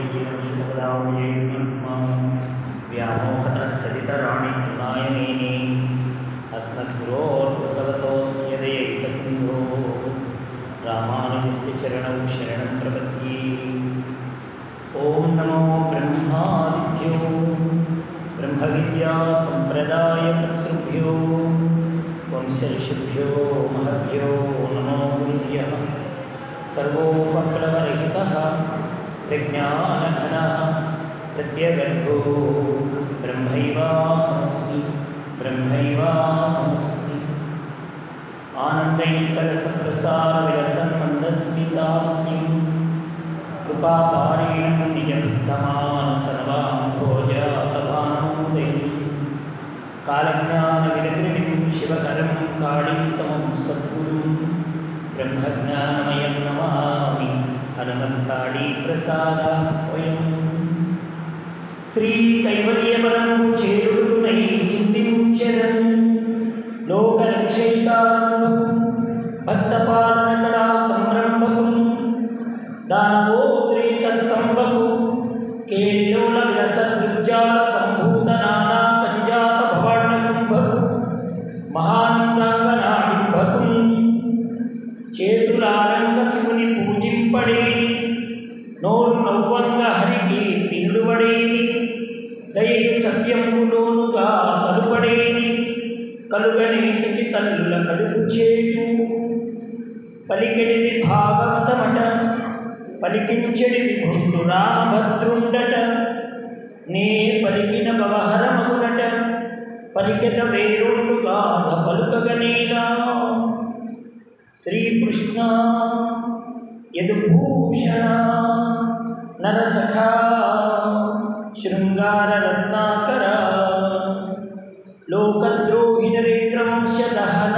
श्रीमद्भगवद्गीतां व्यामोहतस्तदितराणि नायमेने अस्मद्गुरोर्भगवतोऽस्य दयैकसिन्धो रामानुजस्य चरणौ शरणं प्रपद्ये ॐ नमो ब्रह्मादिभ्यो ब्रह्मविद्यासम्प्रदायकर्तृभ्यो वंशऋषिभ्यो महभ्यो नमो गुरुभ्यः सर्वोपप्लवरहितः प्रज्ञानघनः प्रत्यगर्भो ब्रह्मैवाहमस्मि ब्रह्मैवाहमस्मि आनन्दैकरसप्रसारविलसन्मन्दस्मितास्मि कृपापारेण निजभक्तमानसर्वां भोजातभानोदयम् कालज्ञानविरग्रिणिं शिवकरं काळीसमं सद्गुरुं ब्रह्मज्ञानमयं नमामि హనుమత్కాళీప్రసాదాయం శ్రీకైవల్యపరం చేరుడునై చింతించరన్ లోకరక్షైకారంభం భక్తపాలనకళా సంరంభకం దానవోద్రేకస్తంభకు కేళిలోల విలసద్విజాల సంభూత నానా పంజాత భవాణకుంభకు మహానందాంగనాడింభకం చేతులారంగ శివుని పూజింపడేని నోరు నవ్వంగ హరికి తినుడువడేని దయ సత్యములోనుగా తలుపడేని కలుగనేటికి తల్లుల కడుపు చేటు పలికెడిది భాగవతమట పలికించెడి విభుండు రామభద్రుండట నే పలికిన భవహరమగునట పలికెత వేరుండుగా పలుకగనేలా శ్రీకృష్ణ యదుభూషణ నరసఖ శృంగారరత్నాకర లోకద్రోహి నరేంద్రవంశదహన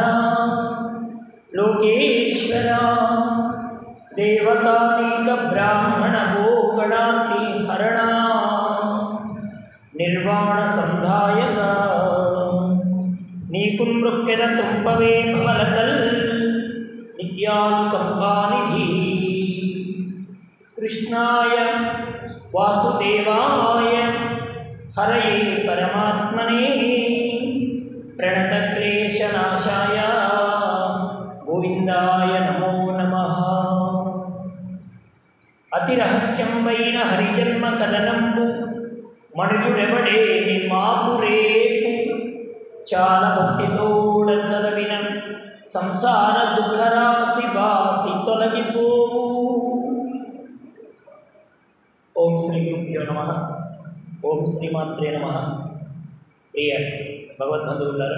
లోకేశ్వర దేవతానీక బ్రాహ్మణ గోగణాతి హరణ నిర్వాణ సంధాయక నీకు మృక్కెద తుంపవే ఫలతల్ నిత్యానుకంపానిధి కృష్ణాయ వాసుదేవాయ హరయే పరమాత్మనే ప్రణతక్లేశనాశాయ గోవిందాయ నమో నమ అతి రహస్యంబైన హరిజన్మ కథనంబు మణుజుడెవడే మాపు రేపు చాలా భక్తితోడ చదవిన సంసార దుఃఖరాశి బాసి తొలగిపోవు ఓం శ్రీ గురుభ్యో నమ ఓం శ్రీమాత్రే నమ ప్రియ భగవద్బంధువులారు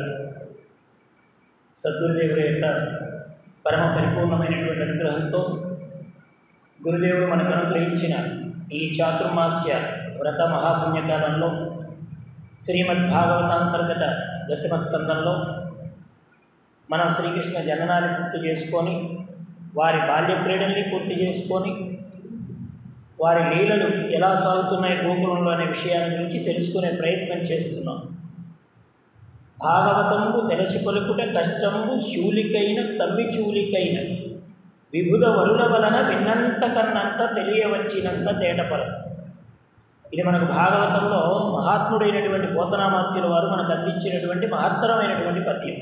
సద్గురుదేవుడి యొక్క పరమ పరిపూర్ణమైనటువంటి అనుగ్రహంతో గురుదేవుడు మనకు అనుగ్రహించిన ఈ చాతుర్మాస్య వ్రత మహాపుణ్యకాలంలో శ్రీమద్భాగవతాంతర్గత దశమ స్కందంలో మనం శ్రీకృష్ణ జననాన్ని పూర్తి చేసుకొని వారి బాల్య క్రీడల్ని పూర్తి చేసుకొని వారి లీలలు ఎలా సాగుతున్నాయి గోకులంలో అనే విషయాల గురించి తెలుసుకునే ప్రయత్నం చేస్తున్నాం భాగవతంబు తెలిసి పలుకుట కష్టంబు శూలికైన తమ్మి చూలికైన విభుద వరుల వలన విన్నంత కన్నంత తెలియవచ్చినంత తేటపరదు ఇది మనకు భాగవతంలో మహాత్ముడైనటువంటి పోతనామాత్యుల వారు మనకు అందించినటువంటి మహత్తరమైనటువంటి పద్యం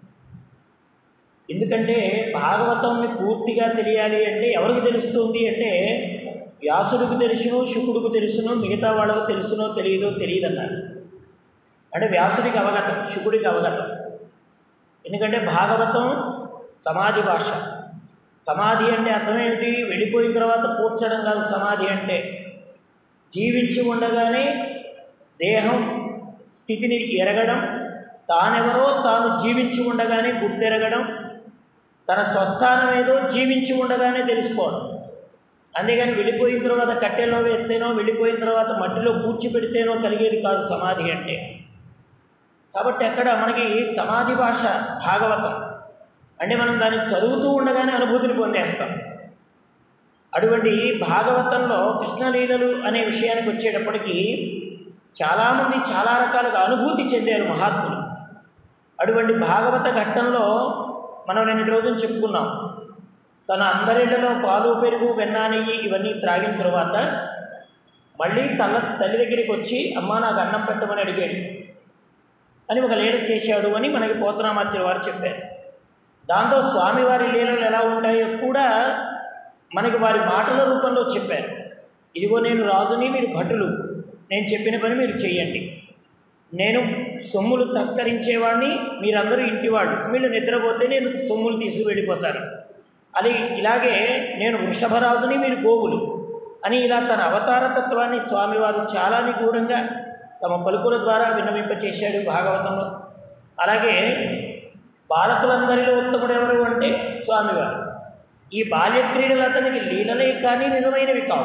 ఎందుకంటే భాగవతంని పూర్తిగా తెలియాలి అంటే ఎవరికి తెలుస్తుంది అంటే వ్యాసుడికి తెలుసును శుకుడికి తెలుసును మిగతా వాళ్ళకు తెలుసునో తెలియదో తెలియదన్నారు అంటే వ్యాసుడికి అవగతం శుకుడికి అవగతం ఎందుకంటే భాగవతం సమాధి భాష సమాధి అంటే అర్థం ఏమిటి వెళ్ళిపోయిన తర్వాత పూడ్చడం కాదు సమాధి అంటే జీవించి ఉండగానే దేహం స్థితిని ఎరగడం తానెవరో తాను జీవించి ఉండగానే గుర్తెరగడం తన స్వస్థానం ఏదో జీవించి ఉండగానే తెలుసుకోవడం అంతేగాని వెళ్ళిపోయిన తర్వాత కట్టెలో వేస్తేనో వెళ్ళిపోయిన తర్వాత మట్టిలో పూడ్చిపెడితేనో కలిగేది కాదు సమాధి అంటే కాబట్టి అక్కడ మనకి సమాధి భాష భాగవతం అంటే మనం దాన్ని చదువుతూ ఉండగానే అనుభూతిని పొందేస్తాం అటువంటి భాగవతంలో కృష్ణలీలలు అనే విషయానికి వచ్చేటప్పటికీ చాలామంది చాలా రకాలుగా అనుభూతి చెందారు మహాత్ములు అటువంటి భాగవత ఘట్టంలో మనం నిన్నటి రోజున చెప్పుకున్నాం తన అందరిళ్లలో పాలు పెరుగు వెన్న నెయ్యి ఇవన్నీ త్రాగిన తరువాత మళ్ళీ తల్ల తల్లి దగ్గరికి వచ్చి అమ్మ నాకు అన్నం పెట్టమని అడిగాడు అని ఒక లీల చేశాడు అని మనకి పోతనామాత్యుల వారు చెప్పారు దాంతో స్వామివారి లీలలు ఎలా ఉంటాయో కూడా మనకి వారి మాటల రూపంలో చెప్పారు ఇదిగో నేను రాజుని మీరు భటులు నేను చెప్పిన పని మీరు చెయ్యండి నేను సొమ్ములు తస్కరించేవాడిని మీరందరూ ఇంటివాడు వీళ్ళు నిద్రపోతే నేను సొమ్ములు తీసుకు వెళ్ళిపోతాను అది ఇలాగే నేను వృషభరాజుని మీరు గోవులు అని ఇలా తన అవతార తత్వాన్ని స్వామివారు చాలా నిగూఢంగా తమ పలుకుల ద్వారా విన్నవింపచేశాడు భాగవతంలో అలాగే బాలకులందరిలో ఉత్తముడు ఎవరు అంటే స్వామివారు ఈ బాల్య క్రీడలు అతనికి లీలలే కానీ నిజమైనవి కావు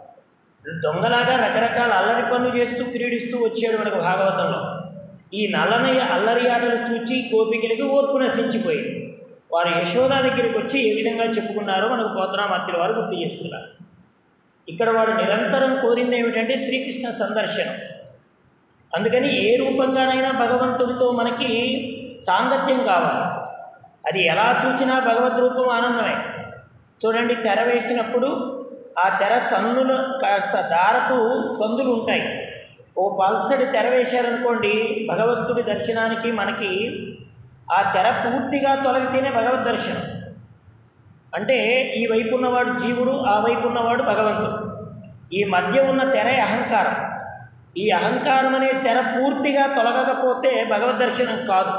దొంగలాగా రకరకాల అల్లరి పనులు చేస్తూ క్రీడిస్తూ వచ్చాడు మనకు భాగవతంలో ఈ నల్లనయ్య అల్లరి ఆటలు చూచి గోపికలకి ఓర్పు నశించిపోయింది వారు యశోద దగ్గరికి వచ్చి ఏ విధంగా చెప్పుకున్నారో మనకు పోతనామాత్యుల వారు గుర్తు చేస్తున్నారు ఇక్కడ వాడు నిరంతరం కోరింది ఏమిటంటే శ్రీకృష్ణ సందర్శనం అందుకని ఏ రూపంగానైనా భగవంతుడితో మనకి సాంగత్యం కావాలి అది ఎలా చూచినా భగవద్ రూపం ఆనందమే చూడండి తెర వేసినప్పుడు ఆ తెర సందులు కాస్త దారపు సందులు ఉంటాయి ఓ పల్చడి తెర వేశారనుకోండి భగవంతుడి దర్శనానికి మనకి ఆ తెర పూర్తిగా తొలగితేనే భగవద్ దర్శనం అంటే ఈ వైపు ఉన్నవాడు జీవుడు ఆ వైపు ఉన్నవాడు భగవంతుడు ఈ మధ్య ఉన్న తెరే అహంకారం ఈ అహంకారం అనే తెర పూర్తిగా తొలగకపోతే భగవద్ దర్శనం కాదు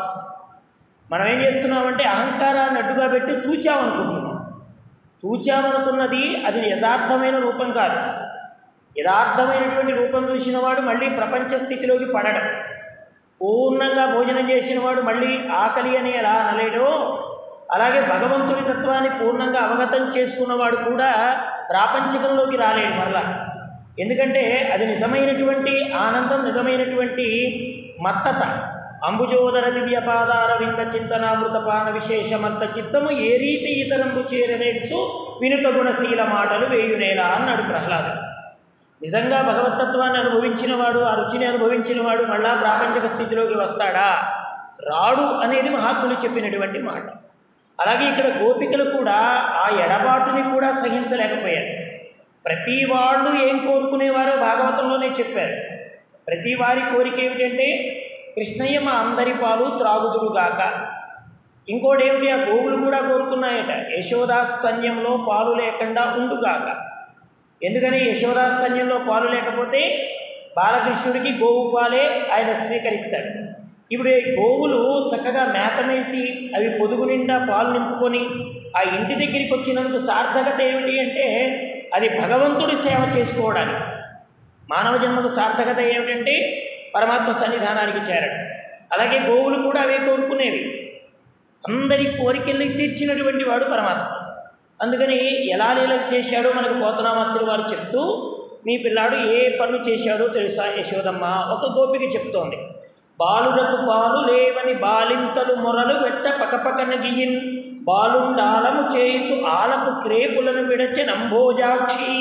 మనం ఏం చేస్తున్నామంటే అహంకారాన్ని అడ్డుగా పెట్టి చూచామనుకుంటున్నాం చూచామనుకున్నది అది యథార్థమైన రూపం కాదు యథార్థమైనటువంటి రూపం చూసిన వాడు మళ్ళీ ప్రపంచ స్థితిలోకి పడడం పూర్ణంగా భోజనం చేసిన వాడు మళ్ళీ ఆకలి అని ఎలా అనలేడో అలాగే భగవంతుడి తత్వాన్ని పూర్ణంగా అవగతం చేసుకున్నవాడు కూడా ప్రాపంచికంలోకి రాలేడు మరలా ఎందుకంటే అది నిజమైనటువంటి ఆనందం నిజమైనటువంటి మత్తత అంబుజోదర దివ్యపాదార వింద చింతనామృత పాన విశేషమంత చిత్తము ఏ రీతి ఇతరంబు చేరనేచ్చు వినుత గుణశీల మాటలు వేయునేలా అన్నాడు ప్రహ్లాదుడు నిజంగా భగవతత్వాన్ని అనుభవించిన వాడు ఆ రుచిని అనుభవించిన వాడు మళ్ళా ప్రాపంచిక స్థితిలోకి వస్తాడా రాడు అనేది మహాత్ములు చెప్పినటువంటి మాట అలాగే ఇక్కడ గోపికలు కూడా ఆ ఎడబాటుని కూడా సహించలేకపోయారు ప్రతి వాళ్ళు ఏం కోరుకునేవారో భాగవతంలోనే చెప్పారు ప్రతి వారి కోరిక ఏమిటంటే కృష్ణయ్య మా అందరి పాలు త్రాగుదురుగాక ఇంకోటి ఏమిటి ఆ గోవులు కూడా కోరుకున్నాయట యశోదాస్తన్యంలో పాలు లేకుండా ఉండుగాక ఎందుకని యశోదాస్తన్యంలో పాలు లేకపోతే బాలకృష్ణుడికి గోవు పాలే ఆయన స్వీకరిస్తాడు ఇప్పుడు ఈ గోవులు చక్కగా మేతమేసి అవి పొదుగు నిండా పాలు నింపుకొని ఆ ఇంటి దగ్గరికి వచ్చినందుకు సార్థకత ఏమిటి అంటే అది భగవంతుడి సేవ చేసుకోవడానికి మానవ జన్మకు సార్థకత ఏమిటంటే పరమాత్మ సన్నిధానానికి చేరడం అలాగే గోవులు కూడా అవే కోరుకునేవి అందరి కోరికల్ని తీర్చినటువంటి వాడు పరమాత్మ అందుకని ఎలా లీలలు చేశాడో మనకు పోతనామాత్రులు వారు చెప్తూ మీ పిల్లాడు ఏ పనులు చేశాడో తెలుసా యశోదమ్మ ఒక గోపిక చెప్తోంది బాలులకు పాలు లేవని బాలింతలు మొరలు వెట్ట పకపకన గియిన్ బాలుండాలము చేయించు ఆలకు క్రేపులను విడచె నంభోజాక్షి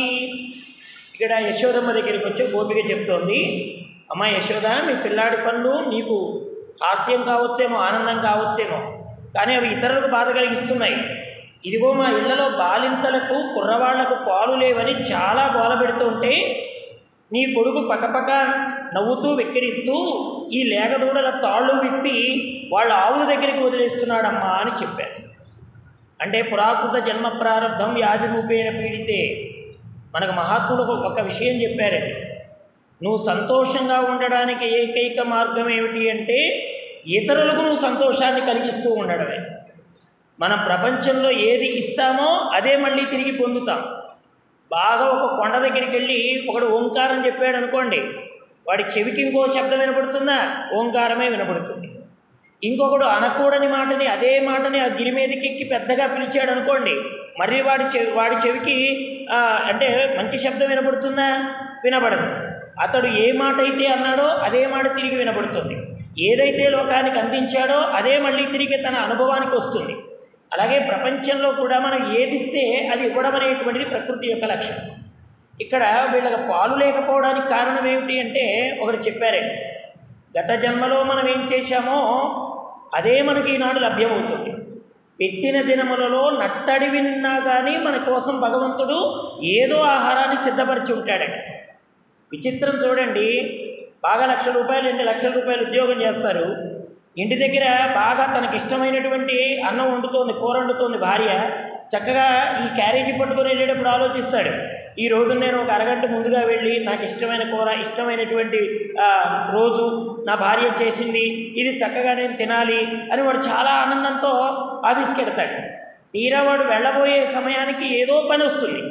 ఇక్కడ యశోదమ్మ దగ్గరికి వచ్చి గోపిక చెప్తోంది అమ్మ యశోద మీ పిల్లాడి పనులు నీకు హాస్యం కావచ్చేమో ఆనందం కావచ్చేమో కానీ అవి ఇతరులకు బాధ కలిగిస్తున్నాయి ఇదిగో మా ఇళ్లలో బాలింతలకు కుర్రవాళ్లకు పాలు లేవని చాలా గోల పెడుతుంటే నీ కొడుకు పక్కపక్క నవ్వుతూ వెక్కిరిస్తూ ఈ లేగదూడల తాళ్ళు విప్పి వాళ్ళ ఆవుల దగ్గరికి వదిలేస్తున్నాడమ్మా అని చెప్పారు అంటే పురాకృత జన్మ ప్రారంభం వ్యాధి రూపేణ పీడితే మనకు మహాత్ములు ఒక- ఒక విషయం చెప్పారు అది నువ్వు సంతోషంగా ఉండడానికి ఏకైక మార్గం ఏమిటి అంటే ఇతరులకు నువ్వు సంతోషాన్ని కలిగిస్తూ ఉండడమే మనం ప్రపంచంలో ఏది ఇస్తామో అదే మళ్ళీ తిరిగి పొందుతాం బాగా ఒక కొండ దగ్గరికి వెళ్ళి ఒకడు ఓంకారం చెప్పాడు అనుకోండి వాడి చెవికి ఇంకో శబ్దం వినపడుతుందా ఓంకారమే వినపడుతుంది ఇంకొకడు అనకూడని మాటని అదే మాటని ఆ గిరి మీదకి ఎక్కి పెద్దగా పిలిచాడు అనుకోండి మరి వాడి చెవి వాడి చెవికి ఆ, అంటే మంచి శబ్దం వినపడుతుందా వినపడదు అతడు ఏ మాట అయితే అన్నాడో అదే మాట తిరిగి వినపడుతుంది ఏదైతే లోకానికి అందించాడో అదే మళ్ళీ తిరిగి తన అనుభవానికి వస్తుంది అలాగే ప్రపంచంలో కూడా మనం ఏదిస్తే అది ఇవ్వడం అనేటువంటిది ప్రకృతి యొక్క లక్షణం ఇక్కడ వీళ్ళకి పాలు లేకపోవడానికి కారణం ఏమిటి అంటే ఒకటి చెప్పారండి గత జన్మలో మనం ఏం చేశామో అదే మనకి ఈనాడు లభ్యమవుతుంది పెట్టిన దినములలో నట్టడివి నిన్నా కానీ మన కోసం భగవంతుడు ఏదో ఆహారాన్ని సిద్ధపరిచి ఉంటాడండి విచిత్రం చూడండి బాగా లక్ష రూపాయలు రెండు లక్షల రూపాయలు ఉద్యోగం చేస్తారు ఇంటి దగ్గర బాగా తనకి ఇష్టమైనటువంటి అన్నం వండుతోంది కూర వండుతోంది భార్య చక్కగా ఈ క్యారేజీ పట్టుకొని వెళ్ళేటప్పుడు ఆలోచిస్తాడు ఈ రోజు నేను ఒక అరగంట ముందుగా వెళ్ళి నాకు ఇష్టమైన కూర ఇష్టమైనటువంటి ఆ, రోజు నా భార్య చేసింది ఇది చక్కగా నేను తినాలి అని వాడు చాలా ఆనందంతో ఆఫీస్కి వెడతాడు తీరా వాడు వెళ్ళబోయే సమయానికి ఏదో పని వస్తుంది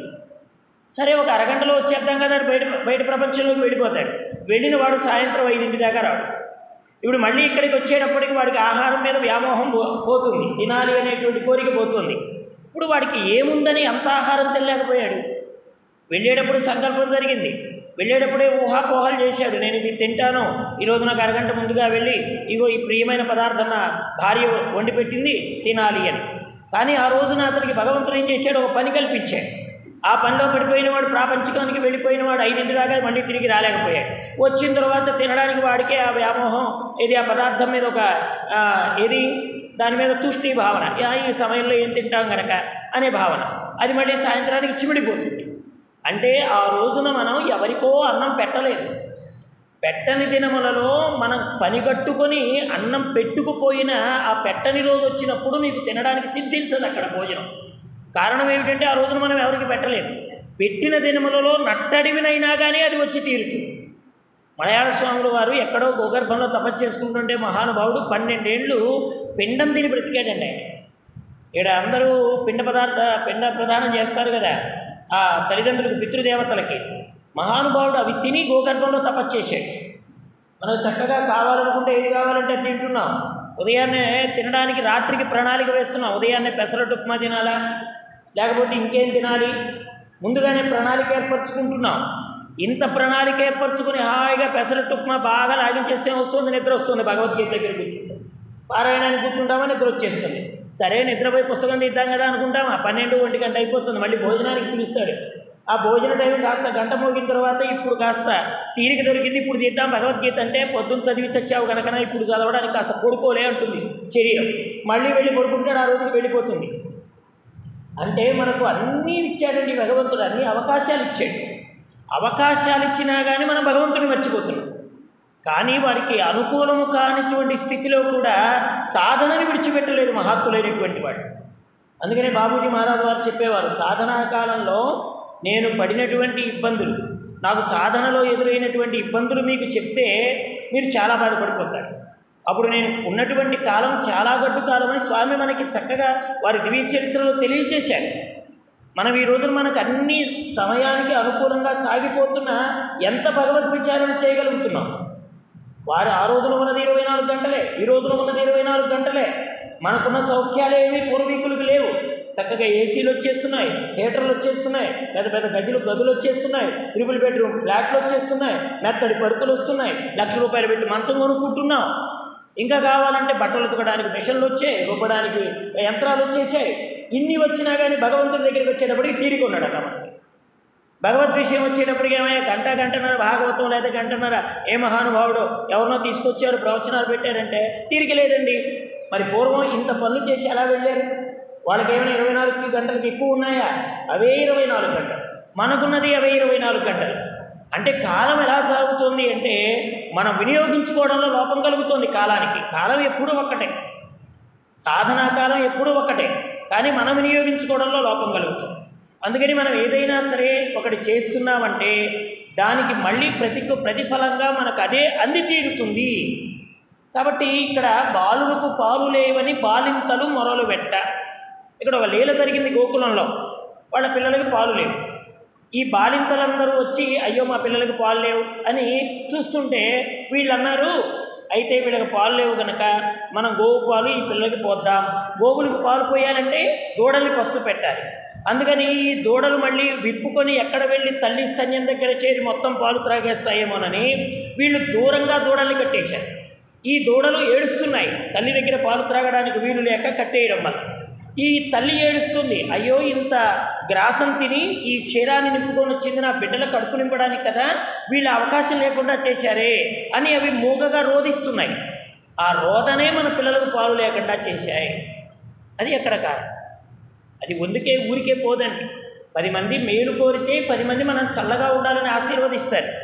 సరే ఒక అరగంటలో వచ్చేద్దాం కదా అని బయట బయట ప్రపంచంలోకి వెళ్ళిపోతాడు వెళ్ళిన వాడు సాయంత్రం ఐదింటి దాకా రాడు ఇప్పుడు మళ్ళీ ఇక్కడికి వచ్చేటప్పటికి వాడికి ఆహారం మీద వ్యామోహం పో- పోతుంది తినాలి అనేటువంటి కోరిక పోతుంది ఇప్పుడు వాడికి ఏముందని అంత ఆహారం తినలేకపోయాడు వెళ్ళేటప్పుడు సంకల్పం జరిగింది వెళ్ళేటప్పుడే ఊహాపోహాలు చేశాడు నేను ఇది తింటాను ఈరోజు నాకు అరగంట ముందుగా వెళ్ళి ఇగో ఈ ప్రియమైన పదార్థం నా భార్య వండి పెట్టింది తినాలి అని కానీ ఆ రోజున అతనికి భగవంతుడు ఏం చేశాడు ఒక పని కల్పించాడు ఆ పనిలో పడిపోయిన వాడు ప్రాపంచికానికి వెళ్ళిపోయిన వాడు ఐదింటి దాకా మళ్ళీ తిరిగి రాలేకపోయాడు వచ్చిన తర్వాత తినడానికి వాడికే ఆ వ్యామోహం ఇది ఆ పదార్థం మీద ఒక ఆ, ఏది దాని మీద తూష్ణీ భావన యా, ఈ సమయంలో ఏం తింటాం గనక అనే భావన అది మళ్ళీ సాయంత్రానికి చిమిడిపోతుంది అంటే ఆ రోజున మనం ఎవరికో అన్నం పెట్టలేదు పెట్టని దినములలో మనం పనిగట్టుకొని అన్నం పెట్టుకుపోయిన ఆ పెట్టని రోజు వచ్చినప్పుడు నీకు తినడానికి సిద్ధించదు అక్కడ భోజనం కారణం ఏమిటంటే ఆ రోజున మనం ఎవరికి పెట్టలేదు పెట్టిన దినములలో నట్టడివినైనా కానీ అది వచ్చి తీరుతుంది మలయాళ స్వాములు వారు ఎక్కడో భూగర్భంలో తపస్సు చేసుకుంటుంటే మహానుభావుడు పన్నెండేళ్ళు పిండం తిని బ్రతికాడండి ఆయన ఇక్కడ అందరూ పిండ పదార్థ పిండ ప్రదానం చేస్తారు కదా ఆ తల్లిదండ్రులకు పితృదేవతలకి మహానుభావుడు అవి తిని గోగర్భంలో తపస్సు చేశాడు మనం చక్కగా కావాలనుకుంటే ఏది కావాలంటే అది తింటున్నాం ఉదయాన్నే తినడానికి రాత్రికి ప్రణాళిక వేస్తున్నాం ఉదయాన్నే పెసరట్టు ఉప్మా తినాలా లేకపోతే ఇంకేం తినాలి ముందుగానే ప్రణాళిక ఏర్పరచుకుంటున్నాం ఇంత ప్రణాళిక ఏర్పరచుకుని హాయిగా పెసరట్టు ఉప్మా బాగా లాగించేస్తే వస్తుంది నిద్ర వస్తుంది భగవద్గీత దగ్గర కూర్చుంటే పారాయణానికి కూర్చుంటామా నిద్ర వచ్చేస్తుంది సరే నిద్రపోయి పుస్తకం తీద్దాం కదా అనుకుంటామా పన్నెండు ఒంటి గంట అయిపోతుంది మళ్ళీ భోజనానికి పిలుస్తాడు ఆ భోజన టైం కాస్త గంట మోగిన తర్వాత ఇప్పుడు కాస్త తీరిక దొరికింది ఇప్పుడు తీద్దాం భగవద్గీత అంటే పొద్దున్న చదివి చచ్చావు కనుక ఇప్పుడు చదవడానికి కాస్త పడుకోలే అంటుంది శరీరం మళ్ళీ వెళ్ళి పడుకుంటాడు ఆ రోజుకి వెళ్ళిపోతుంది అంటే మనకు అన్నీ ఇచ్చాడండి భగవంతుడు అన్ని అవకాశాలు ఇచ్చాడు అవకాశాలు ఇచ్చినా కానీ మనం భగవంతుని మర్చిపోతున్నాం కానీ వారికి అనుకూలము కానిటువంటి స్థితిలో కూడా సాధనని విడిచిపెట్టలేదు మహాత్ములైనటువంటి వాడు అందుకనే బాబూజీ మహారాజు వారు చెప్పేవారు సాధనా కాలంలో నేను పడినటువంటి ఇబ్బందులు నాకు సాధనలో ఎదురైనటువంటి ఇబ్బందులు మీకు చెప్తే మీరు చాలా బాధపడిపోతారు అప్పుడు నేను ఉన్నటువంటి కాలం చాలా గడ్డు కాలం అని స్వామి మనకి చక్కగా వారి దివ్య చరిత్రలో తెలియచేశారు మనం ఈ రోజున మనకు అన్ని సమయానికి అనుకూలంగా సాగిపోతున్నా ఎంత భగవద్ విచారణ చేయగలుగుతున్నాం వారు ఆ రోజున ఉన్నది ఇరవై నాలుగు గంటలే ఈ రోజున ఉన్నది ఇరవై నాలుగు గంటలే మనకున్న సౌఖ్యాలు ఏమీ పూర్వీకులకు లేవు చక్కగా ఏసీలు వచ్చేస్తున్నాయి థియేటర్లు వచ్చేస్తున్నాయి పెద్ద పెద్ద గదులు గదులు వచ్చేస్తున్నాయి ట్రిపుల్ బెడ్రూమ్ ఫ్లాట్లు వచ్చేస్తున్నాయి మెత్తడి పరుపులు వస్తున్నాయి లక్ష రూపాయలు పెట్టి మంచం కొనుక్కుంటున్నాం ఇంకా కావాలంటే బట్టలు ఉతకడానికి మిషన్లు వచ్చాయి రుబ్బడానికి యంత్రాలు వచ్చేసాయి ఇన్ని వచ్చినా కానీ భగవంతుడి దగ్గరికి వచ్చేటప్పటికి తీరిక ఉన్నాడు అన్న మనకి భగవద్ విషయం వచ్చేటప్పటికి ఏమయ్యా గంట గంటన్నర భాగవతం లేదా గంటన్నర ఏ మహానుభావుడు ఎవరినో తీసుకొచ్చారు ప్రవచనాలు పెట్టారంటే తీరిక లేదండి మరి పూర్వం ఇంత పనులు చేసి ఎలా వెళ్ళారు వాళ్ళకి ఏమైనా ఇరవై నాలుగు గంటలకు ఎక్కువ ఉన్నాయా అవే ఇరవై నాలుగు గంటలు మనకున్నది అవే ఇరవై నాలుగు గంటలు అంటే కాలం ఎలా సాగుతుంది అంటే మనం వినియోగించుకోవడంలో లోపం కలుగుతుంది కాలానికి కాలం ఎప్పుడూ ఒక్కటే సాధనా కాలం ఎప్పుడూ ఒకటే కానీ మనం వినియోగించుకోవడంలో లోపం కలుగుతుంది అందుకని మనం ఏదైనా సరే ఒకటి చేస్తున్నామంటే దానికి మళ్ళీ ప్రతి ప్రతిఫలంగా మనకు అదే అంది తీరుతుంది కాబట్టి ఇక్కడ బాలులకు పాలు లేవని బాలింతలు మొరలు పెట్ట ఇక్కడ ఒక లీల జరిగింది గోకులంలో వాళ్ళ పిల్లలకి పాలు లేవు ఈ బాలింతలందరూ వచ్చి అయ్యో మా పిల్లలకి పాలు లేవు అని చూస్తుంటే వీళ్ళు అన్నారు అయితే వీళ్ళకి పాలు లేవు కనుక మనం గోవు పాలు ఈ పిల్లలకి పోద్దాం గోవులకు పాలు పోయాలంటే దూడల్ని పస్తు పెట్టాలి అందుకని ఈ దూడలు మళ్ళీ విప్పుకొని ఎక్కడ వెళ్ళి తల్లి స్తన్యం దగ్గర చేరి మొత్తం పాలు త్రాగేస్తాయేమోనని వీళ్ళు దూరంగా దూడల్ని కట్టేశారు ఈ దూడలు ఏడుస్తున్నాయి తల్లి దగ్గర పాలు త్రాగడానికి వీలు లేక కట్టేయడం వల్ల ఈ తల్లి ఏడుస్తుంది అయ్యో ఇంత గ్రాసం తిని ఈ క్షీరాన్ని నింపుకొని వచ్చింది నా బిడ్డల కడుపు నింపడానికి కదా వీళ్ళ అవకాశం లేకుండా చేశారే అని అవి మూగగా రోధిస్తున్నాయి ఆ రోదనే మన పిల్లలకు పాలు లేకుండా చేశాయి అది ఎక్కడ కారణం అది వందుకే ఊరికే పోదండి పది మంది మేలు కోరితే పది మంది మనం చల్లగా ఉండాలని ఆశీర్వదిస్తారు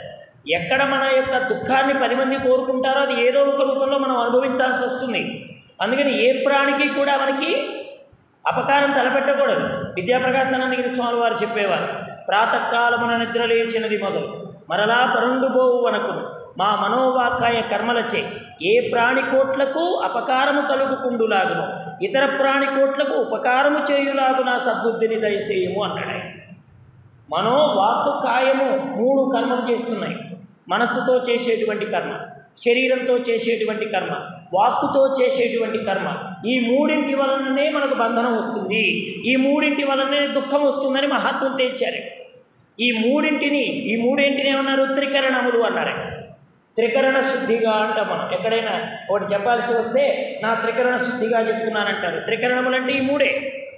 ఎక్కడ మన యొక్క దుఃఖాన్ని పది మంది కోరుకుంటారో అది ఏదో ఒక రూపంలో మనం అనుభవించాల్సి వస్తుంది అందుకని ఏ ప్రాణికి కూడా మనకి అపకారం తలపెట్టకూడదు విద్యాప్రకాశానందగిరి స్వామి వారు చెప్పేవారు ప్రాతకాలమున నిద్ర లేచినది మొదలు మరలా పరుండుబోవు వనకును మా మనోవాకాయ కర్మలచే ఏ ప్రాణికోట్లకు అపకారము కలుగుకుండులాగును ఇతర ప్రాణికోట్లకు ఉపకారము చేయులాగున సద్బుద్ధిని దయచేయము అన్నాడు ఆయన మనో వాక్కు కాయము మూడు కర్మలు చేస్తున్నాయి మనస్సుతో చేసేటువంటి కర్మ శరీరంతో చేసేటువంటి కర్మ వాక్కుతో చేసేటువంటి కర్మ ఈ మూడింటి వలననే మనకు బంధనం వస్తుంది ఈ మూడింటి వలనే దుఃఖం వస్తుందని మహాత్ములు తేల్చారు ఈ మూడింటిని ఈ మూడింటిని ఏమన్నారు త్రికరణములు అన్నారు త్రికరణ శుద్ధిగా అంటాం మనం ఎక్కడైనా ఒకటి చెప్పాల్సి వస్తే నా త్రికరణ శుద్ధిగా చెప్తున్నానంటారు త్రికరణములు అంటే ఈ మూడే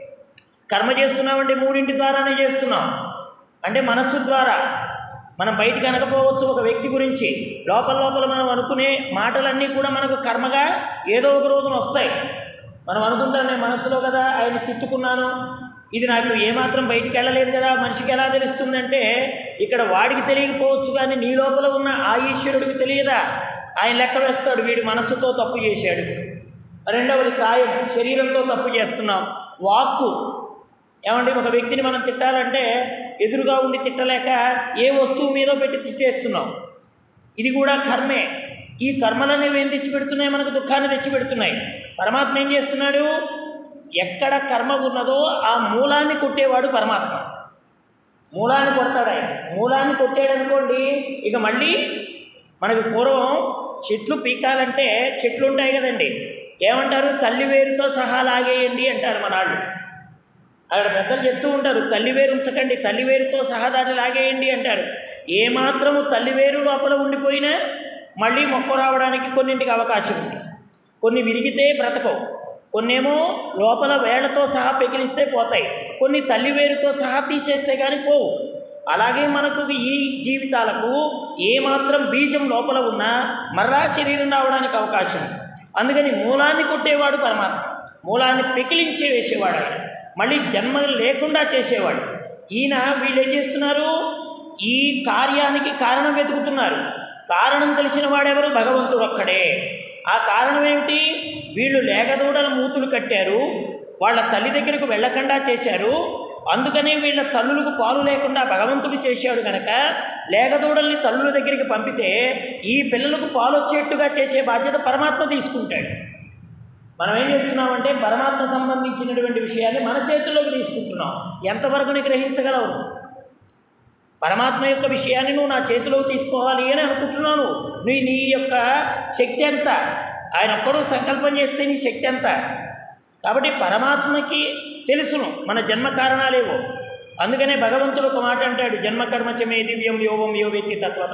కర్మ చేస్తున్నామంటే మూడింటి ద్వారానే చేస్తున్నాం అంటే మనస్సు ద్వారా మనం బయటికి అనకపోవచ్చు ఒక వ్యక్తి గురించి లోపల లోపల మనం అనుకునే మాటలన్నీ కూడా మనకు కర్మగా ఏదో ఒక రోజున వస్తాయి మనం అనుకుంటాం నేను మనసులో కదా ఆయన తిట్టుకున్నాను ఇది నాకు ఏమాత్రం బయటికి వెళ్ళలేదు కదా మనిషికి ఎలా తెలుస్తుందంటే ఇక్కడ వాడికి తెలియకపోవచ్చు కానీ నీ లోపల ఉన్న ఆ ఈశ్వరుడికి తెలియదా ఆయన లెక్క వేస్తాడు వీడు మనస్సుతో తప్పు చేశాడు రెండవది కాయం శరీరంతో తప్పు చేస్తున్నాం వాక్కు ఏమండి ఒక వ్యక్తిని మనం తిట్టాలంటే ఎదురుగా ఉండి తిట్టలేక ఏ వస్తువు మీదో పెట్టి తిట్టేస్తున్నాం ఇది కూడా కర్మే ఈ కర్మలనేవి ఏం తెచ్చిపెడుతున్నాయి మనకు దుఃఖాన్ని తెచ్చిపెడుతున్నాయి పరమాత్మ ఏం చేస్తున్నాడు ఎక్కడ కర్మ ఉన్నదో ఆ మూలాన్ని కొట్టేవాడు పరమాత్మ మూలాన్ని కొడతాడు ఆయన మూలాన్ని కొట్టాడు అనుకోండి ఇక మళ్ళీ మనకి పూర్వం చెట్లు పీకాలంటే చెట్లు ఉంటాయి కదండి ఏమంటారు తల్లి వేరుతో సహా లాగేయండి అంటారు మన వాళ్ళు అక్కడ పెద్దలు చెప్తూ ఉంటారు తల్లి వేరు ఉంచకండి తల్లి వేరుతో సహా దాన్ని లాగేయండి అంటారు ఏమాత్రము తల్లి వేరు లోపల ఉండిపోయినా మళ్ళీ మొక్క రావడానికి కొన్నింటికి అవకాశం ఉంది కొన్ని విరిగితే బ్రతకవు కొన్నేమో లోపల వేళ్లతో సహా పెకిలిస్తే పోతాయి కొన్ని తల్లి వేరుతో సహా తీసేస్తే కానీ పోవు అలాగే మనకు ఈ జీవితాలకు ఏమాత్రం బీజం లోపల ఉన్నా మరలా శరీరం రావడానికి అవకాశం ఉంది. అందుకని మూలాన్ని కొట్టేవాడు పరమాత్మ మూలాన్ని పెకిలించి వేసేవాడు ఆయన మళ్ళీ జన్మ లేకుండా చేసేవాడు ఈయన వీళ్ళు ఏం చేస్తున్నారు ఈ కార్యానికి కారణం వెతుకుతున్నారు కారణం తెలిసిన వాడెవరు భగవంతుడు ఒక్కడే ఆ కారణం ఏమిటి వీళ్ళు లేగదూడల మూతులు కట్టారు వాళ్ళ తల్లి దగ్గరకు వెళ్ళకుండా చేశారు అందుకనే వీళ్ళ తల్లులకు పాలు లేకుండా భగవంతుడు చేశాడు గనక లేగదూడల్ని తల్లుల దగ్గరికి పంపితే ఈ పిల్లలకు పాలు వచ్చేట్టుగా చేసే బాధ్యత పరమాత్మ తీసుకుంటాడు మనం ఏం చేస్తున్నామంటే పరమాత్మ సంబంధించినటువంటి విషయాన్ని మన చేతుల్లోకి తీసుకుంటున్నాం ఎంతవరకు నీ గ్రహించగలవు పరమాత్మ యొక్క విషయాన్ని నువ్వు నా చేతిలోకి తీసుకోవాలి అని అనుకుంటున్నాను నీ నీ యొక్క శక్తి ఎంత ఆయన ఒక్కడూ సంకల్పం చేస్తే నీ శక్తి ఎంత కాబట్టి పరమాత్మకి తెలుసును మన జన్మ కారణాలేవో అందుకనే భగవంతుడు ఒక మాట అంటాడు జన్మకర్మచమే దివ్యం యోగం యోగెత్తి తత్వత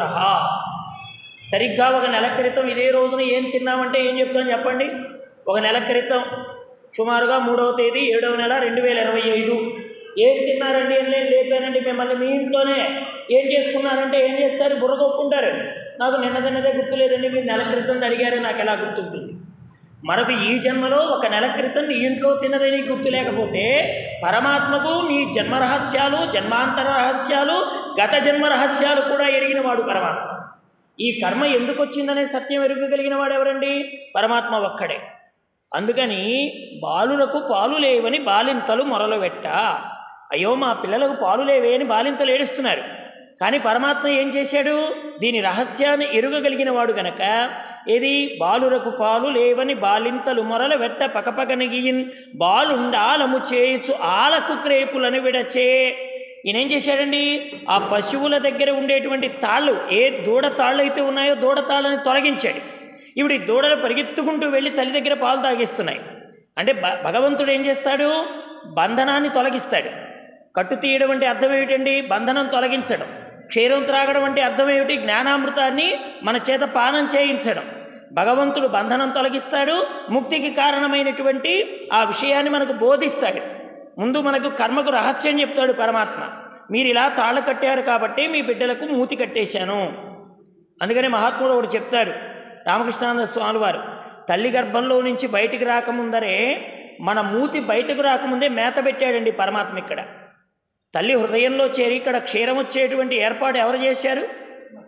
సరిగ్గా ఒక నెల క్రితం ఇదే రోజున ఏం తిన్నామంటే ఏం చెప్తాను చెప్పండి ఒక నెల క్రితం సుమారుగా మూడవ తేదీ ఏడవ నెల రెండు వేల ఇరవై ఐదు ఏం తిన్నారండి ఏం లేదు లేపానండి మిమ్మల్ని మీ ఇంట్లోనే ఏం చేసుకున్నారంటే ఏం చేస్తారు బుర్ర కొట్టుకుంటారు నాకు నిన్న తిన్నదే గుర్తులేదండి మీరు నెల క్రితం అడిగారే నాకు ఎలా గుర్తుంటుంది మనకు ఈ జన్మలో ఒక నెల క్రితం నీ ఇంట్లో తిన్నదే నీకు గుర్తు లేకపోతే పరమాత్మకు నీ జన్మ రహస్యాలు జన్మాంతర రహస్యాలు గత జన్మ రహస్యాలు కూడా ఎరిగిన వాడు పరమాత్మ ఈ కర్మ ఎందుకు వచ్చిందనే సత్యం ఎరుగగలిగిన వాడు ఎవరండి పరమాత్మ ఒక్కడే అందుకని బాలులకు పాలు లేవని బాలింతలు మొరలుపెట్ట అయ్యో మా పిల్లలకు పాలు లేవే అని బాలింతలు ఏడుస్తున్నారు కానీ పరమాత్మ ఏం చేశాడు దీని రహస్యాన్ని ఎరుగగలిగిన వాడు గనక ఏది బాలురకు పాలు లేవని బాలింతలు మొరల వెట్ట పకపకనగియిన్ బాలుండాలము చేయుచు ఆలకు క్రేపులను విడచే ఈయన ఏం చేశాడండి ఆ పశువుల దగ్గర ఉండేటువంటి తాళ్ళు ఏ దూడ తాళ్ళు అయితే ఉన్నాయో దూడ తాళ్ళని తొలగించాడు ఇప్పుడు ఈ దూడలు పరిగెత్తుకుంటూ వెళ్ళి తల్లి దగ్గర పాలు తాగిస్తున్నాయి అంటే భ భగవంతుడు ఏం చేస్తాడు బంధనాన్ని తొలగిస్తాడు కట్టు తీయడం అంటే అర్థం ఏమిటండి బంధనం తొలగించడం క్షీరం త్రాగడం అంటే అర్థం ఏమిటి జ్ఞానామృతాన్ని మన చేత పానం చేయించడం భగవంతుడు బంధనం తొలగిస్తాడు ముక్తికి కారణమైనటువంటి ఆ విషయాన్ని మనకు బోధిస్తాడు ముందు మనకు కర్మకు రహస్యం చెప్తాడు పరమాత్మ మీరు ఇలా తాళ కట్టారు కాబట్టి మీ బిడ్డలకు మూతి కట్టేశాను అందుకని మహాత్ముడు ఒకడు చెప్తాడు రామకృష్ణానంద స్వామి వారు తల్లి గర్భంలో నుంచి బయటికి రాకముందరే మన మూతి బయటకు రాకముందే మేత పెట్టాడండి పరమాత్మ ఇక్కడ తల్లి హృదయంలో చేరి ఇక్కడ క్షీరం వచ్చేటువంటి ఏర్పాటు ఎవరు చేశారు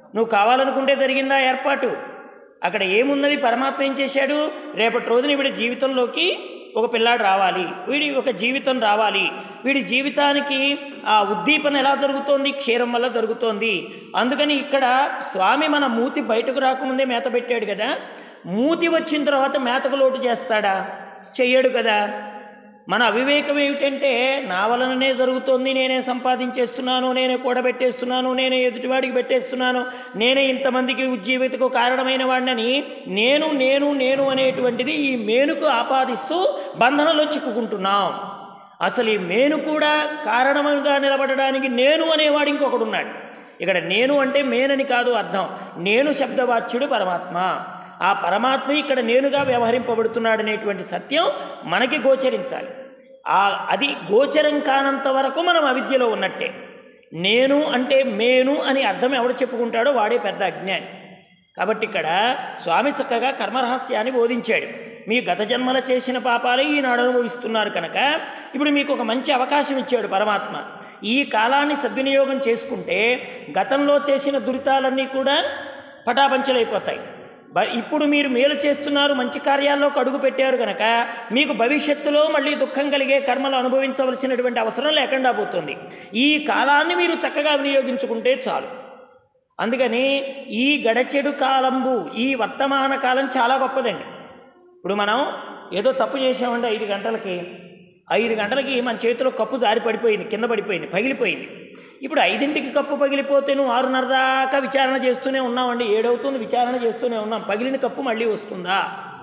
నువ్వు కావాలనుకుంటే జరిగిందా ఏర్పాటు అక్కడ ఏమున్నది పరమాత్మ ఏం చేశాడు రేపటి రోజున వీడి జీవితంలోకి ఒక పిల్లాడు రావాలి వీడి ఒక జీవితం రావాలి వీడి జీవితానికి ఆ ఉద్దీపన ఎలా జరుగుతోంది క్షీరం వల్ల జరుగుతోంది అందుకని ఇక్కడ స్వామి మన మూతి బయటకు రాకముందే మేత పెట్టాడు కదా మూతి వచ్చిన తర్వాత మేతకు లోటు చేస్తాడా చెయ్యడు కదా మన అవివేకం ఏమిటంటే నా వలననే జరుగుతోంది నేనే సంపాదించేస్తున్నాను నేనే కూడబెట్టేస్తున్నాను నేనే ఎదుటివాడికి పెట్టేస్తున్నాను నేనే ఇంతమందికి ఉజ్జీవితకు కారణమైన వాడినని నేను నేను నేను అనేటువంటిది ఈ మేనుకు ఆపాదిస్తూ బంధనలో చిక్కుకుంటున్నాం అసలు ఈ మేను కూడా కారణంగా నిలబడడానికి నేను అనేవాడు ఇంకొకడు ఉన్నాడు ఇక్కడ నేను అంటే మేనని కాదు అర్థం నేను శబ్దవాచ్యుడు పరమాత్మ ఆ పరమాత్మ ఇక్కడ నేనుగా వ్యవహరింపబడుతున్నాడు అనేటువంటి సత్యం మనకి గోచరించాలి ఆ అది గోచరం కానంత వరకు మనం అవిద్యలో ఉన్నట్టే నేను అంటే మేను అని అర్థం ఎవడు చెప్పుకుంటాడో వాడే పెద్ద అజ్ఞాని కాబట్టి ఇక్కడ స్వామి చక్కగా కర్మరహస్యాన్ని బోధించాడు మీ గత జన్మల చేసిన పాపాలే ఈనాడు అనుభవిస్తున్నారు కనుక ఇప్పుడు మీకు ఒక మంచి అవకాశం ఇచ్చాడు పరమాత్మ ఈ కాలాన్ని సద్వినియోగం చేసుకుంటే గతంలో చేసిన దురితాలన్నీ కూడా పటాపంచలైపోతాయి బ ఇప్పుడు మీరు మేలు చేస్తున్నారు మంచి కార్యాల్లో అడుగు పెట్టారు కనుక మీకు భవిష్యత్తులో మళ్ళీ దుఃఖం కలిగే కర్మలు అనుభవించవలసినటువంటి అవసరం లేకుండా పోతుంది ఈ కాలాన్ని మీరు చక్కగా వినియోగించుకుంటే చాలు అందుకని ఈ గడచెడు కాలంబు ఈ వర్తమాన కాలం చాలా గొప్పదండి ఇప్పుడు మనం ఏదో తప్పు చేసామండి ఐదు గంటలకి ఐదు గంటలకి మన చేతిలో కప్పు జారి పడిపోయింది కింద పడిపోయింది పగిలిపోయింది ఇప్పుడు ఐదింటికి కప్పు పగిలిపోతే నువ్వు ఆరున్నర దాకా విచారణ చేస్తూనే ఉన్నామండి ఏడవుతుంది విచారణ చేస్తూనే ఉన్నాం పగిలిన కప్పు మళ్ళీ వస్తుందా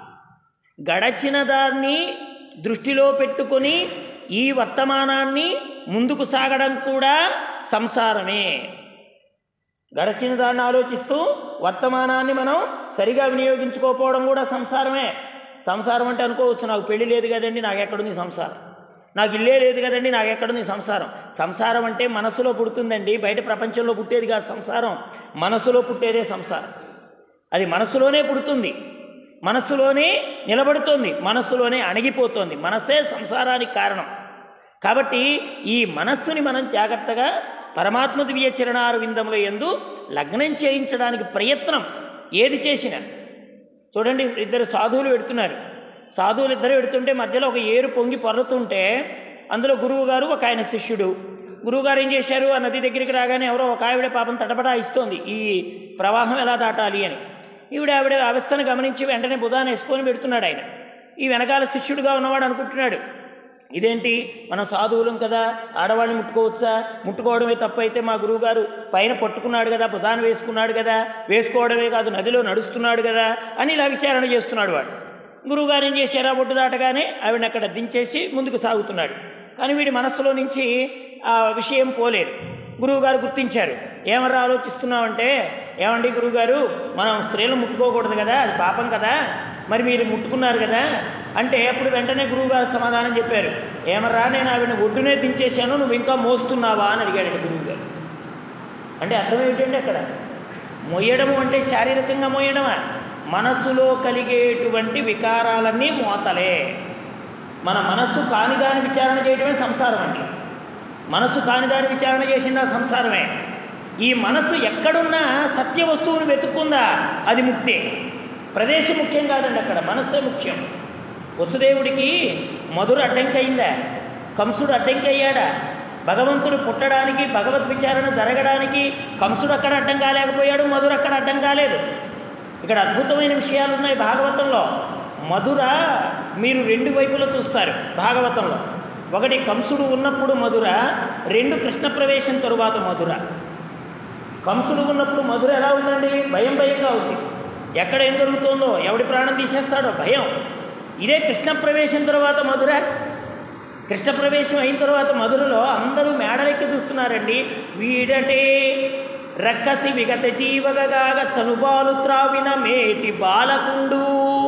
గడచిన దాన్ని దృష్టిలో పెట్టుకొని ఈ వర్తమానాన్ని ముందుకు సాగడం కూడా సంసారమే గడచిన దాన్ని ఆలోచిస్తూ వర్తమానాన్ని మనం సరిగా వినియోగించుకోకపోవడం కూడా సంసారమే సంసారం అంటే అనుకోవచ్చు నాకు పెళ్లి లేదు కదండి నాకు ఎక్కడుంది సంసారం నాకు ఇల్లే లేదు కదండి నాకు ఎక్కడుంది సంసారం సంసారం అంటే మనసులో పుడుతుందండి బయట ప్రపంచంలో పుట్టేది కాదు సంసారం మనసులో పుట్టేదే సంసారం అది మనసులోనే పుడుతుంది మనస్సులోనే నిలబడుతోంది మనస్సులోనే అణిగిపోతోంది మనస్సే సంసారానికి కారణం కాబట్టి ఈ మనస్సుని మనం జాగ్రత్తగా పరమాత్మ దివ్య చరణారు విందముల ఎందు లగ్నం చేయించడానికి ప్రయత్నం ఏది చేసినా చూడండి ఇద్దరు సాధువులు పెడుతున్నారు సాధువులు ఇద్దరు పెడుతుంటే మధ్యలో ఒక ఏరు పొంగి పొర్లుతుంటే అందులో గురువు గారు ఒక ఆయన శిష్యుడు గురువుగారు ఏం చేశారు ఆ నది దగ్గరికి రాగానే ఎవరో ఒక ఆవిడ పాపం తటపటా ఇస్తోంది ఈ ప్రవాహం ఎలా దాటాలి అని ఈవిడ ఆవిడ అవస్థను గమనించి వెంటనే బుధాన్ని వేసుకొని పెడుతున్నాడు ఆయన ఈ వెనకాల శిష్యుడిగా ఉన్నవాడు అనుకుంటున్నాడు ఇదేంటి మనం సాధువులం కదా ఆడవాళ్ళని ముట్టుకోవచ్చా ముట్టుకోవడమే తప్పైతే మా గురువుగారు పైన పట్టుకున్నాడు కదా బుధాన్ని వేసుకున్నాడు కదా వేసుకోవడమే కాదు నదిలో నడుస్తున్నాడు కదా అని ఇలా విచారణ చేస్తున్నాడు వాడు గురువుగారు ఏం చేశారా ఒడ్డు దాటగానే ఆవిడని అక్కడ దించేసి ముందుకు సాగుతున్నాడు కానీ వీడి మనస్సులో నుంచి ఆ విషయం పోలేదు గురువుగారు గుర్తించారు ఏమరా ఆలోచిస్తున్నామంటే ఏమండి గురువుగారు మనం స్త్రీలు ముట్టుకోకూడదు కదా అది పాపం కదా మరి మీరు ముట్టుకున్నారు కదా అంటే అప్పుడు వెంటనే గురువుగారు సమాధానం చెప్పారు ఏమరా నేను ఆవిడని ఒడ్డునే దించేశాను నువ్వు ఇంకా మోస్తున్నావా అని అడిగాడండి గురువుగారు అంటే అర్థం ఏమిటండి అక్కడ మొయ్యడము అంటే శారీరకంగా మోయడమా మనస్సులో కలిగేటువంటి వికారాలన్నీ మోతలే మన మనస్సు కానిదాని విచారణ చేయడమే సంసారం అండి మనస్సు కానిదాని విచారణ చేసిందా సంసారమే ఈ మనస్సు ఎక్కడున్నా సత్య వస్తువును వెతుక్కుందా అది ముక్తే ప్రదేశం ముఖ్యం కాదండి అక్కడ మనస్సే ముఖ్యం వసుదేవుడికి మధుర అడ్డంకి అయిందా కంసుడు అడ్డంకి అయ్యాడా భగవంతుడు పుట్టడానికి భగవద్ విచారణ జరగడానికి కంసుడు అక్కడ అడ్డం కాలేకపోయాడు మధుర అక్కడ అడ్డం కాలేదు ఇక్కడ అద్భుతమైన విషయాలు ఉన్నాయి భాగవతంలో మధుర మీరు రెండు వైపులో చూస్తారు భాగవతంలో ఒకటి కంసుడు ఉన్నప్పుడు మధుర రెండు కృష్ణ ప్రవేశం తరువాత మధుర కంసుడు ఉన్నప్పుడు మధుర ఎలా ఉందండి భయం భయంగా ఉంది ఎక్కడ ఏం జరుగుతుందో ఎవడి ప్రాణం తీసేస్తాడో భయం ఇదే కృష్ణ ప్రవేశం తర్వాత మధుర కృష్ణ ప్రవేశం అయిన తర్వాత మధురలో అందరూ మేడలెక్కి చూస్తున్నారండి వీడటే రక్కసి విగత జీవగగాగ చనుబాలు త్రావిన మేటి బాలకుండు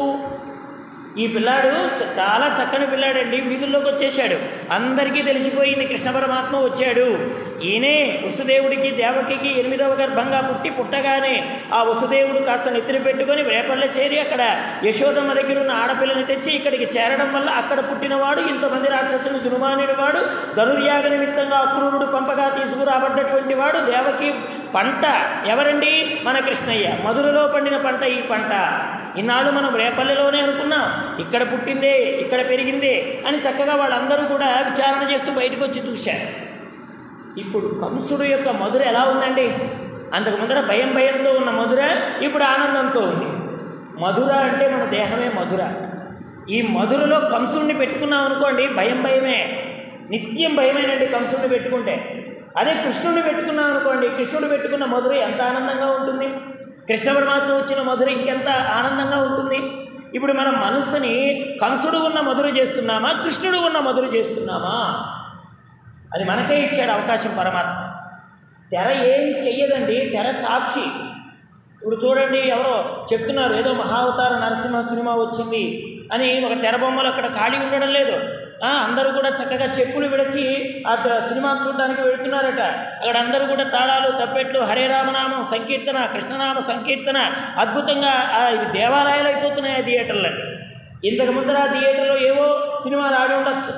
ఈ పిల్లాడు చ- చాలా చక్కని పిల్లాడండి వీధుల్లోకి వచ్చేసాడు అందరికీ తెలిసిపోయింది కృష్ణ పరమాత్మ వచ్చాడు ఈయనే వసుదేవుడికి దేవకికి ఎనిమిదవ గర్భంగా పుట్టి పుట్టగానే ఆ వసుదేవుడు కాస్త నెత్తిన పెట్టుకొని రేపల్లె చేరి అక్కడ యశోదమ్మ దగ్గర ఉన్న ఆడపిల్లని తెచ్చి ఇక్కడికి చేరడం వల్ల అక్కడ పుట్టినవాడు ఇంతమంది రాక్షసుని దుర్మానుడి వాడు ధనుర్యాగ నిమిత్తంగా అక్రూరుడు పంపగా తీసుకురాబడ్డటువంటి వాడు దేవకి పంట ఎవరండి మన కృష్ణయ్య మధురలో పండిన పంట ఈ పంట ఇన్నాళ్ళు మనం రేపల్లెలోనే అనుకున్నాం ఇక్కడ పుట్టిందే ఇక్కడ పెరిగిందే అని చక్కగా వాళ్ళందరూ కూడా విచారణ చేస్తూ బయటకు వచ్చి చూశారు ఇప్పుడు కంసుడు యొక్క మధుర ఎలా ఉందండి అంతకు ముందర భయం భయంతో ఉన్న మధుర ఇప్పుడు ఆనందంతో ఉంది మధుర అంటే మన దేహమే మధుర ఈ మధురలో కంసుడిని పెట్టుకున్నాం అనుకోండి భయం భయమే నిత్యం భయమేనండి కంసుడిని పెట్టుకుంటే అదే కృష్ణుడిని పెట్టుకున్నాం అనుకోండి కృష్ణుడు పెట్టుకున్న మధుర ఎంత ఆనందంగా ఉంటుంది కృష్ణ పరమాత్మ వచ్చిన మధుర ఇంకెంత ఆనందంగా ఉంటుంది ఇప్పుడు మనం మనస్సుని కంసుడు ఉన్న మధుర చేస్తున్నామా కృష్ణుడు ఉన్న మధుర చేస్తున్నామా అది మనకే ఇచ్చాడు అవకాశం పరమాత్మ తెర ఏం చెయ్యదండి తెర సాక్షి ఇప్పుడు చూడండి ఎవరో చెప్తున్నారు ఏదో మహావతార నరసింహ సినిమా వచ్చింది అని ఒక తెర బొమ్మలు అక్కడ ఖాళీ ఉండడం లేదు ఆ, అందరూ కూడా చక్కగా చెప్పులు విడిచి ఆ ద- సినిమా చూడడానికి వెళుతున్నారట అక్కడ అందరూ కూడా తాళాలు తప్పెట్లు హరే రామనామం సంకీర్తన కృష్ణనామ సంకీర్తన అద్భుతంగా ఆ, ఇవి దేవాలయాలు అయిపోతున్నాయి ఆ థియేటర్లో ఇంతకు ముందర ఆ థియేటర్లో ఏవో సినిమాలు ఆడి ఉండొచ్చు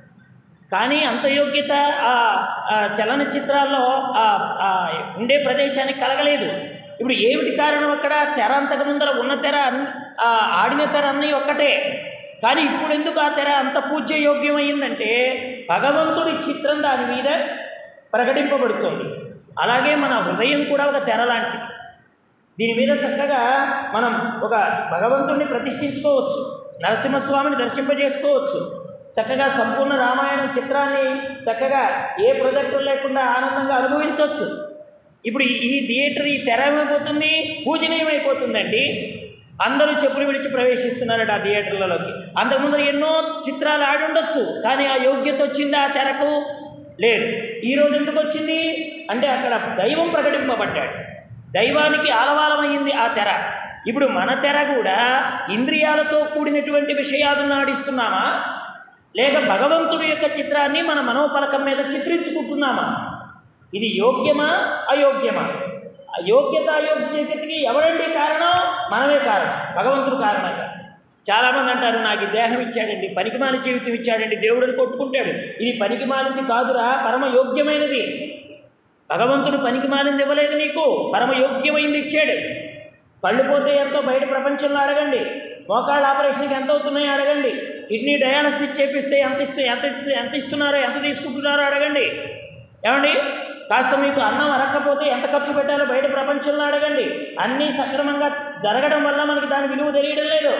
కానీ అంత యోగ్యత ఆ ఆ చలనచిత్రాల్లో ఆ ఆ ఉండే ప్రదేశానికి కలగలేదు ఇప్పుడు ఏమిటి కారణం అక్కడ తెర అంతకు ముందర ఉన్న తెర అన్- ఆ ఆడిన తెర అన్నీ ఒక్కటే కానీ ఇప్పుడు ఎందుకు ఆ తెర అంత పూజ్య యోగ్యమైందంటే భగవంతుడి చిత్రం దాని మీద ప్రకటింపబడుతోంది అలాగే మన హృదయం కూడా ఒక తెర లాంటిది దీని మీద చక్కగా మనం ఒక భగవంతుణ్ణి ప్రతిష్ఠించుకోవచ్చు నరసింహస్వామిని దర్శింపజేసుకోవచ్చు చక్కగా సంపూర్ణ రామాయణం చిత్రాన్ని చక్కగా ఏ ప్రొజెక్టర్ లేకుండా ఆనందంగా అనుభవించవచ్చు ఇప్పుడు ఈ- ఈ థియేటర్ ఈ తెర ఏమైపోతుంది పూజనీయమైపోతుందండి అందరూ చెప్పులు విడిచి ప్రవేశిస్తున్నారట ఆ థియేటర్లలోకి అంతకుముందు ఎన్నో చిత్రాలు ఆడి ఉండొచ్చు కానీ ఆ యోగ్యత వచ్చిందా ఆ తెరకు లేదు ఈరోజు ఎందుకు వచ్చింది అంటే అక్కడ దైవం ప్రకటింపబడ్డాడు దైవానికి ఆలవాలమైంది ఆ తెర ఇప్పుడు మన తెర కూడా ఇంద్రియాలతో కూడినటువంటి విషయాలను ఆడిస్తున్నామా లేక భగవంతుడి యొక్క చిత్రాన్ని మన మనోపలకం మీద చిత్రించుకుంటున్నామా ఇది యోగ్యమా అయోగ్యమా అయోగ్యత అయోగ్యతకి ఎవరండి కారణం మనమే కారణం భగవంతుడు కారణం చాలామంది అంటారు నాకు ఈ దేహం ఇచ్చాడండి పనికిమాలి జీవితం ఇచ్చాడండి దేవుడిని కొట్టుకుంటాడు ఇది పనికిమాలింది కాదురా పరమ యోగ్యమైనది భగవంతుడు పనికి మాలింది ఇవ్వలేదు నీకు పరమ యోగ్యమైంది ఇచ్చాడు కళ్ళు పోతే ఎంతో బయట ప్రపంచంలో అడగండి మోకాళ్ళ ఆపరేషన్కి ఎంత అవుతున్నాయో అడగండి కిడ్నీ డయాలసిస్ చేపిస్తే ఎంత ఇస్తూ ఎంత ఇస్తు- ఎంత ఇస్తున్నారో ఎంత తీసుకుంటున్నారో అడగండి ఏమండి కాస్త మీకు అన్నం అరక్కపోతే ఎంత ఖర్చు పెట్టాలో బయట ప్రపంచంలో అడగండి అన్నీ సక్రమంగా జరగడం వల్ల మనకి దాని విలువ తెలియడం లేదు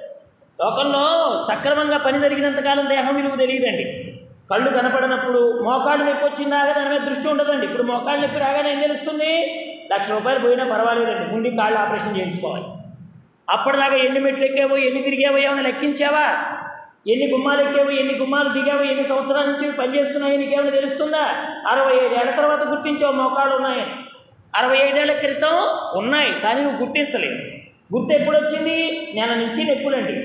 లోకంలో సక్రమంగా పని జరిగినంతకాలం దేహం విలువ తెలియదండి కళ్ళు కనపడినప్పుడు మోకాళ్ళు నొప్పి వచ్చిందా దాని మీద దృష్టి ఉండదండి ఇప్పుడు మోకాళ్ళు నొప్పి రాగానే ఏం తెలుస్తుంది లక్ష రూపాయలు పోయినా పర్వాలేదండి ముందు కాళ్ళు ఆపరేషన్ చేయించుకోవాలి అప్పటిదాకా ఎన్ని మెట్లు ఎక్కావో ఎన్ని తిరిగావో ఏమైనా లెక్కించావా ఎన్ని గుమ్మాలు ఎక్కావో ఎన్ని గుమ్మాలు దిగావో ఎన్ని సంవత్సరాల నుంచి ఇవి పనిచేస్తున్నాయో నీకేమైనా తెలుస్తుందా అరవై ఐదేళ్ల తర్వాత గుర్తించావు మోకాళ్ళు ఉన్నాయని అరవై ఐదేళ్ల క్రితం ఉన్నాయి కానీ నువ్వు గుర్తించలేవు గుర్తు ఎప్పుడు వచ్చింది నెల నుంచి నొప్పులండి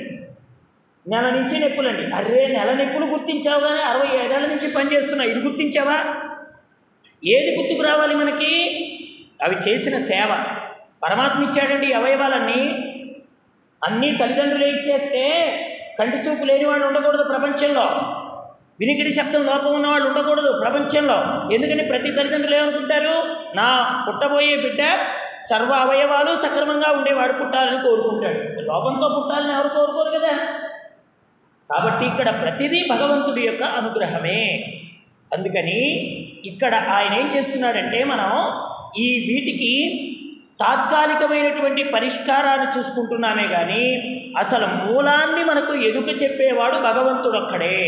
నెల నుంచి నొప్పులండి అరే నెల నొప్పులు గుర్తించావు కానీ అరవై ఐదేళ్ల నుంచి పనిచేస్తున్నావు ఇది గుర్తించావా ఏది గుర్తుకు రావాలి మనకి అవి చేసిన సేవ పరమాత్మ ఇచ్చాడండి ఈ అవయవాలన్నీ అన్నీ తల్లిదండ్రులే ఇచ్చేస్తే కంటి చూపు లేనివాడు ఉండకూడదు ప్రపంచంలో వినికిడి శబ్దం లోపం ఉన్నవాళ్ళు ఉండకూడదు ప్రపంచంలో ఎందుకని ప్రతి తల్లిదండ్రులు ఏమనుకుంటారు నా పుట్టబోయే బిడ్డ సర్వ అవయవాలు సక్రమంగా ఉండేవాడు పుట్టాలని కోరుకుంటాడు లోపంతో పుట్టాలని ఎవరు కోరుకోరు కదా కాబట్టి ఇక్కడ ప్రతిదీ భగవంతుడి యొక్క అనుగ్రహమే అందుకని ఇక్కడ ఆయన ఏం చేస్తున్నాడంటే మనం ఈ వీటికి తాత్కాలికమైనటువంటి పరిష్కారాన్ని చూసుకుంటున్నామే కానీ అసలు మూలాన్ని మనకు ఎదుక చెప్పేవాడు భగవంతుడొక్కడే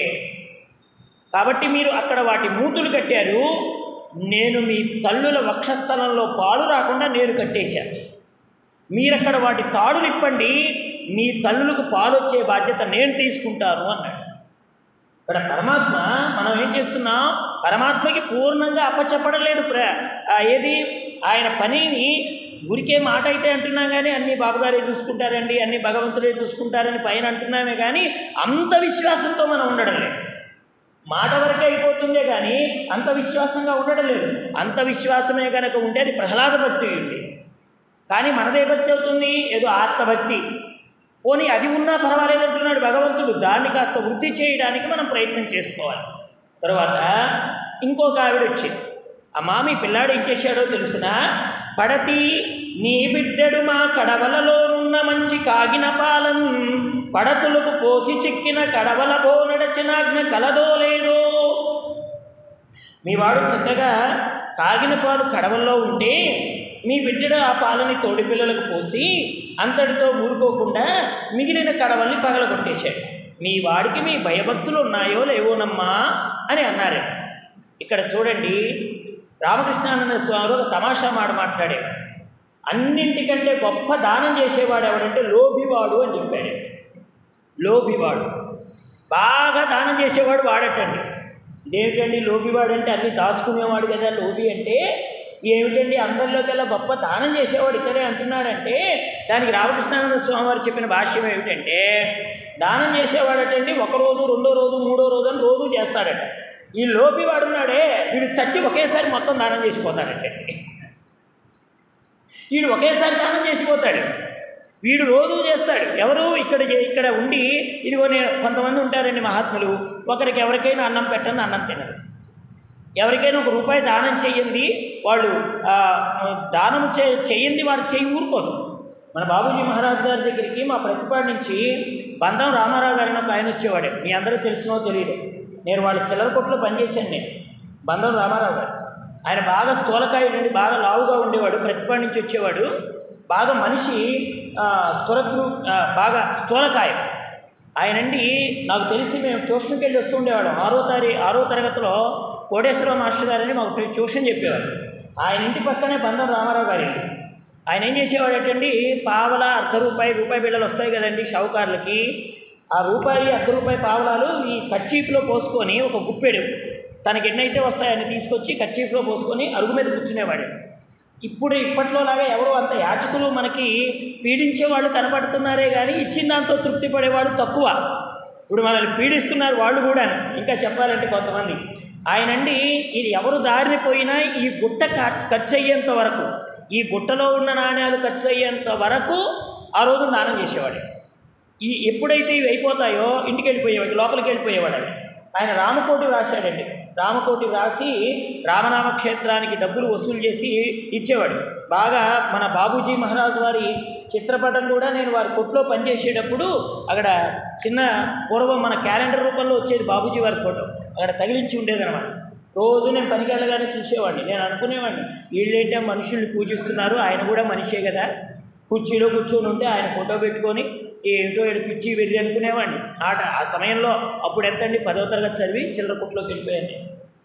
కాబట్టి మీరు అక్కడ వాటి మూతులు కట్టారు నేను మీ తల్లుల వక్షస్థలంలో పాలు రాకుండా నేను కట్టేశాను మీరక్కడ వాటి తాడులు ఇప్పండి మీ తల్లులకు పాలు వచ్చే బాధ్యత నేను తీసుకుంటాను అన్నాడు ఇక్కడ పరమాత్మ మనం ఏం చేస్తున్నాం పరమాత్మకి పూర్ణంగా అప్పచెప్పడలేదు ప్ర ఆ ఏది ఆయన పనిని ఊరికే మాట అయితే అంటున్నాం కానీ అన్ని బాబుగారే చూసుకుంటారండి అన్ని భగవంతుడే చూసుకుంటారని పైన అంటున్నామే కానీ అంత విశ్వాసంతో మనం ఉండడం లేదు మాట వరకే అయిపోతుందే కానీ అంత విశ్వాసంగా ఉండడం లేదు అంత విశ్వాసమే కనుక ఉంటే అది ప్రహ్లాద భక్తి ఉంది కానీ మనదే భక్తి అవుతుంది ఏదో ఆత్మభక్తి పోనీ అది ఉన్నా పర్వాలేదంటున్నాడు భగవంతుడు దాన్ని కాస్త వృద్ధి చేయడానికి మనం ప్రయత్నం చేసుకోవాలి తర్వాత ఇంకొక ఆవిడ వచ్చింది అమ్మా మీ పిల్లాడు ఏం చేశాడో తెలుసునా పడతి నీ బిడ్డడు మా కడవలలోనున్న మంచి కాగిన పాలం పడతులకు పోసి చిక్కిన కడవల బో నడచినాజ్ఞ కలదో లేదో మీ వాడు చక్కగా కాగిన పాలు కడవల్లో ఉంటే మీ బిడ్డడు ఆ పాలని తోడి పిల్లలకు పోసి అంతటితో ఊరుకోకుండా మిగిలిన కడవల్ని పగలగొట్టేశాడు మీ వాడికి మీ భయభక్తులు ఉన్నాయో లేవోనమ్మా అని అన్నారు ఇక్కడ చూడండి రామకృష్ణానంద స్వామి ఒక తమాషా మాట మాట్లాడాడు అన్నింటికంటే గొప్ప దానం చేసేవాడు ఎవడంటే లోభివాడు అని చెప్పాడు లోభివాడు బాగా దానం చేసేవాడు వాడటండి ఇదేమిటండి లోభివాడు అంటే అన్ని దాచుకునేవాడు కదా లోభి అంటే ఏమిటండి అందరిలోకెల్లా గొప్ప దానం చేసేవాడు ఇక్కడే అంటున్నాడంటే దానికి రామకృష్ణానంద స్వామి వారు చెప్పిన భాష్యం ఏమిటంటే దానం చేసేవాడటండి ఒక రోజు రెండో రోజు మూడో రోజు అని రోజు చేస్తాడట ఈ లోపి వాడున్నాడే వీడు చచ్చి ఒకేసారి మొత్తం దానం చేసిపోతాడంటే వీడు ఒకేసారి దానం చేసిపోతాడు వీడు రోజు చేస్తాడు ఎవరు ఇక్కడ చే- ఇక్కడ ఉండి ఇదిగో నేను కొంతమంది ఉంటారండి మహాత్ములు ఒకరికి ఎవరికైనా అన్నం పెట్టండి అన్నం తినరు ఎవరికైనా ఒక రూపాయి దానం చేయండి వాళ్ళు ఆ, దానం చే చేయండి వారు చేయి ఊరుకోరు మన బాబూజీ మహారాజ్ గారి దగ్గరికి మా ప్రతిపాడు నుంచి బంధం రామారావు గారిని ఒక ఆయన వచ్చేవాడు మీ అందరూ తెలిసినో తెలియదు నేను వాళ్ళ చిల్లర కొట్లో పనిచేశాను నేను బంధం రామారావు గారు ఆయన బాగా స్థూలకాయ నుండి బాగా లావుగా ఉండేవాడు ప్రతిపాడు నుంచి వచ్చేవాడు బాగా మనిషి ఆ, స్థూలద్రు ఆ, బాగా స్థూలకాయ ఆయనండి నాకు తెలిసి మేము ట్యూషన్కి వెళ్ళి వస్తుండేవాడు ఆరో తారీ ఆరో తరగతిలో కోటేశ్వరరావు మాస్టర్ గారని మాకు ట్యూ- ట్యూషన్ చెప్పేవారు ఆయన ఇంటి పక్కనే బంధం రామారావు గారి ఇల్లు ఆయన ఏం చేసేవాడటండి పావల అర్ధ రూపాయి రూపాయి బిళ్ళలు వస్తాయి కదండి షావుకారులకి ఆ రూపాయి అర్ధ రూపాయి పావలాలు ఈ కచ్చీపులో పోసుకొని ఒక గుప్పెడు తనకి ఎన్నైతే వస్తాయని తీసుకొచ్చి కచ్చీపులో పోసుకొని అరుగు మీద కూర్చునేవాడు ఇప్పుడు ఇప్పట్లోలాగా ఎవరు అంత యాచకులు మనకి పీడించే వాళ్ళు కనపడుతున్నారే కానీ ఇచ్చిన దాంతో తృప్తి పడేవాడు తక్కువ ఇప్పుడు మనల్ని పీడిస్తున్నారు వాళ్ళు కూడా ఇంకా చెప్పాలంటే కొంతమంది ఆయనండి ఇది ఎవరు దారిని పోయినా ఈ గుట్ట ఖర్- ఖర్చు అయ్యేంత వరకు ఈ గుట్టలో ఉన్న నాణ్యాలు ఖర్చు అయ్యేంత వరకు ఆ రోజు దానం చేసేవాడు ఈ ఎప్పుడైతే ఇవి అయిపోతాయో ఇంటికి వెళ్ళిపోయేవాడు లోపలికి వెళ్ళిపోయేవాడు ఆయన. ఆయన రామకోటి రాశాడండి రామకోటి రాసి రామనామ క్షేత్రానికి డబ్బులు వసూలు చేసి ఇచ్చేవాడు బాగా మన బాబూజీ మహారాజు వారి చిత్రపటం కూడా నేను వారి కొట్లో పనిచేసేటప్పుడు అక్కడ చిన్న పూర్వం మన క్యాలెండర్ రూపంలో వచ్చేది బాబూజీ వారి ఫోటో అక్కడ తగిలించి ఉండేదన్నమాట రోజు నేను పనికి వెళ్ళగానే చూసేవాడిని నేను అనుకునేవాడిని వీళ్ళేంటే మనుషుల్ని పూజిస్తున్నారు ఆయన కూడా మనిషే కదా కుర్చీలో కూర్చొని ఉంటే ఆయన ఫోటో పెట్టుకొని ఏమిటో ఏడు పిచ్చి వెర్రి అనుకునేవాడిని ఆట ఆ సమయంలో అప్పుడు ఎంతండి పదవ తరగతి చదివి చిల్లర కుట్లోకి వెళ్ళిపోయాను నేను.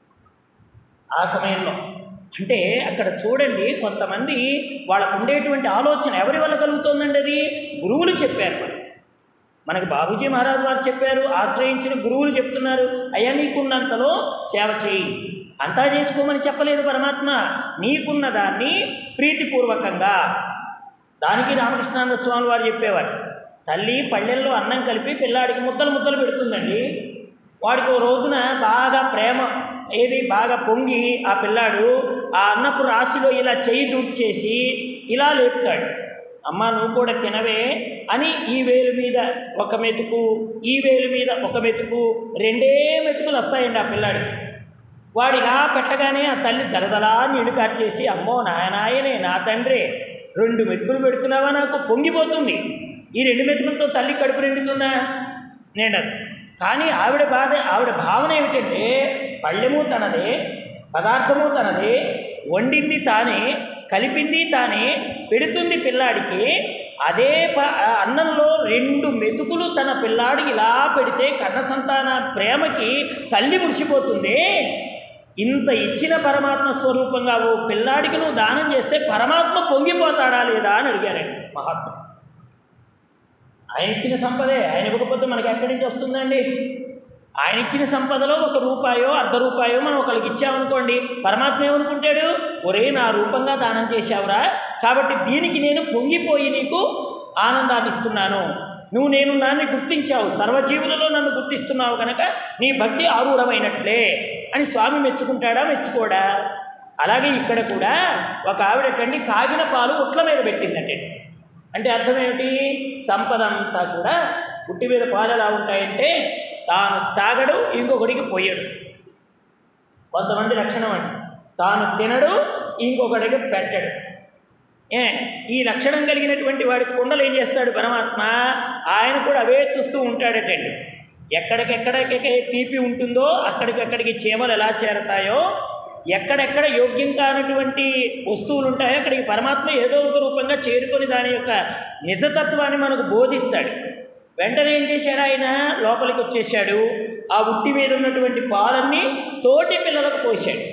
ఆ సమయంలో అంటే అక్కడ చూడండి కొంతమంది వాళ్ళకు ఉండేటువంటి ఆలోచన ఎవరి వల్ల కలుగుతోందండి అది గురువులు చెప్పారు మనకి మనకి బాబూజీ మహారాజ్ వారు చెప్పారు ఆశ్రయించిన గురువులు చెప్తున్నారు అయ్యా నీకున్నంతలో సేవ చేయి అంతా చేసుకోమని చెప్పలేదు పరమాత్మ నీకున్న దాన్ని ప్రీతిపూర్వకంగా దానికి రామకృష్ణానంద స్వామి వారు చెప్పేవారు తల్లి పళ్ళెల్లో అన్నం కలిపి పిల్లాడికి ముద్దలు ముద్దలు పెడుతుందండి వాడికి ఓ రోజున బాగా ప్రేమ ఏది బాగా పొంగి ఆ పిల్లాడు ఆ అన్నపు రాశిలో ఇలా చెయ్యి దూర్చేసి ఇలా లేపుతాడు అమ్మ నువ్వు కూడా తినవే అని ఈ వేలు మీద ఒక మెతుకు ఈ వేలు మీద ఒక మెతుకు రెండే మెతుకులు వస్తాయండి ఆ పిల్లాడికి వాడు ఇలా పెట్టగానే ఆ తల్లి జలదలా నీళ్లు కార్చేసి అమ్మో నాయనాయనే నా తండ్రి రెండు మెతుకులు పెడుతున్నావా నాకు పొంగిపోతుంది ఈ రెండు మెతుకులతో తల్లి కడుపు నిండుతుందా నిండదు కానీ ఆవిడ బాధ ఆవిడ భావన ఏమిటంటే పళ్ళెము తనదే పదార్థము తనదే వండింది తానే కలిపింది తానే పెడుతుంది పిల్లాడికి అదే ప ఆ అన్నంలో రెండు మెతుకులు తన పిల్లాడు ఇలా పెడితే కన్న సంతాన ప్రేమకి తల్లి మురిసిపోతుంది ఇంత ఇచ్చిన పరమాత్మ స్వరూపంగా ఓ పిల్లాడికి నువ్వు దానం చేస్తే పరమాత్మ పొంగిపోతాడా లేదా అని అడిగారండి మహాత్మ ఆయన ఇచ్చిన సంపదే ఆయన ఇవ్వకపోతే మనకి ఎక్కడి నుంచి వస్తుందండి ఆయన ఇచ్చిన సంపదలో ఒక రూపాయో అర్ధ రూపాయో మనం ఒకరికి ఇచ్చామనుకోండి పరమాత్మ ఏమనుకుంటాడు ఒరే నా రూపంగా దానం చేశావురా కాబట్టి దీనికి నేను పొంగిపోయి నీకు ఆనందాన్ని ఇస్తున్నాను నువ్వు నేను నాన్ని గుర్తించావు సర్వజీవులలో నన్ను గుర్తిస్తున్నావు కనుక నీ భక్తి ఆరూఢమైనట్లే అని స్వామి మెచ్చుకుంటాడా మెచ్చుకోడా అలాగే ఇక్కడ కూడా ఒక ఆవిడటండి కాగిన పాలు ఉట్ల మీద పెట్టిందంటే అంటే అర్థం ఏమిటి సంపద అంతా కూడా పుట్టి మీద పాలు ఎలా ఉంటాయంటే తాను తాగడు ఇంకొకడికి పోయడు కొంతమంది లక్షణం అండి తాను తినడు ఇంకొకడికి పెట్టడు ఏ ఈ లక్షణం కలిగినటువంటి వాడి కుండలు ఏం చేస్తాడు పరమాత్మ ఆయన కూడా అవే చూస్తూ ఉంటాడటండి ఎక్కడికెక్కడికి తీపి ఉంటుందో అక్కడికక్కడికి చీమలు ఎలా చేరతాయో ఎక్కడెక్కడ యోగ్యం కానటువంటి వస్తువులు ఉంటాయో అక్కడికి పరమాత్మ ఏదో ఒక రూపంగా చేరుకొని దాని యొక్క నిజతత్వాన్ని మనకు బోధిస్తాడు వెంటనే ఏం చేశాడు ఆయన లోపలికి వచ్చేసాడు ఆ ఉట్టి మీద ఉన్నటువంటి పాలన్నీ తోటి పిల్లలకు పోశాడు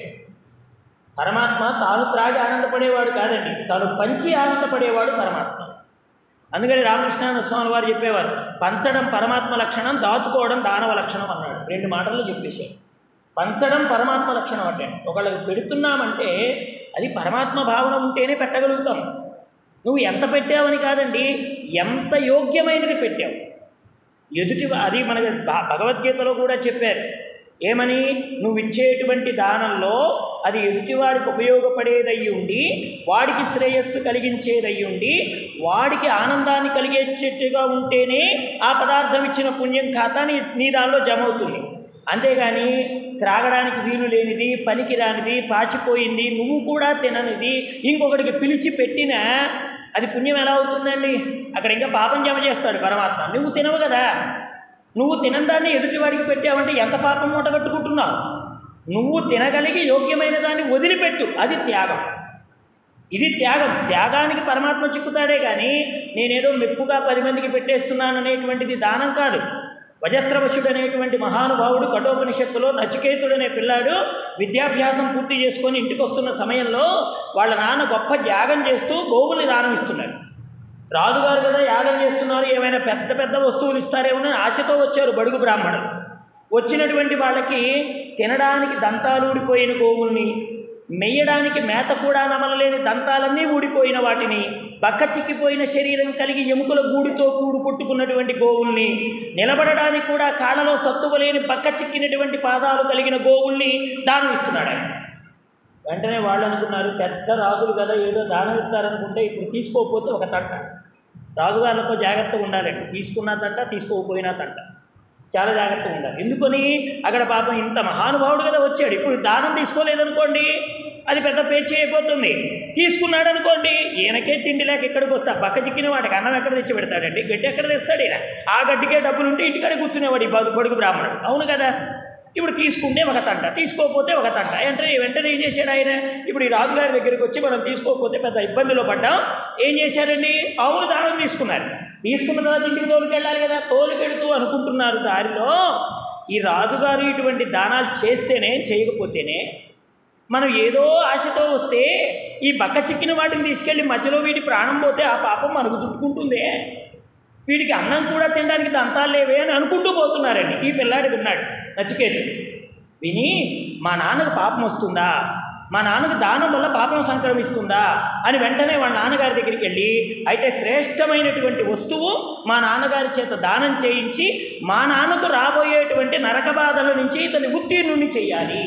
పరమాత్మ తాను త్రాగి ఆనందపడేవాడు కాదండి తాను పంచి ఆనందపడేవాడు పరమాత్మ అందుకని రామకృష్ణానంద స్వామి వారు చెప్పేవారు పంచడం పరమాత్మ లక్షణం దాచుకోవడం దానవ లక్షణం అన్నాడు రెండు మాటలు చెప్పేశాడు పంచడం పరమాత్మ లక్షణం అంటే ఒకళ్ళకి పెడుతున్నామంటే అది పరమాత్మ భావన ఉంటేనే పెట్టగలుగుతాం నువ్వు ఎంత పెట్టావని కాదండి ఎంత యోగ్యమైనది పెట్టావు ఎదుటి అది మనకి భ- భగవద్గీతలో కూడా చెప్పారు ఏమని నువ్వు ఇచ్చేటువంటి దానంలో అది ఎదుటివాడికి ఉపయోగపడేదయ్యి ఉండి వాడికి శ్రేయస్సు కలిగించేదయ్యి ఉండి వాడికి ఆనందాన్ని కలిగేటట్టుగా ఉంటేనే ఆ పదార్థం ఇచ్చిన పుణ్యం ఖాతా నీ నీ దానిలో జమ అవుతుంది అంతేగాని త్రాగడానికి వీలు లేనిది పనికి రానిది పాచిపోయింది నువ్వు కూడా తిననిది ఇంకొకటికి పిలిచి పెట్టినా అది పుణ్యం ఎలా అవుతుందండి అక్కడ ఇంకా పాపం జమ చేస్తాడు పరమాత్మ నువ్వు తినవు కదా నువ్వు తినదాన్ని ఎదుటివాడికి పెట్టావంటే ఎంత పాపం మూట కట్టుకుంటున్నావు నువ్వు తినగలిగి యోగ్యమైన దాన్ని వదిలిపెట్టు అది త్యాగం ఇది త్యాగం త్యాగానికి పరమాత్మ చిక్కుతాడే కానీ నేనేదో మెప్పుగా పది మందికి పెట్టేస్తున్నాను అనేటువంటిది దానం కాదు వజస్రవశుడు అనేటువంటి మహానుభావుడు కఠోపనిషత్తులో నచికేతుడు అనే పిల్లాడు విద్యాభ్యాసం పూర్తి చేసుకొని ఇంటికి వస్తున్న సమయంలో వాళ్ళ నాన్న గొప్ప యాగం చేస్తూ గోవుల్ని దానం ఇస్తున్నాడు రాజుగారు కదా యాగం చేస్తున్నారు ఏమైనా పెద్ద పెద్ద వస్తువులు ఇస్తారేమో అని ఆశతో వచ్చారు బడుగు బ్రాహ్మణులు వచ్చినటువంటి వాళ్ళకి తినడానికి దంతాలు ఊడిపోయిన గోవుల్ని మెయ్యడానికి మేత కూడా నమలలేని దంతాలన్నీ ఊడిపోయిన వాటిని బక్క చిక్కిపోయిన శరీరం కలిగి ఎముకల గూడుతో కూడు కొట్టుకున్నటువంటి గోవుల్ని నిలబడడానికి కూడా కాళ్ళలో సత్తువలేని బక్క చిక్కినటువంటి పాదాలు కలిగిన గోవుల్ని దానం ఇస్తున్నాడు ఆయన వెంటనే వాళ్ళు అనుకున్నారు పెద్ద రాజులు కదా ఏదో దానం ఇస్తారనుకుంటే ఇప్పుడు తీసుకోకపోతే ఒక తంట రాజుగారులతో జాగ్రత్తగా ఉండాలండి తీసుకున్న తంట తీసుకోకపోయినా తంట చాలా జాగ్రత్తగా ఉండాలి ఎందుకని అక్కడ పాపం ఇంత మహానుభావుడు కదా వచ్చాడు ఇప్పుడు దానం తీసుకోలేదనుకోండి అది పెద్ద పేచీ అయిపోతుంది తీసుకున్నాడు అనుకోండి ఈయనకే తిండి లేక ఎక్కడికి వస్తా పక్క చిక్కిన వాడికి అన్నం ఎక్కడ తెచ్చి పెడతాడండి గడ్డి ఎక్కడ తెస్తాడు ఈయన ఆ గడ్డికే డబ్బులు ఉంటే ఇంటికాడే కూర్చునేవాడు ఈ బడు- బడుగు బ్రాహ్మణుడు అవును కదా ఇప్పుడు తీసుకుంటే ఒక తంట తీసుకోకపోతే ఒక తంట వెంటనే వెంటనే ఏం చేశాడు ఆయన ఇప్పుడు ఈ రాజుగారి దగ్గరికి వచ్చి మనం తీసుకోకపోతే పెద్ద ఇబ్బందిలో పడ్డాం ఏం చేశారండి ఆవులు దానం తీసుకున్నారు తీసుకున్న తర్వాత ఇంటికి తోలుకెళ్ళాలి కదా తోలుకెడుతూ అనుకుంటున్నారు దారిలో ఈ రాజుగారు ఇటువంటి దానాలు చేస్తేనే చేయకపోతేనే మనం ఏదో ఆశతో వస్తే ఈ బక్క చిక్కిన వాటిని తీసుకెళ్ళి మధ్యలో వీటి ప్రాణం పోతే ఆ పాపం మనకు చుట్టుకుంటుందే వీడికి అన్నం కూడా తినడానికి దంతాలు లేవే అని అనుకుంటూ పోతున్నారండి ఈ పిల్లాడు విన్నాడు నచికేతుడు విని మా నాన్నకు పాపం వస్తుందా మా నాన్నకు దానం వల్ల పాపం సంక్రమిస్తుందా అని వెంటనే వాళ్ళ నాన్నగారి దగ్గరికి వెళ్ళి అయితే శ్రేష్టమైనటువంటి వస్తువు మా నాన్నగారి చేత దానం చేయించి మా నాన్నకు రాబోయేటువంటి నరక బాధల నుంచి ఇతని ఉత్తీర్ణుని చెయ్యాలి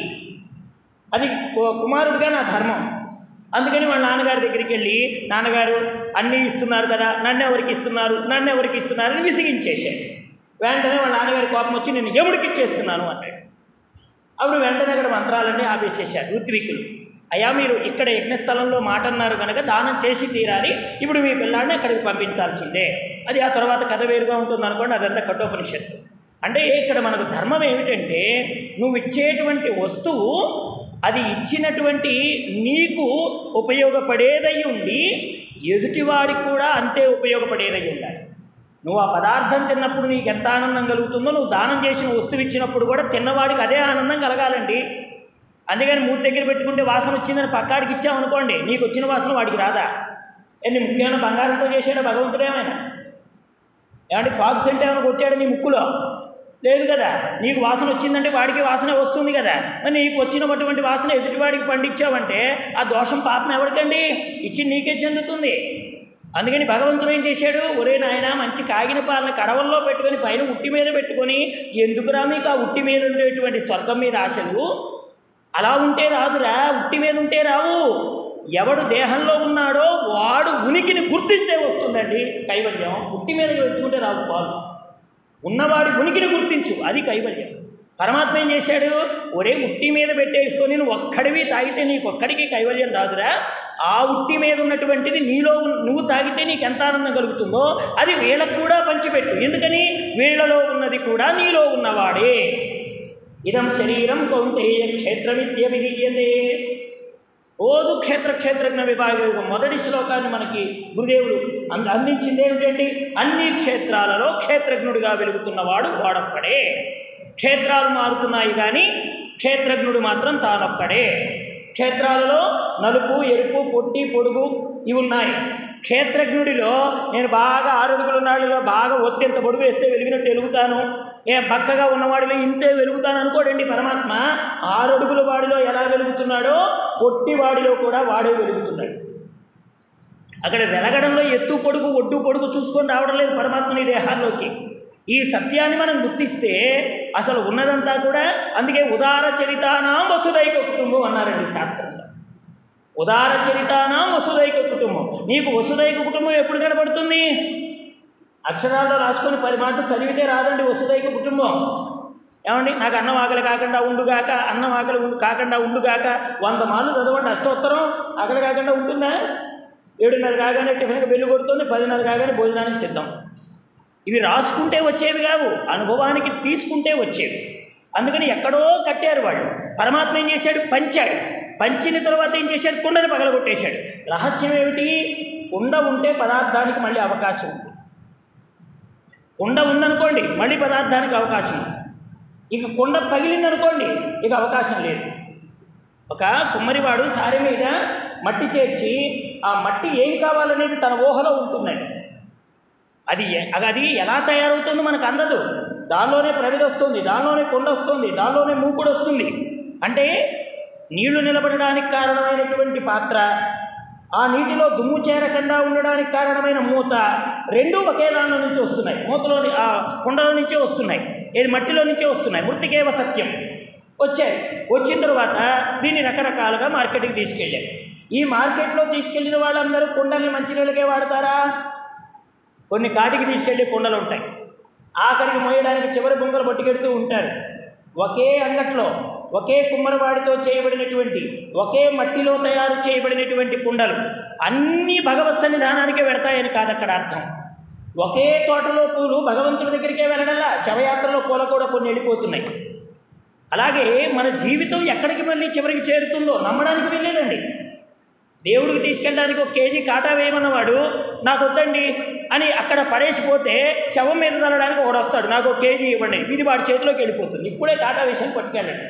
అది కు- కుమారుడిగా నా ధర్మం అందుకని వాళ్ళ నాన్నగారి దగ్గరికి వెళ్ళి నాన్నగారు అన్నీ ఇస్తున్నారు కదా నన్ను ఎవరికి ఇస్తున్నారు నన్ను ఎవరికి ఇస్తున్నారు అని విసిగించేశాడు వెంటనే వాళ్ళ నాన్నగారి కోపం వచ్చి నేను ఎముడికి ఇచ్చేస్తున్నాను అన్నాడు అప్పుడు వెంటనే అక్కడ మంత్రాలన్నీ ఆపేసేశారు ఋత్విక్కులు అయ్యా మీరు ఇక్కడ యజ్ఞస్థలంలో మాట అన్నారు కనుక దానం చేసి తీరాలి ఇప్పుడు మీ పిల్లాడిని అక్కడికి పంపించాల్సిందే అది ఆ తర్వాత కథ వేరుగా ఉంటుంది అనుకోండి అదంతా కఠోపనిషత్తు అంటే ఇక్కడ మనకు ధర్మం ఏమిటంటే నువ్వు ఇచ్చేటువంటి వస్తువు అది ఇచ్చినటువంటి నీకు ఉపయోగపడేదై ఉండి ఎదుటివాడికి కూడా అంతే ఉపయోగపడేదై ఉండాలి నువ్వు ఆ పదార్థం తిన్నప్పుడు నీకు ఎంత ఆనందం కలుగుతుందో నువ్వు దానం చేసిన వస్తువు ఇచ్చినప్పుడు కూడా తిన్నవాడికి అదే ఆనందం కలగాలండి అందుకని మూడు దగ్గర పెట్టుకుంటే వాసన వచ్చిందని పక్కాడికి ఇచ్చామనుకోండి నీకు వచ్చిన వాసన వాడికి రాదా ఎన్ని ముఖ్యమైన బంగారంతో చేశాడో భగవంతుడు ఏమైనా ఏమంటే ఫాగ్స్ అంటే ఏమైనా కొట్టాడు నీ ముక్కులో లేదు కదా నీకు వాసన వచ్చిందంటే వాడికి వాసన వస్తుంది కదా మరి నీకు వచ్చినటువంటి వాసన ఎదుటివాడికి పండించావంటే ఆ దోషం పాపం ఎవరికండి ఇచ్చి నీకే చెందుతుంది అందుకని భగవంతుడు ఏం చేశాడు ఒరే నాయన మంచి కాగిన పాలన కడవల్లో పెట్టుకొని పైన ఉట్టి మీద పెట్టుకొని ఎందుకురా మీకు ఆ ఉట్టి మీద ఉండేటువంటి స్వర్గం మీద ఆశలు అలా ఉంటే రాదురా ఉట్టి మీద ఉంటే రావు ఎవడు దేహంలో ఉన్నాడో వాడు ఉనికిని గుర్తించే వస్తుందండి కైవల్యం ఉట్టి మీద పెట్టుకుంటే రావు పాలు ఉన్నవాడి ఉనికిని గుర్తించు అది కైవల్యం పరమాత్మ ఏం చేశాడు ఒరే ఉట్టి మీద పెట్టేసుకొని నువ్వు ఒక్కడివి తాగితే నీకు ఒక్కడికి కైవల్యం రాదురా ఆ ఉట్టి మీద ఉన్నటువంటిది నీలో ఉన్న- నువ్వు తాగితే నీకు ఎంత ఆనందం కలుగుతుందో అది వీళ్ళకు కూడా పంచిపెట్టు ఎందుకని వీళ్ళలో ఉన్నది కూడా నీలో ఉన్నవాడే ఇదం శరీరం కౌంటేయ క్షేత్రమిత్య విధీయతే ఓదు క్షేత్ర క్షేత్రజ్ఞ విభాగం మొదటి శ్లోకాన్ని మనకి గురుదేవుడు అంద అందించింది ఏమిటండి అన్ని క్షేత్రాలలో క్షేత్రజ్ఞుడిగా వెలుగుతున్నవాడు వాడొక్కడే క్షేత్రాలు మారుతున్నాయి కానీ క్షేత్రజ్ఞుడు మాత్రం తానొక్కడే క్షేత్రాలలో నలుపు ఎరుపు పొట్టి పొడుగు ఇవి ఉన్నాయి క్షేత్రజ్ఞుడిలో నేను బాగా ఆరడుగుల నాడులో బాగా ఒత్తింత పొడుగు వేస్తే వెలిగినట్టు వెలుగుతాను ఏ బక్కగా ఉన్నవాడిలో ఇంతే వెలుగుతాను అనుకోడండి పరమాత్మ ఆరడుగుల వాడిలో ఎలా వెలుగుతున్నాడో పొట్టి వాడిలో కూడా వాడే వెలుగుతున్నాడు అక్కడ వెలగడంలో ఎత్తు పొడుగు ఒడ్డు పొడుగు చూసుకొని రావడం లేదు పరమాత్మని దేహాల్లోకి ఈ సత్యాన్ని మనం గుర్తిస్తే అసలు ఉన్నదంతా కూడా అందుకే ఉదార చరితానాం వసుదైక కుటుంబం అన్నారండి శాస్త్రంలో ఉదార చరితానాం వసుదైక కుటుంబం నీకు వసుదైక కుటుంబం ఎప్పుడు కనబడుతుంది అక్షరాల్లో రాసుకొని పది మాటలు చదివితే రాదండి వసుదైక కుటుంబం ఏమండి నాకు అన్నం ఆకలి కాకుండా ఉండుగాక అన్నం ఆకలి ఉండు కాకుండా ఉండుగాక వంద మాలు చదవండి అష్టోత్తరం ఆకలి కాకుండా ఉంటుందా ఏడున్నర కాగానే టిఫిన్కి వెళ్ళి కొడుతుంది పదిన్నర కాగానే భోజనానికి సిద్ధం ఇవి రాసుకుంటే వచ్చేవి కావు అనుభవానికి తీసుకుంటే వచ్చేవి అందుకని ఎక్కడో కట్టారు వాళ్ళు పరమాత్మ ఏం చేశాడు పంచాడు పంచిన తర్వాత ఏం చేశాడు కుండని పగలగొట్టేశాడు రహస్యం ఏమిటి కుండ ఉంటే పదార్థానికి మళ్ళీ అవకాశం ఉంది కుండ ఉందనుకోండి మళ్ళీ పదార్థానికి అవకాశం ఉంది ఇక కుండ పగిలిందనుకోండి ఇక అవకాశం లేదు ఒక కుమ్మరివాడు సారె మీద మట్టి చేర్చి ఆ మట్టి ఏం కావాలనేది తన ఊహలో ఉంటుందండి అది ఎ- అది ఎలా తయారవుతుందో మనకు అందదు దానిలోనే ప్రవిధ వస్తుంది దానిలోనే కొండ వస్తుంది దానిలోనే మూకుడు వస్తుంది అంటే నీళ్లు నిలబడడానికి కారణమైనటువంటి పాత్ర ఆ నీటిలో దుమ్ము చేరకుండా ఉండడానికి కారణమైన మూత రెండూ ఒకే దానిలో నుంచి వస్తున్నాయి మూతలోని ఆ కుండలో నుంచే వస్తున్నాయి ఏది మట్టిలో నుంచే వస్తున్నాయి మృతికేవ సత్యం వచ్చాయి వచ్చిన తర్వాత దీన్ని రకరకాలుగా మార్కెట్కి తీసుకెళ్ళారు ఈ మార్కెట్లో తీసుకెళ్ళిన వాళ్ళందరూ కుండల్ని మంచినీళ్ళకే వాడతారా కొన్ని కాటికి తీసుకెళ్ళే కుండలు ఉంటాయి ఆఖరికి మోయడానికి చివరి బొంగలు పట్టుకెడుతూ ఉంటారు ఒకే అంగట్లో ఒకే కుమ్మరవాడితో చేయబడినటువంటి ఒకే మట్టిలో తయారు చేయబడినటువంటి కుండలు అన్నీ భగవత్ సన్నిధానానికే వెడతాయని కాదు అక్కడ అర్థం ఒకే తోటలో పూలు భగవంతుడి దగ్గరికే వెళ్ళడంలా శవయాత్రలో పూల కూడా కొన్ని వెళ్ళిపోతున్నాయి అలాగే మన జీవితం ఎక్కడికి మళ్ళీ చివరికి చేరుతుందో నమ్మడానికి వెళ్ళేదండి దేవుడికి తీసుకెళ్ళడానికి ఒక కేజీ కాటా వేయమన్నవాడు నాకు వద్దండి అని అక్కడ పడేసిపోతే శవం మీద చల్లడానికి ఒకడు వస్తాడు నాకు ఒక కేజీ ఇవ్వండి ఇది వాడి చేతిలోకి వెళ్ళిపోతుంది ఇప్పుడే కాటా వేసాను పట్టుకెళ్ళండి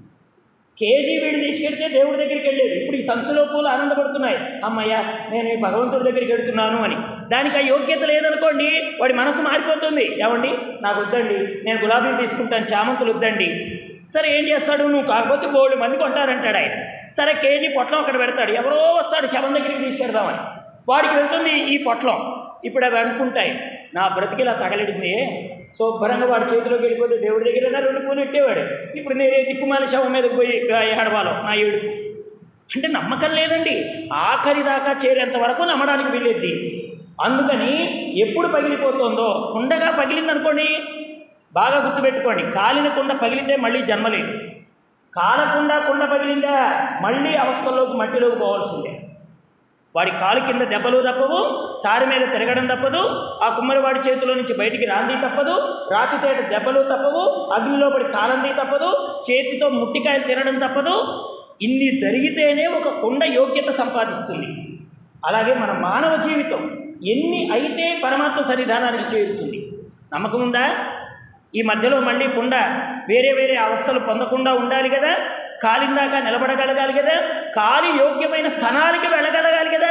కేజీ వీడు తీసుకెళ్తే దేవుడి దగ్గరికి వెళ్ళేది ఇప్పుడు ఈ సంచులో పూలు ఆనందపడుతున్నాయి అమ్మయ్య నేను ఈ భగవంతుడి దగ్గరికి వెళ్తున్నాను అని దానికి ఆ యోగ్యత లేదనుకోండి వాడి మనసు మారిపోతుంది ఏమండి నాకు వద్దండి నేను గులాబీలు తీసుకుంటాను చామంతులు వద్దండి సరే ఏం చేస్తాడు నువ్వు కాకపోతే బోల్డ్ మంది కొంటారంటాడు ఆయన సరే కేజీ పొట్లం అక్కడ పెడతాడు ఎవరో వస్తాడు శవం దగ్గరికి తీసుకెడదామని వాడికి వెళ్తుంది ఈ పొట్లం ఇప్పుడు అవి అనుకుంటాయి నా బ్రతికిలా తగలిడింది శుభ్రంగా వాడి చేతిలోకి వెళ్ళిపోతే దేవుడి దగ్గర రెండు పూలు పెట్టేవాడు ఇప్పుడు నేనే దిక్కుమాల శవం మీదకి పోయి ఆ, ఏడవాలో నా ఏడుపు అంటే నమ్మకం లేదండి ఆఖరి దాకా చేరేంత వరకు నమ్మడానికి వీలేదు అందుకని ఎప్పుడు పగిలిపోతుందో కుండగా పగిలిందనుకోండి బాగా గుర్తుపెట్టుకోండి కాలిన కుండ పగిలితే మళ్ళీ జన్మ లేదు కాలకుండా కుండ పగిలిందా మళ్ళీ అవస్థల్లోకి మట్టిలోకి పోవాల్సిందే వాడి కాలు కింద దెబ్బలు తప్పవు సారి మీద తిరగడం తప్పదు ఆ కుమ్మరి వాడి చేతిలో నుంచి బయటికి రాంది తప్పదు రాతితేట దెబ్బలు తప్పవు అగ్నిలో పడి కాలంది తప్పదు చేతితో ముట్టికాయలు తినడం తప్పదు ఇన్ని జరిగితేనే ఒక కుండ యోగ్యత సంపాదిస్తుంది అలాగే మన మానవ జీవితం ఎన్ని అయితే పరమాత్మ సన్నిధానానికి చేరుతుంది నమ్మకం ఉందా ఈ మధ్యలో మళ్ళీ కుండ వేరే వేరే అవస్థలు పొందకుండా ఉండాలి కదా కాలిందాక నిలబడగలగాలి కదా కాలి యోగ్యమైన స్థానాలకి వెళ్ళగలగాలి కదా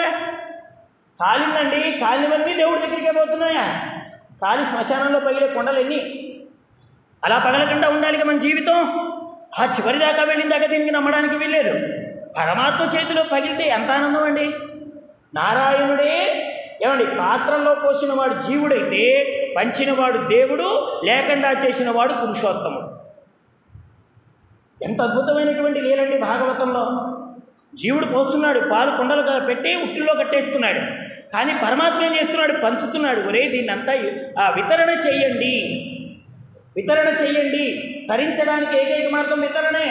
కాలిందండి కాలినవన్నీ దేవుడి దగ్గరికే పోతున్నాయా కాలి శ్మశానంలో పగిలే కొండలు ఎన్ని అలా పగలకుండా ఉండాలి మన జీవితం ఆ చివరి దాకా వెళ్ళిన దాకా దీనికి నమ్మడానికి వీల్లేదు పరమాత్మ చేతిలో పగిలితే ఎంత ఆనందం అండి నారాయణుడే ఏమండి పాత్రలో పోసిన వాడు జీవుడైతే పంచినవాడు దేవుడు లేకుండా చేసిన వాడు పురుషోత్తముడు ఎంత అద్భుతమైనటువంటి లీలండి భాగవతంలో జీవుడు పోస్తున్నాడు పాలు కుండలుగా పెట్టి ఉట్టిలో కట్టేస్తున్నాడు కానీ పరమాత్మ ఏం చేస్తున్నాడు పంచుతున్నాడు ఒరే దీన్నంతా ఆ వితరణ చెయ్యండి వితరణ చెయ్యండి తరించడానికి ఏకైక మార్గం వితరణే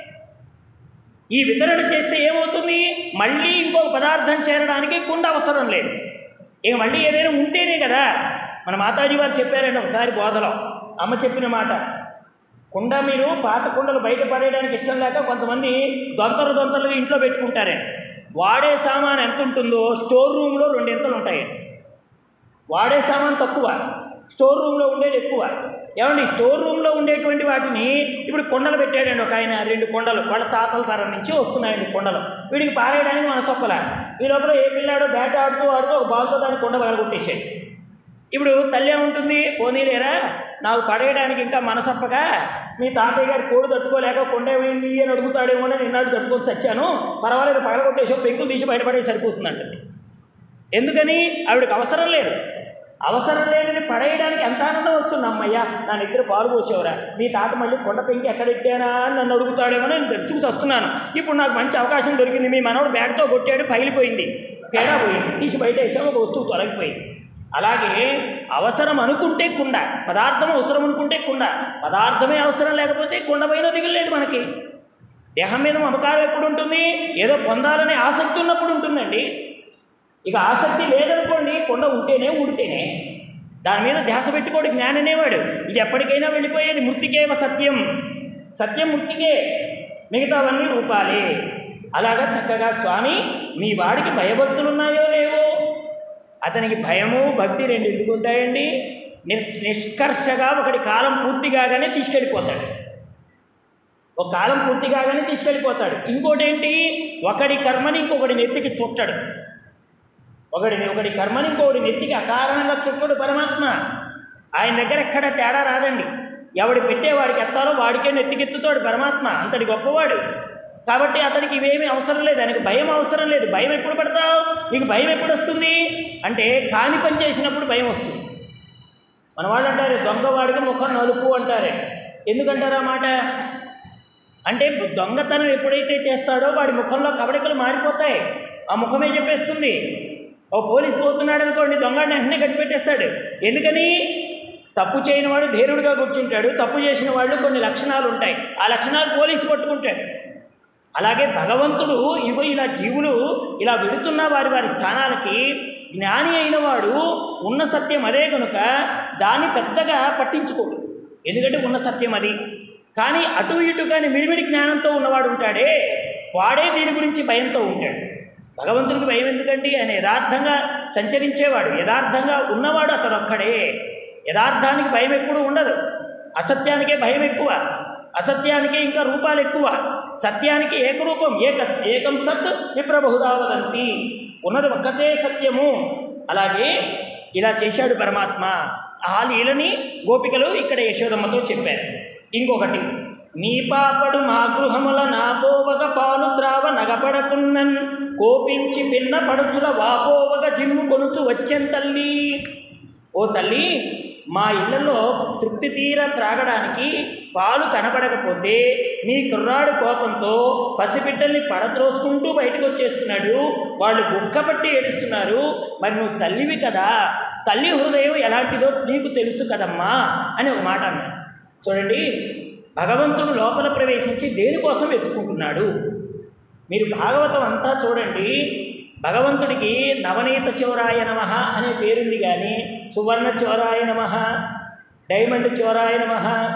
ఈ వితరణ చేస్తే ఏమవుతుంది మళ్ళీ ఇంకో పదార్థం చేరడానికి కుండ అవసరం లేదు ఇక మళ్ళీ ఏదైనా ఉంటేనే కదా మన మాతాజీ వారు చెప్పారండి ఒకసారి బోధలో అమ్మ చెప్పిన మాట కుండ మీరు పాత కుండలు బయట పడేయడానికి ఇష్టం లేక కొంతమంది దొంతలు దొంతలు ఇంట్లో పెట్టుకుంటారండి వాడే సామాన్ ఎంత ఉంటుందో స్టోర్ రూమ్లో రెండింతలు ఉంటాయండి వాడే సామాన్ తక్కువ స్టోర్ రూమ్లో ఉండేది ఎక్కువ ఏమండి స్టోర్ రూమ్లో ఉండేటువంటి వాటిని ఇప్పుడు కొండలు పెట్టాడండి ఒక ఆయన రెండు కొండలు వాళ్ళ తాతల తరం నుంచి వస్తున్నాయండి కొండలు వీడికి పారేయడానికి మన సొక్కల ఈ లోపల ఏ పిల్లాడో బ్యాట్ ఆడుతూ ఆడుతూ ఒక బాల్తో దాని కొండ పగలగొట్టేసాడు ఇప్పుడు తల్లి ఏముంటుంది పోనీలేరా నాకు పడేయడానికి ఇంకా మనసప్పగా మీ తాతయ్య గారు కోడి తట్టుకోలేక కొండ ఏమైంది అని అడుగుతాడేమో అని నిన్నాడు తట్టుకొని చచ్చాను పర్వాలేదు పగలగొట్టేసో పెంకులు తీసి బయటపడే సరిపోతుందంటుంది ఎందుకని ఆవిడకి అవసరం లేదు అవసరం లేదని పడేయడానికి ఎంత ఆనందం వస్తుంది అమ్మయ్య నా నిద్ర పాలు పోసేవరా మీ తాత మళ్ళీ కొండ పెంకి ఎక్కడ ఎట్టానా అని నన్ను అడుగుతాడేమో నేను తెరుచుకు వస్తున్నాను ఇప్పుడు నాకు మంచి అవకాశం దొరికింది మీ మనవడు బ్యాట్తో కొట్టాడు పగిలిపోయింది తేడా పోయింది తీసి బయట వేసాము ఒక వస్తువు తొలగిపోయింది అలాగే అవసరం అనుకుంటే కుండ పదార్థం అవసరం అనుకుంటే కుండ పదార్థమే అవసరం లేకపోతే కుండ పైన దిగులేదు మనకి దేహం మీద మమకారం ఎప్పుడు ఉంటుంది ఏదో పొందాలనే ఆసక్తి ఉన్నప్పుడు ఉంటుందండి ఇక ఆసక్తి లేదనుకోండి కొండ ఉంటేనే ఊడితేనే దాని మీద ధ్యాస పెట్టుకోడు జ్ఞానం అనేవాడు ఇది ఎప్పటికైనా వెళ్ళిపోయేది మృతికేవ సత్యం సత్యం మృతికే మిగతావన్నీ రూపాలే అలాగా చక్కగా స్వామి మీ వాడికి భయభక్తులు ఉన్నాయో లేవో అతనికి భయము భక్తి రెండు ఎందుకు ఉంటాయండి నిర్ నిష్కర్షగా ఒకటి కాలం పూర్తి కాగానే తీసుకెళ్ళిపోతాడు ఒక కాలం పూర్తి కాగానే తీసుకెళ్ళిపోతాడు ఇంకోటి ఏంటి ఒకడి కర్మని ఇంకొకటి నెత్తికి చుట్టడు ఒకడిని ఒకడి కర్మని ఇంకొకటి నెత్తికి అకారణంగా చుట్టడు పరమాత్మ ఆయన దగ్గర ఎక్కడ తేడా రాదండి ఎవడు పెట్టేవాడికి ఎత్తాలో వాడికే నెత్తికెత్తుతాడు పరమాత్మ అంతటి గొప్పవాడు కాబట్టి అతనికి ఇవేమీ అవసరం లేదు ఆయనకు భయం అవసరం లేదు భయం ఎప్పుడు పడతావు నీకు భయం ఎప్పుడు వస్తుంది అంటే కాని పని చేసినప్పుడు భయం వస్తుంది మన వాళ్ళు అంటారు దొంగవాడికి ముఖం నలుపు అంటారే ఎందుకంటారు ఆ మాట అంటే దొంగతనం ఎప్పుడైతే చేస్తాడో వాడి ముఖంలో కవడికలు మారిపోతాయి ఆ ముఖమే చెప్పేస్తుంది ఓ పోలీసు పోతున్నాడు అనుకోండి దొంగడిని వెంటనే కట్టిపెట్టేస్తాడు ఎందుకని తప్పు చేయని వాడు ధీరుడుగా కూర్చుంటాడు తప్పు చేసిన వాళ్ళు కొన్ని లక్షణాలు ఉంటాయి ఆ లక్షణాలు పోలీసు పట్టుకుంటాడు అలాగే భగవంతుడు ఇగో ఇలా జీవులు ఇలా వెడుతున్న వారి వారి స్థానాలకి జ్ఞాని అయిన వాడు ఉన్న సత్యం అదే కనుక దాన్ని పెద్దగా పట్టించుకోడు ఎందుకంటే ఉన్న సత్యం అది కానీ అటు ఇటు కానీ మిడిమిడి జ్ఞానంతో ఉన్నవాడు ఉంటాడే వాడే దీని గురించి భయంతో ఉంటాడు భగవంతుడికి భయం ఎందుకండి ఆయన యథార్థంగా సంచరించేవాడు యథార్థంగా ఉన్నవాడు అతడు ఒక్కడే యథార్థానికి భయం ఎప్పుడూ ఉండదు అసత్యానికే భయం ఎక్కువ అసత్యానికి ఇంకా రూపాలు ఎక్కువ సత్యానికి ఏకరూపం ఏక ఏకం సత్ విప్రబహుదా వదంతి ఉన్నది ఒక్కటే సత్యము అలాగే ఇలా చేశాడు పరమాత్మ ఆ లీలని గోపికలు ఇక్కడ యశోదమ్మతో చెప్పారు ఇంకొకటి నీ పాపడు మా గృహముల నా పోవగ పాలు త్రావ నగపడకున్నన్ కోపించి పిన్న పడుచుల వాపోవగ జిమ్ము కొనుచు వచ్చెం తల్లి ఓ తల్లి మా ఇళ్లలో తృప్తి తీర త్రాగడానికి పాలు కనపడకపోతే మీ కుర్రాడు కోపంతో పసిబిడ్డల్ని పడత్రోసుకుంటూ బయటకు వచ్చేస్తున్నాడు వాళ్ళు గుక్కపట్టి ఏడుస్తున్నారు మరి నువ్వు తల్లివి కదా తల్లి హృదయం ఎలాంటిదో నీకు తెలుసు కదమ్మా అని ఒక మాట అన్నాడు చూడండి భగవంతుడు లోపల ప్రవేశించి దేనికోసం వెతుక్కుంటున్నాడు మీరు భాగవతం అంతా చూడండి భగవంతుడికి నవనీత చోరాయ నమ అనే పేరుంది కానీ సువర్ణ చోరాయ నమ డైమండ్ చోరాయ నమ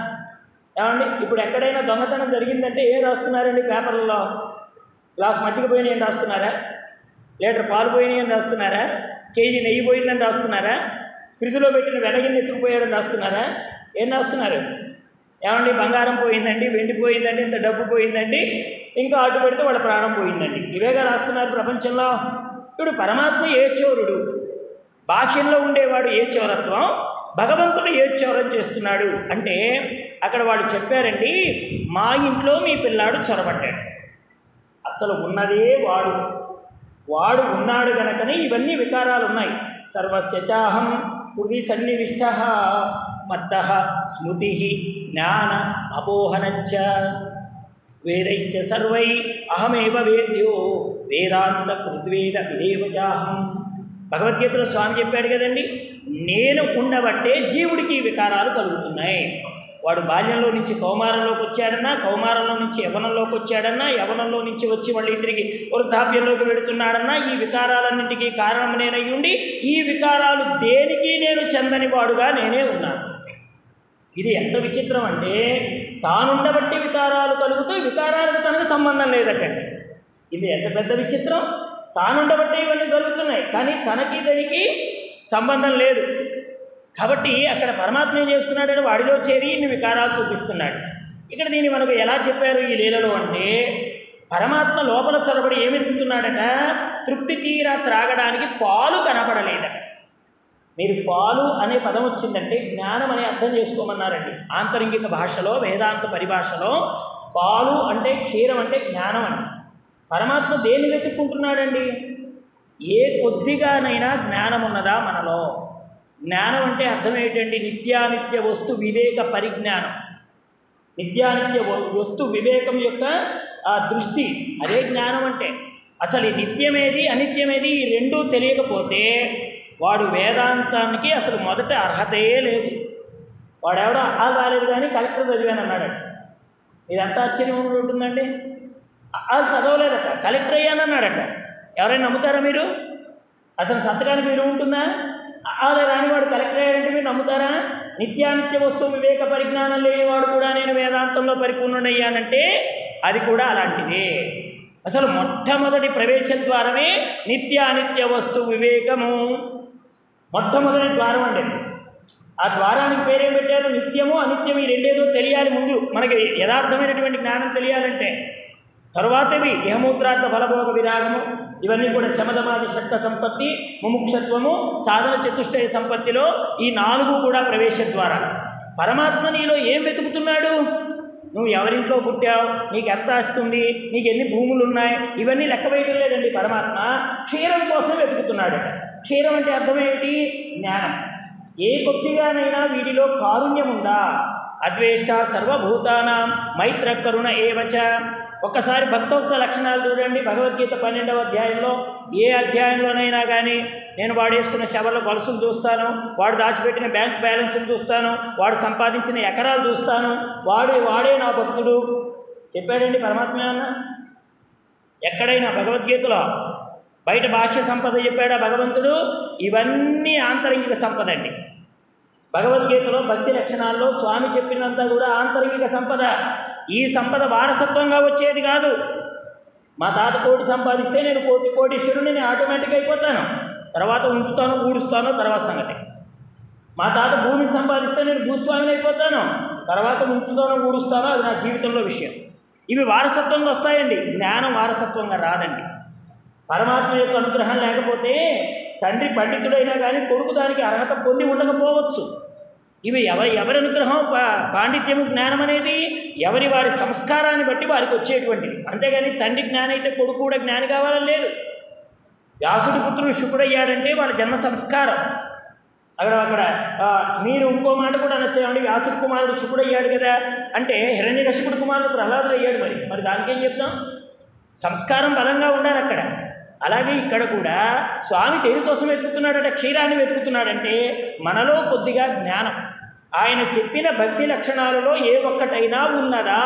ఏమండి ఇప్పుడు ఎక్కడైనా దొంగతనం జరిగిందంటే ఏం రాస్తున్నారండి పేపర్లలో గ్లాస్ మజ్జిగ పోయినాయి అని రాస్తున్నారా లీటర్ పాలు పోయినాయి అని రాస్తున్నారా కేజీ నెయ్యి పోయిందని రాస్తున్నారా ఫ్రిడ్జ్లో పెట్టిన వెనగిన్ని ఎత్తుకుపోయాడని రాస్తున్నారా ఏం రాస్తున్నారు ఏమండి బంగారం పోయిందండి వెండి పోయిందండి ఇంత డబ్బు పోయిందండి ఇంకా అడ్డు పెడితే వాళ్ళ ప్రాణం పోయిందండి ఇవేగా రాస్తున్నారు ప్రపంచంలో ఇప్పుడు పరమాత్మ ఏ చోరుడు భాష్యంలో ఉండేవాడు ఏ చోరత్వం భగవంతుడు ఏ చోరం చేస్తున్నాడు అంటే అక్కడ వాళ్ళు చెప్పారండి మా ఇంట్లో మీ పిల్లాడు చొరబడ్డాడు అసలు ఉన్నదే వాడు వాడు ఉన్నాడు గనకనే ఇవన్నీ వికారాలు ఉన్నాయి సర్వస్య చాహం హృది సన్నివిష్ట మత్త స్మృతి జ్ఞాన అపోహనంచ వేదైచ్చ సర్వై అహమేవ వేద్యో వేదాంత కృద్వేద విదేవ చాహం భగవద్గీతలో స్వామి చెప్పాడు కదండి నేను ఉండబట్టే జీవుడికి ఈ వికారాలు కలుగుతున్నాయి వాడు బాల్యంలో నుంచి కౌమారంలోకి వచ్చాడన్నా కౌమారంలో నుంచి యవనంలోకి వచ్చాడన్నా యవనంలో నుంచి వచ్చి మళ్ళీ తిరిగి వృద్ధాప్యంలోకి వెళుతున్నాడన్నా ఈ వికారాలన్నింటికీ కారణం నేనై ఉండి ఈ వికారాలు దేనికి నేను చెందని వాడుగా నేనే ఉన్నాను ఇది ఎంత విచిత్రం అంటే తానుండబట్టి వికారాలు కలుగుతూ వికారాలకు తనకు సంబంధం లేదటండి ఇది ఎంత పెద్ద విచిత్రం తానుండబట్టే ఇవన్నీ జరుగుతున్నాయి కానీ తనకి దానికి సంబంధం లేదు కాబట్టి అక్కడ పరమాత్మ ఏం చేస్తున్నాడంటే వాడిలో చేరి ఇన్ని వికారాలు చూపిస్తున్నాడు ఇక్కడ దీన్ని మనకు ఎలా చెప్పారు ఈ లీలలో అంటే పరమాత్మ లోపల చొరబడి ఏమి ఎదుగుతున్నాడట తృప్తి తీరా త్రాగడానికి పాలు కనపడలేదట మీరు పాలు అనే పదం వచ్చిందంటే జ్ఞానం అనే అర్థం చేసుకోమన్నారండి ఆంతరంగిక భాషలో వేదాంత పరిభాషలో పాలు అంటే క్షీరం అంటే జ్ఞానం అండి పరమాత్మ దేన్ని వెతుక్కుంటున్నాడండి ఏ కొద్దిగానైనా జ్ఞానం ఉన్నదా మనలో జ్ఞానం అంటే అర్థం ఏంటండి నిత్యానిత్య వస్తు వివేక పరిజ్ఞానం నిత్యానిత్య వ- వస్తు వివేకం యొక్క ఆ దృష్టి అదే జ్ఞానం అంటే అసలు ఈ నిత్యమేది అనిత్యమేది ఈ రెండూ తెలియకపోతే వాడు వేదాంతానికి అసలు మొదట అర్హతే లేదు వాడెవడో ఆ రాలేదు కానీ కలెక్టర్ చదివాను అన్నాడు ఇదంతా ఆశ్చర్యం ఉంటుందండి అది చదవలేదట కలెక్టర్ అయ్యాను అన్నాడట ఎవరైనా నమ్ముతారా మీరు అసలు సంతకానికి మీరు ఉంటుందా అదే రానివాడు కలెక్టర్ అయ్యాడంటే మీరు నమ్ముతారా నిత్యానిత్య వస్తువు వివేక పరిజ్ఞానం లేనివాడు కూడా నేను వేదాంతంలో పరిపూర్ణుడయ్యానంటే అది కూడా అలాంటిదే అసలు మొట్టమొదటి ప్రవేశ ద్వారమే నిత్యానిత్య వస్తు వివేకము మొట్టమొదటి ద్వారం అండి ఆ ద్వారానికి పేరేం పెట్టారు నిత్యము అనిత్యము ఈ రెండేదో తెలియాలి ముందు మనకి యథార్థమైనటువంటి జ్ఞానం తెలియాలంటే తరువాతవి ఇహమూత్రార్థ ఫలభోగ విరాగము ఇవన్నీ కూడా శమదమాది షట్క సంపత్తి ముముక్షత్వము సాధన చతుష్టయ సంపత్తిలో ఈ నాలుగు కూడా ప్రవేశ ద్వారా పరమాత్మ నీలో ఏం వెతుకుతున్నాడు నువ్వు ఎవరింట్లో పుట్టావు నీకు ఎంత ఆస్తుంది నీకు ఎన్ని భూములు ఉన్నాయి ఇవన్నీ లెక్క వేయడం లేదండి పరమాత్మ క్షీరం కోసం వెతుకుతున్నాడు క్షీరం అంటే అర్థం ఏమిటి జ్ఞానం ఏ కొద్దిగానైనా వీటిలో కారుణ్యం ఉందా అద్వేష్ట సర్వభూతానాం మైత్ర కరుణ ఏవచ ఒక్కసారి భక్తోక్త లక్షణాలు చూడండి భగవద్గీత పన్నెండవ అధ్యాయంలో ఏ అధ్యాయంలోనైనా కానీ నేను వాడు వేసుకున్న శవల గొలుసులు చూస్తాను వాడు దాచిపెట్టిన బ్యాంక్ బ్యాలెన్స్లు చూస్తాను వాడు సంపాదించిన ఎకరాలు చూస్తాను వాడే వాడే నా భక్తుడు చెప్పాడండి పరమాత్మ అన్న ఎక్కడైనా భగవద్గీతలో బయట భాష్య సంపద చెప్పాడా భగవంతుడు ఇవన్నీ ఆంతరంగిక సంపద అండి భగవద్గీతలో భక్తి లక్షణాల్లో స్వామి చెప్పినంతా కూడా ఆంతరంగిక సంపద ఈ సంపద వారసత్వంగా వచ్చేది కాదు మా తాత కోటి సంపాదిస్తే నేను కోటి కోటీశ్వరుని నేను ఆటోమేటిక్గా అయిపోతాను తర్వాత ఉంచుతాను ఊడుస్తాను తర్వాత సంగతి మా తాత భూమిని సంపాదిస్తే నేను భూస్వామిని అయిపోతాను తర్వాత ఉంచుతాను ఊడుస్తాను అది నా జీవితంలో విషయం ఇవి వారసత్వంగా వస్తాయండి జ్ఞానం వారసత్వంగా రాదండి పరమాత్మ యొక్క అనుగ్రహం లేకపోతే తండ్రి పండితుడైనా కానీ కొడుకు దానికి అర్హత పొంది ఉండకపోవచ్చు ఇవి ఎవ ఎవరి అనుగ్రహం పా- పాండిత్యము జ్ఞానం అనేది ఎవరి వారి సంస్కారాన్ని బట్టి వారికి వచ్చేటువంటిది అంతేగాని తండ్రి జ్ఞానం అయితే కొడుకు కూడా జ్ఞాని కావాలని లేదు వ్యాసుడి పుత్రుడు శుకుడయ్యాడంటే వాళ్ళ జన్మ సంస్కారం అక్కడ అక్కడ ఆ, మీరు ఇంకో మాట కూడా నచ్చామండి వ్యాసుడి కుమారుడు శుకుడయ్యాడు కదా అంటే హిరణ్యకశిపుడు కుమారుడు ప్రహ్లాదుడు అయ్యాడు మరి మరి దానికేం చెప్తాం సంస్కారం బలంగా ఉండాలి అక్కడ అలాగే ఇక్కడ కూడా స్వామి దేనికోసం వెతుకుతున్నాడంటే క్షీరాన్ని వెతుకుతున్నాడంటే మనలో కొద్దిగా జ్ఞానం ఆయన చెప్పిన భక్తి లక్షణాలలో ఏ ఒక్కటైనా ఉన్నదా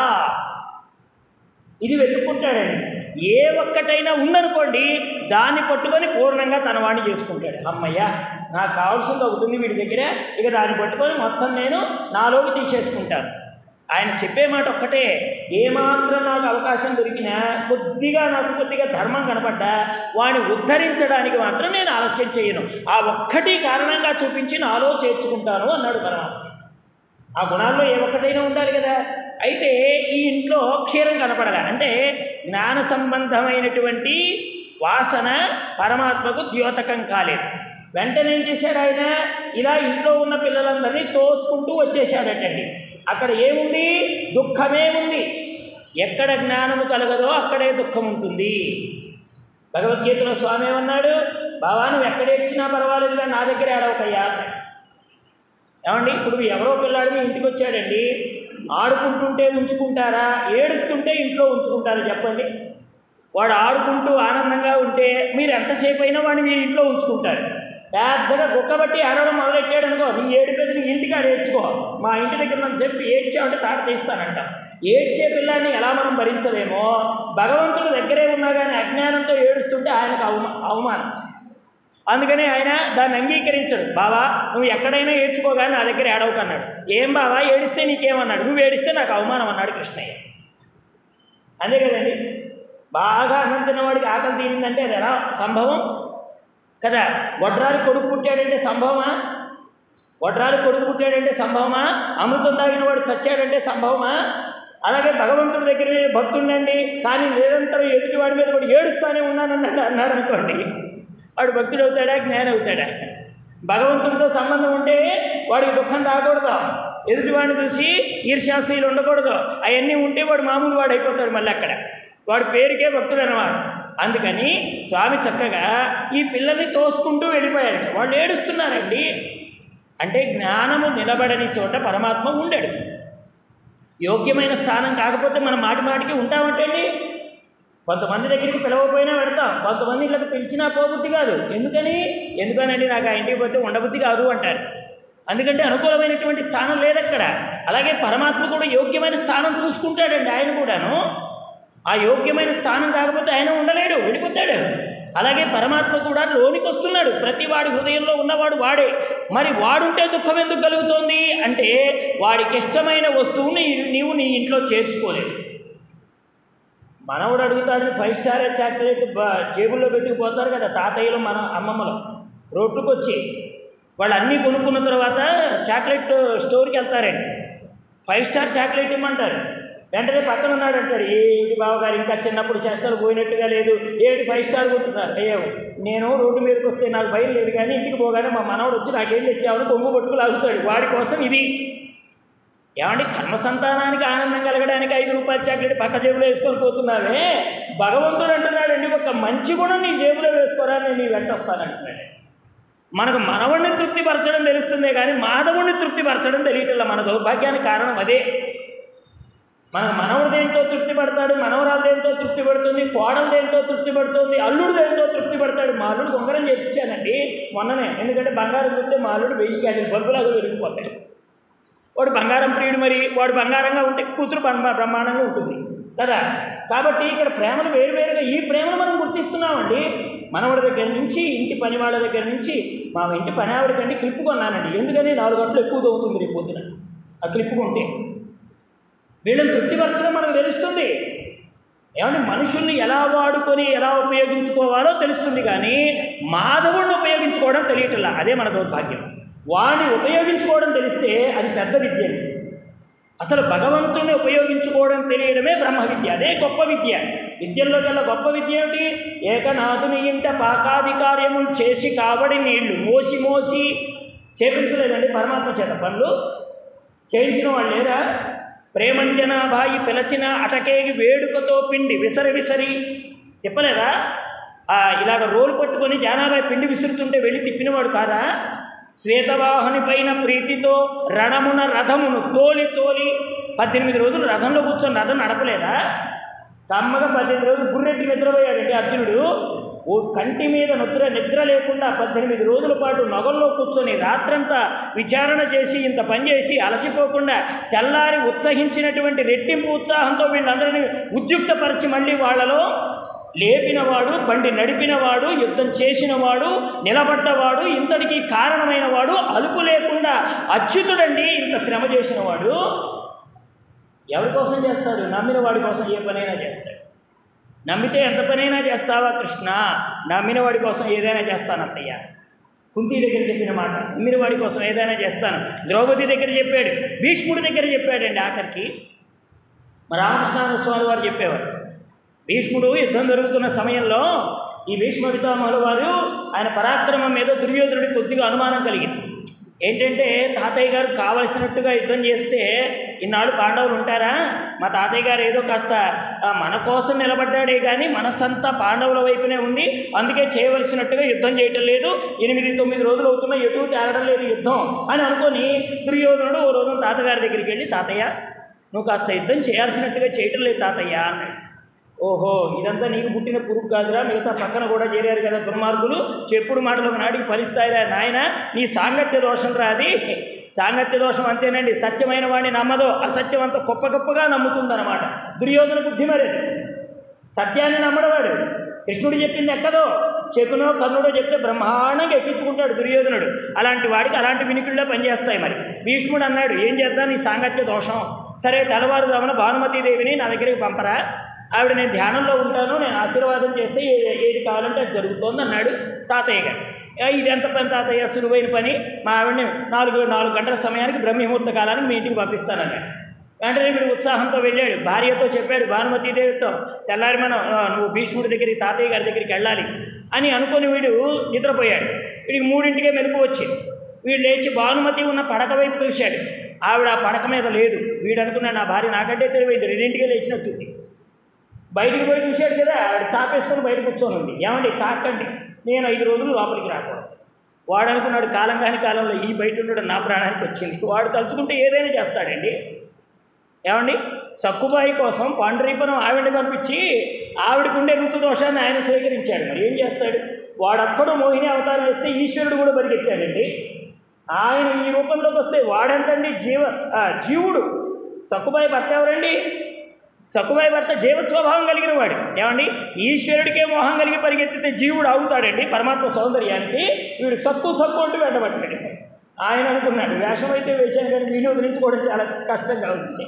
ఇది వెతుక్కుంటాడండి ఏ ఒక్కటైనా ఉందనుకోండి దాన్ని పట్టుకొని పూర్ణంగా తన వాడిని చేసుకుంటాడు అమ్మయ్య నాకు కావాల్సింది ఒకటి ఉంది వీడి దగ్గర ఇక దాన్ని పట్టుకొని మొత్తం నేను నాలోకి తీసేసుకుంటాను ఆయన చెప్పే మాట ఒక్కటే ఏమాత్రం నాకు అవకాశం దొరికినా కొద్దిగా నాకు కొద్దిగా ధర్మం కనపడ్డా వాడిని ఉద్ధరించడానికి మాత్రం నేను ఆలస్యం చేయను ఆ ఒక్కటి కారణంగా చూపించి నాలో చేర్చుకుంటాను అన్నాడు పరమాత్మ ఆ గుణాల్లో ఏ ఒక్కటైనా ఉండాలి కదా అయితే ఈ ఇంట్లో క్షీరం కనపడగా అంటే జ్ఞాన సంబంధమైనటువంటి వాసన పరమాత్మకు ద్యోతకం కాలేదు వెంటనే ఏం చేశాడు ఆయన ఇలా ఇంట్లో ఉన్న పిల్లలందరినీ తోసుకుంటూ వచ్చేసాడటండి అక్కడ ఏముంది దుఃఖమే ఉంది ఎక్కడ జ్ఞానము కలగదో అక్కడే దుఃఖం ఉంటుంది భగవద్గీతలో స్వామి ఏమన్నాడు బావా నువ్వు ఎక్కడ ఏడ్చినా పర్వాలేదుగా నా దగ్గర ఏడవకయ్యా అన్నాడు. ఏమండి ఇప్పుడు ఎవరో పిల్లాడు మీ ఇంటికి వచ్చాడండి ఆడుకుంటుంటే ఉంచుకుంటారా ఏడుస్తుంటే ఇంట్లో ఉంచుకుంటారా చెప్పండి వాడు ఆడుకుంటూ ఆనందంగా ఉంటే మీరు ఎంతసేపు అయినా వాడిని మీరు ఇంట్లో ఉంచుకుంటారు పెద్దగా గుక్కబట్టి ఆడడం మొదలెట్టాడు అనుకో నీ ఏడు పెద్ద నీ ఇంటికి ఆడ ఏడ్చుకో మా ఇంటి దగ్గర నన్ను చెప్పి ఏడ్చామంటే తాట తీస్తానంట ఏడ్చే పిల్లాన్ని ఎలా మనం భరించలేమో భగవంతుడు దగ్గరే ఉన్నా కానీ అజ్ఞానంతో ఏడుస్తుంటే ఆయనకు అవమా అవమానం అందుకని ఆయన దాన్ని అంగీకరించడు బావా నువ్వు ఎక్కడైనా ఏడ్చుకోగానే నా దగ్గర ఏడవకు అన్నాడు ఏం బావా ఏడిస్తే నీకేమన్నాడు నువ్వు ఏడిస్తే నాకు అవమానం అన్నాడు కృష్ణయ్య అంతే కదండి బాగా అన్నం తిన్నవాడికి ఆకలి తీరిందంటే అది ఎలా సంభవం కదా గొడ్రాలి కొడుకు పుట్టాడంటే సంభవమా గొడ్రాలి కొడుకు పుట్టాడంటే సంభవమా అమృతం తాగిన వాడు చచ్చాడంటే సంభవమా అలాగే భగవంతుడి దగ్గర నేను భక్తుండండి కానీ నిరంతరం ఎదుటి వాడి మీద కూడా ఏడుస్తానే ఉన్నానన్నాడు అన్నాడు అనుకోండి వాడు భక్తుడు అవుతాడా జ్ఞాని అవుతాడా భగవంతుడితో సంబంధం ఉంటే వాడికి దుఃఖం రాకూడదు ఎదుటివాడిని చూసి ఈర్ష్యాశీలు ఉండకూడదు అవన్నీ ఉంటే వాడు మామూలు వాడు అయిపోతాడు మళ్ళీ అక్కడ వాడు పేరుకే భక్తుడు అన్నమాట అందుకని స్వామి చక్కగా ఈ పిల్లల్ని తోసుకుంటూ వెళ్ళిపోయాడు వాళ్ళు ఏడుస్తున్నారండి అంటే జ్ఞానము నిలబడని చోట పరమాత్మ ఉండడు యోగ్యమైన స్థానం కాకపోతే మనం మాటి మాటికి ఉంటామంటండి కొంతమంది దగ్గరికి పిలవకపోయినా పెడతాం కొంతమంది ఇళ్ళకి పిలిచినా పోబుద్ధి కాదు ఎందుకని ఎందుకనండి నాకు ఆ ఇంటికి పోతే ఉండబుద్ధి కాదు అంటారు అందుకంటే అనుకూలమైనటువంటి స్థానం లేదక్కడ అలాగే పరమాత్మ కూడా యోగ్యమైన స్థానం చూసుకుంటాడండి ఆయన కూడాను ఆ యోగ్యమైన స్థానం కాకపోతే ఆయన ఉండలేడు వెళ్ళిపోతాడు అలాగే పరమాత్మ కూడా లోనికి వస్తున్నాడు ప్రతి వాడి హృదయంలో ఉన్నవాడు వాడే మరి వాడుంటే దుఃఖం ఎందుకు కలుగుతోంది అంటే వాడికి ఇష్టమైన వస్తువుని నీవు నీ ఇంట్లో చేర్చుకోలేవు మనవడు అడుగుతాడు ఫైవ్ స్టార్ చాక్లెట్ బ- జేబుల్లో పెట్టుకుపోతారు కదా తాతయ్యలు మన అమ్మమ్మలు రోడ్డుకు వచ్చి వాళ్ళు అన్నీ కొనుక్కున్న తర్వాత చాక్లెట్ స్టోర్కి వెళ్తారండి ఫైవ్ స్టార్ చాక్లెట్ ఇమ్మంటారు వెంటనే పక్కన ఉన్నాడు అంటాడు ఏమిటి బావగారు ఇంకా చిన్నప్పుడు చేస్తారు పోయినట్టుగా లేదు ఏమిటి ఫైవ్ స్టార్ కొట్టున్నారు అయ్యో నేను రోడ్డు మీదకి వస్తే నాకు భయం లేదు కానీ ఇంటికి పోగానే మా మనవడు వచ్చి నాకేం తెచ్చామని కొంగు పట్టుకు లాగుతాడు వాడి కోసం ఇది ఏమండి కర్మ సంతానానికి ఆనందం కలగడానికి ఐదు రూపాయల చాక్లెట్ పక్క జేబులో వేసుకొని పోతున్నావే భగవంతుడు అంటున్నాడండి ఒక మంచి గుణం నీ జేబులో వేసుకోరా నేను నీ వెంట వస్తానంటున్నాడు మనకు మనవుణ్ణి తృప్తిపరచడం తెలుస్తుందే కానీ మాధవుణ్ణి తృప్తిపరచడం తెలియటల్లా మన దౌర్భాగ్యానికి కారణం అదే మన మనవడు దేంతో తృప్తి పడతాడు మనవరాలు దేంతో తృప్తి పడుతుంది కోడలు దేంతో తృప్తి పడుతుంది అల్లుడు దేంతో తృప్తి పడతాడు మా అల్లుడు ఉంగరం చేయించానండి మొన్ననే ఎందుకంటే బంగారం చూస్తే మా అల్లుడు వెయ్యి క్యాడీలు బల్బులాగా వెలిగిపోతాడు వాడు బంగారం ప్రియుడు మరి వాడు బంగారంగా ఉంటే కూతురు బ్రహ్మ బ్రహ్మాండంగా ఉంటుంది కదా కాబట్టి ఇక్కడ ప్రేమలు వేరువేరుగా ఈ ప్రేమను మనం గుర్తిస్తున్నామండి మనవడి దగ్గర నుంచి ఇంటి పని వాళ్ళ దగ్గర నుంచి మా ఇంటి పని ఆవిడ కంటే క్లిప్ కొన్నానండి ఎందుకని నాలుగు గంటలు ఎక్కువ అవుతుంది రేపు పొద్దున ఆ క్లిప్ కొంటే వీళ్ళని తృప్తిపరచడం మనకు తెలుస్తుంది ఏమంటే మనుషుల్ని ఎలా వాడుకొని ఎలా ఉపయోగించుకోవాలో తెలుస్తుంది కానీ మాధవుడిని ఉపయోగించుకోవడం తెలియటల్లా అదే మన దౌర్భాగ్యం వాడిని ఉపయోగించుకోవడం తెలిస్తే అది పెద్ద విద్య అసలు భగవంతుణ్ణి ఉపయోగించుకోవడం తెలియడమే బ్రహ్మ విద్య అదే గొప్ప విద్య విద్యల్లో గల గొప్ప విద్య ఏమిటి ఏకనాథుని ఇంట పాకాది కార్యములు చేసి కావడి నీళ్లు మోసి మోసి చేపించలేదండి పరమాత్మ చేత పనులు చేయించిన వాళ్ళు లేరా ప్రేమంజనాభాయి పిలచిన అటకేగి వేడుకతో పిండి విసరి విసరి తిప్పలేదా ఆ, ఇలాగ రోలు పట్టుకొని జానాబాయి పిండి విసురుతుంటే వెళ్ళి తిప్పినవాడు కాదా శ్వేతవాహని పైన ప్రీతితో రణమున రథమును తోలి తోలి పద్దెనిమిది రోజులు రథంలో కూర్చొని రథం నడపలేదా కమ్మగా పద్దెనిమిది రోజులు గుర్రెట్టి నిద్రపోయాడండి అర్జునుడు ఓ కంటి మీద నిద్ర నిద్ర లేకుండా పద్దెనిమిది రోజుల పాటు నగల్లో కూర్చొని రాత్రంతా విచారణ చేసి ఇంత పని చేసి అలసిపోకుండా తెల్లారి ఉత్సహించినటువంటి రెట్టింపు ఉత్సాహంతో వీళ్ళందరినీ ఉద్యుక్తపరిచి మళ్ళీ వాళ్ళలో లేపినవాడు బండి నడిపినవాడు యుద్ధం చేసినవాడు నిలబడ్డవాడు ఇంతటికి కారణమైన వాడు అలుపు లేకుండా అచ్యుతుడండి ఇంత శ్రమ చేసినవాడు ఎవరి కోసం చేస్తాడు నమ్మిన వాడి కోసం ఏ పనైనా చేస్తాడు నమ్మితే ఎంత పనైనా చేస్తావా కృష్ణ నమ్మిన వాడి కోసం ఏదైనా చేస్తాను అత్తయ్య కుంతి దగ్గర చెప్పిన మాట నమ్మిన వాడి కోసం ఏదైనా చేస్తాను ద్రౌపది దగ్గర చెప్పాడు భీష్ముడి దగ్గర చెప్పాడండి ఆఖరికి మా రామకృష్ణానంద స్వామి వారు చెప్పేవారు భీష్ముడు యుద్ధం జరుగుతున్న సమయంలో ఈ భీష్మ పితామహుల వారు ఆయన పరాక్రమం మీద దుర్యోధనుడికి కొద్దిగా అనుమానం కలిగింది ఏంటంటే తాతయ్య గారు కావలసినట్టుగా యుద్ధం చేస్తే ఇన్నాళ్ళు పాండవులు ఉంటారా మా తాతయ్య గారు ఏదో కాస్త ఆ, మన కోసం నిలబడ్డాడే కానీ మనస్సంతా పాండవుల వైపునే ఉంది అందుకే చేయవలసినట్టుగా యుద్ధం చేయటం లేదు ఎనిమిది తొమ్మిది రోజులు అవుతున్నా ఎటు తేరడం లేదు యుద్ధం అని అనుకొని దుర్యోధనుడు ఓ రోజు తాతగారి దగ్గరికి వెళ్ళి తాతయ్య నువ్వు కాస్త యుద్ధం చేయాల్సినట్టుగా చేయటం లేదు తాతయ్య అన్నాడు ఓహో ఇదంతా నీకు పుట్టిన పురుగు కాదురా మిగతా పక్కన కూడా చేరారు కదా దుర్మార్గులు చెప్పుడు మాటలు ఒక నాటికి ఫలిస్తాయిరా నాయన నీ సాంగత్య దోషం రాది సాంగత్య దోషం అంతేనండి సత్యమైన వాడిని నమ్మదో అసత్యం అంతా గొప్ప గొప్పగా నమ్ముతుందన్నమాట దుర్యోధన బుద్ధి మరి సత్యాన్ని నమ్మడవాడు కృష్ణుడు చెప్పింది ఎక్కదో శకునో కర్ణుడో చెప్తే బ్రహ్మాండంగా ఎక్కించుకుంటాడు దుర్యోధనుడు అలాంటి వాడికి అలాంటి వినికిళ్ళే పనిచేస్తాయి మరి భీష్ముడు అన్నాడు ఏం చేద్దాం నీ సాంగత్య దోషం సరే తెల్లవారుదామన భానుమతీదేవిని నా దగ్గరికి పంపరా ఆవిడ నేను ధ్యానంలో ఉంటాను నేను ఆశీర్వాదం చేస్తే ఏ- ఏది కావాలంటే అది జరుగుతోంది అన్నాడు తాతయ్య గారు "ఏ, ఇది ఎంత పని తాతయ్య సులువైన పని మా ఆవిడని నాలుగు నాలుగు గంటల సమయానికి బ్రహ్మముహూర్త కాలానికి మీ ఇంటికి పంపిస్తానన్నాడు వెంటనే వీడు ఉత్సాహంతో వెళ్ళాడు భార్యతో చెప్పాడు భానుమతీదేవితో తెల్లారి మనం ఆ, నువ్వు భీష్ముడి దగ్గరికి తాతయ్య గారి దగ్గరికి వెళ్ళాలి అని అనుకుని వీడు నిద్రపోయాడు వీడికి మూడింటికే మెలకు వచ్చి వీడు లేచి భానుమతి ఉన్న పడక వైపు చూశాడు ఆవిడ ఆ పడక మీద లేదు వీడు అనుకున్నాడు నా భార్య నాకంటే తెలివైంది రెండింటికే లేచినట్టుంది బయటికి పోయి చూశాడు కదా ఆవిడ చాపేసుకొని బయట కూర్చొని ఉంది ఏమండి తాకండి నేను ఐదు రోజులు లోపలికి రాకూడదు వాడు అనుకున్నాడు కాలం కాని కాలంలో ఈ బయట ఉండడం నా ప్రాణానికి వచ్చింది వాడు తలుచుకుంటే ఏదైనా చేస్తాడండి ఏమండి సక్కుబాయి కోసం పాండరీపనం ఆవిడని పంపించి ఆవిడకుండే ఋతుదోషాన్ని ఆయన స్వీకరించాడు మరి ఏం చేస్తాడు వాడక్కడు మోహిని అవతారం వేస్తే ఈశ్వరుడు కూడా పరిగెత్తాడండి ఆయన ఈ రూపంలోకి వస్తే వాడంతండి జీవ ఆ, జీవుడు సక్కుబాయి భర్త ఎవరండి సక్కుబాయి భర్త జీవ స్వభావం కలిగిన వాడు ఏమండి ఈశ్వరుడికే మోహం కలిగి పరిగెత్తితే జీవుడు ఆగుతాడండి పరమాత్మ సౌందర్యానికి వీడు సక్కు సక్కు అంటూ వెంటబడ్డాడు ఆయన అనుకున్నాడు వేషం అయితే వేషాను కానీ వీడిని వదిలించుకోవడం చాలా కష్టంగా ఉంది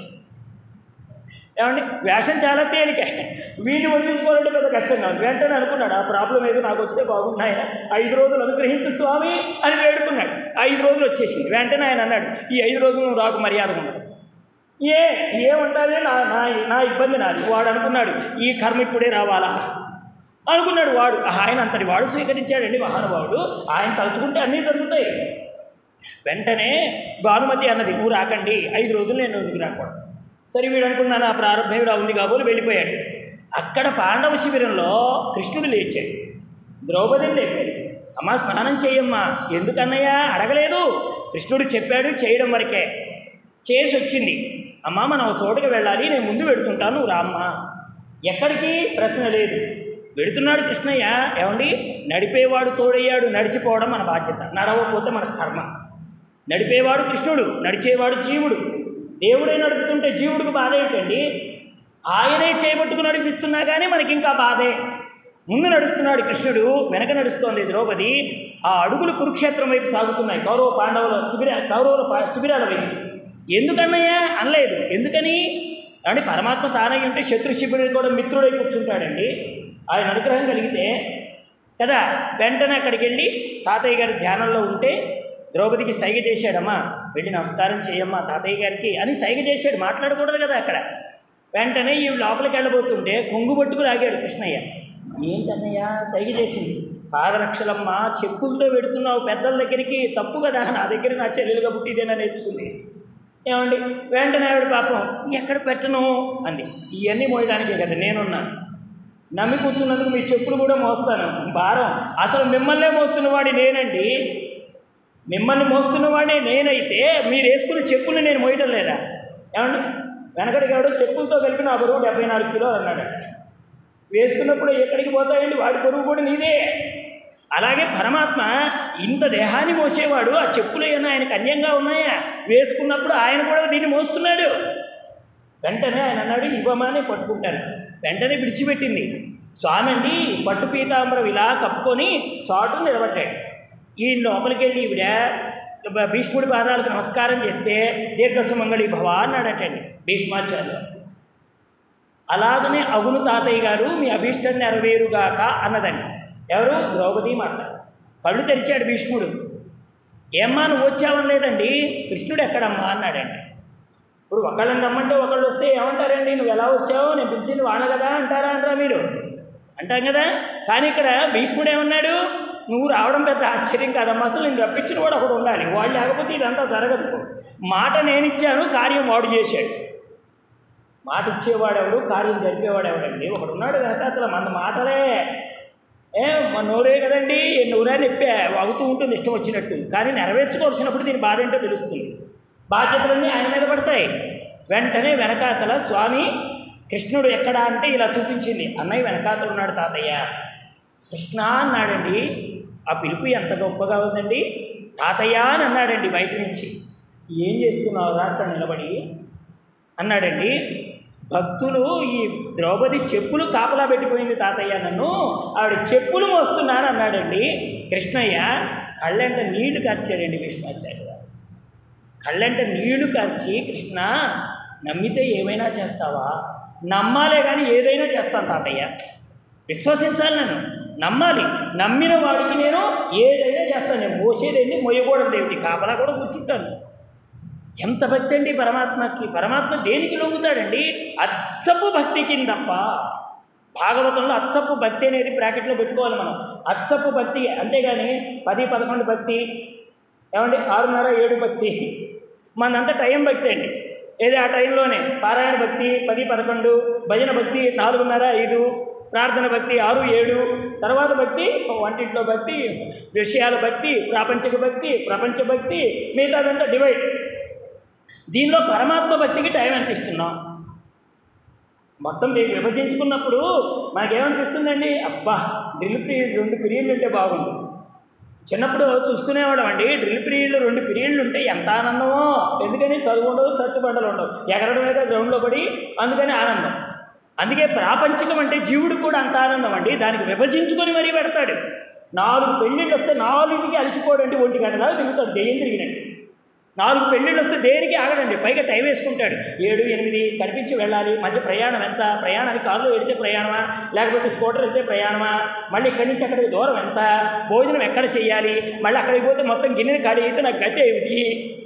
ఏమండి వేషం చాలా తేలిక వీడిని వదిలించుకోవాలంటే పెద్ద కష్టంగా ఉంది వెంటనే అనుకున్నాడు ఆ ప్రాబ్లం ఏదో నాకు వస్తే బాగున్నాయి ఐదు రోజులు అనుగ్రహించు స్వామి అని వేడుకున్నాడు ఐదు రోజులు వచ్చేసింది వెంటనే ఆయన అన్నాడు ఈ ఐదు రోజులు నువ్వు రాకు మర్యాద ఉండదు ఏ ఏమంటానే నా నా నా ఇబ్బంది నాది వాడు అనుకున్నాడు ఈ కర్మ ఇప్పుడే రావాలా అనుకున్నాడు వాడు ఆయన అంతటి వాడు స్వీకరించాడండి మహానుభావుడు ఆయన తలుచుకుంటే అన్నీ జరుగుతాయి వెంటనే భానుమతి అన్నది నువ్వు రాకండి ఐదు రోజులు నేను ఎందుకు రాకూడదు సరే వీడు అనుకున్నాను ఆ ప్రారంభం ఇలా ఉంది కాబోలు వెళ్ళిపోయాడు అక్కడ పాండవ శిబిరంలో కృష్ణుడు లేచాడు ద్రౌపదిని లేపాడు అమ్మా స్నానం చేయమ్మా ఎందుకన్నయ్యా అడగలేదు కృష్ణుడు చెప్పాడు చేయడం వరకే చేసి వచ్చింది అమ్మా మనం ఒక చోటుకి వెళ్ళాలి నేను ముందు పెడుతుంటాను నువ్వు రామ్మా ఎక్కడికి ప్రశ్న లేదు వెడుతున్నాడు కృష్ణయ్య ఏమండి నడిపేవాడు తోడయ్యాడు నడిచిపోవడం మన బాధ్యత నడవకపోతే మన కర్మ నడిపేవాడు కృష్ణుడు నడిచేవాడు జీవుడు దేవుడే నడుపుతుంటే జీవుడికి బాధ ఏంటండి ఆయనే చేపట్టుకు నడిపిస్తున్నా కానీ మనకి ఇంకా బాధే ముందు నడుస్తున్నాడు కృష్ణుడు వెనక నడుస్తోంది ద్రౌపది ఆ అడుగులు కురుక్షేత్రం వైపు సాగుతున్నాయి కౌరవ పాండవుల శిబిర కౌరవుల పా- శిబిరాల వైపు ఎందుకన్నయ్యా అనలేదు ఎందుకని అంటే పరమాత్మ తానై ఉంటే శత్రు శిబిరం కూడా మిత్రుడై కూర్చుంటాడండి ఆయన అనుగ్రహం కలిగితే కదా వెంటనే అక్కడికి వెళ్ళి తాతయ్య గారి ధ్యానంలో ఉంటే ద్రౌపదికి సైగ చేశాడమ్మా వెళ్ళి నమస్కారం చేయమ్మా తాతయ్య గారికి అని సైగ చేశాడు మాట్లాడకూడదు కదా అక్కడ వెంటనే ఈ లోపలికి వెళ్ళబోతుంటే కొంగు పట్టుకు లాగాడు కృష్ణయ్య ఏంటన్నయ్య సైగ చేసింది పాదరక్షలమ్మ చెప్పులతో పెడుతున్నావు పెద్దల దగ్గరికి తప్పు కదా నా దగ్గర నా చెల్లెలుగా పుట్టిదేనా నేర్చుకుంది ఏమండి వెంటనే ఆవిడ పాపం ఎక్కడ పెట్టను అంది ఇవన్నీ మోయడానికే కదా నేనున్నాను నమ్మి కూర్చున్నందుకు మీ చెప్పులు కూడా మోస్తాను భారం అసలు మిమ్మల్నే మోస్తున్నవాడి నేనండి మిమ్మల్ని మోస్తున్నవాడే నేనైతే మీరు వేసుకున్న చెప్పులు నేను మోయటం లేదా ఏమండి వెనకడికి ఎవడో చెప్పులతో కలిపి నా బరువు డెబ్బై నాలుగు కిలోలు అన్నాడు వేసుకున్నప్పుడు ఎక్కడికి పోతాయండి వాడి బరువు కూడా నీదే అలాగే పరమాత్మ ఇంత దేహాన్ని మోసేవాడు ఆ చెప్పులు ఏమైనా ఆయనకు అన్యంగా ఉన్నాయా వేసుకున్నప్పుడు ఆయన కూడా దీన్ని మోస్తున్నాడు వెంటనే ఆయన అన్నాడు ఇవ్వమని పట్టుకుంటాను వెంటనే విడిచిపెట్టింది స్వామి అండి పట్టు పీతాంబరం ఇలా కప్పుకొని చాటు నిలబడ్డాడు ఈ లోపలికి వెళ్ళి ఈవిడ భ- భీష్ముడి పాదాలకు నమస్కారం చేస్తే దీర్ఘసుమంగళి భవ అన్నాడటండి భీష్మాచార్యులు అలాగనే అగును తాతయ్య గారు మీ అభీష్టం నెరవేరుగాక అన్నదండి ఎవరు ద్రౌపది మాత కళ్ళు తెరిచాడు భీష్ముడు ఏమ్మా నువ్వు వచ్చావని లేదండి కృష్ణుడు ఎక్కడమ్మా అన్నాడండి ఇప్పుడు ఒకళ్ళని రమ్మంటే ఒకళ్ళు వస్తే ఏమంటారండి నువ్వు ఎలా వచ్చావు నేను పిలిచింది వాన కదా అంటారా అంటారా మీరు అంటాం కదా కానీ ఇక్కడ భీష్ముడు ఏమన్నాడు నువ్వు రావడం పెద్ద ఆశ్చర్యం కాదమ్మా అసలు నేను రప్పించిన వాడు ఒకడు ఉండాలి వాడు లేకపోతే ఇదంతా జరగదు మాట నేను ఇచ్చాను కార్యం వాడు చేశాడు మాట ఇచ్చేవాడెవడు కార్యం జరిపేవాడు ఎవడండి ఒకడు ఉన్నాడు కనుక అసలు మన మాటలే ఏ మన నోరే కదండి నోరే నిప్పే వాగుతూ ఉంటుంది ఇష్టం వచ్చినట్టు కానీ నెరవేర్చుకోవాల్సినప్పుడు దీని బాధ ఏంటో తెలుస్తుంది బాధ్యతలన్నీ ఆయన మీద పడతాయి వెంటనే వెనకాతల స్వామి కృష్ణుడు ఎక్కడా అంటే ఇలా చూపించింది అన్నయ్య వెనకాతలు ఉన్నాడు తాతయ్య కృష్ణ అన్నాడండి ఆ పిలుపు ఎంత గొప్పగా ఉందండి తాతయ్య అని అన్నాడండి బయట నుంచి ఏం చేస్తున్నావు రా అక్కడ నిలబడి అన్నాడండి భక్తులు ఈ ద్రౌపది చెప్పులు కాపలా పెట్టిపోయింది తాతయ్య నన్ను ఆవిడ చెప్పులు మోస్తున్నాను అన్నాడండి కృష్ణయ్య కళ్ళంట నీళ్లు కార్చాడండి కృష్ణాచార్య గారు కళ్ళంట నీళ్లు కార్చి కృష్ణ నమ్మితే ఏమైనా చేస్తావా నమ్మాలే కానీ ఏదైనా చేస్తాను తాతయ్య విశ్వసించాలి నన్ను నమ్మాలి నమ్మిన వాడికి నేను ఏదైనా చేస్తాను నేను మోసేదేంటి మొయ్యకూడదు ఏమిటి కాపలా కూడా కూర్చుంటాను ఎంత భక్తి అండి పరమాత్మకి పరమాత్మ దేనికి లొంగుతాడండి అచ్చపు భక్తి కిందప్ప భాగవతంలో అచ్చపు భక్తి అనేది బ్రాకెట్లో పెట్టుకోవాలి మనం అచ్చపు భక్తి అంతేగాని పది పదకొండు భక్తి ఏమండి ఆరున్నర ఏడు భక్తి మనంతా టైం భక్తి అండి ఏది ఆ టైంలోనే పారాయణ భక్తి పది పదకొండు భజన భక్తి నాలుగున్నర ఐదు ప్రార్థన భక్తి ఆరు ఏడు తర్వాత భక్తి వంటింట్లో భక్తి విషయాల భక్తి ప్రాపంచిక భక్తి ప్రపంచ భక్తి మిగతాదంతా డివైడ్ దీనిలో పరమాత్మ భక్తికి టైం ఎంత ఇస్తున్నాం మొత్తం మేము విభజించుకున్నప్పుడు మనకేమనిపిస్తుందండి అబ్బా డ్రిల్ పీరియడ్ రెండు పీరియడ్లు ఉంటే బాగుండు చిన్నప్పుడు చూసుకునేవాడు అండి డ్రిల్ పీరియడ్లు రెండు పీరియడ్లు ఉంటే ఎంత ఆనందమో ఎందుకని చదువు ఉండదు చచ్చుబండలు ఉండవు ఎగరడం మీద గ్రౌండ్లో పడి అందుకని ఆనందం అందుకే ప్రాపంచికం అంటే జీవుడు కూడా అంత ఆనందం అండి దానికి విభజించుకొని మరీ పెడతాడు నాలుగు పెళ్ళిళ్ళు వస్తే నాలుగుకి అలసిపోడండి ఒంటి గంట దాకా తిరుగుతాడు దెయ్యం తిరిగినట్టు నాలుగు పెళ్ళిళ్ళు వస్తే దేనికి ఆగడండి పైగా టైం వేసుకుంటాడు ఏడు ఎనిమిది కనిపించి వెళ్ళాలి మధ్య ప్రయాణం ఎంత ప్రయాణానికి కారులో వెడితే ప్రయాణమా లేకపోతే స్కూటర్ వెళ్తే ప్రయాణమా మళ్ళీ ఇక్కడి నుంచి అక్కడికి దూరం ఎంత భోజనం ఎక్కడ చేయాలి మళ్ళీ అక్కడికి పోతే మొత్తం గిన్నెని ఖాళీ అయితే నాకు గతి ఏమిటి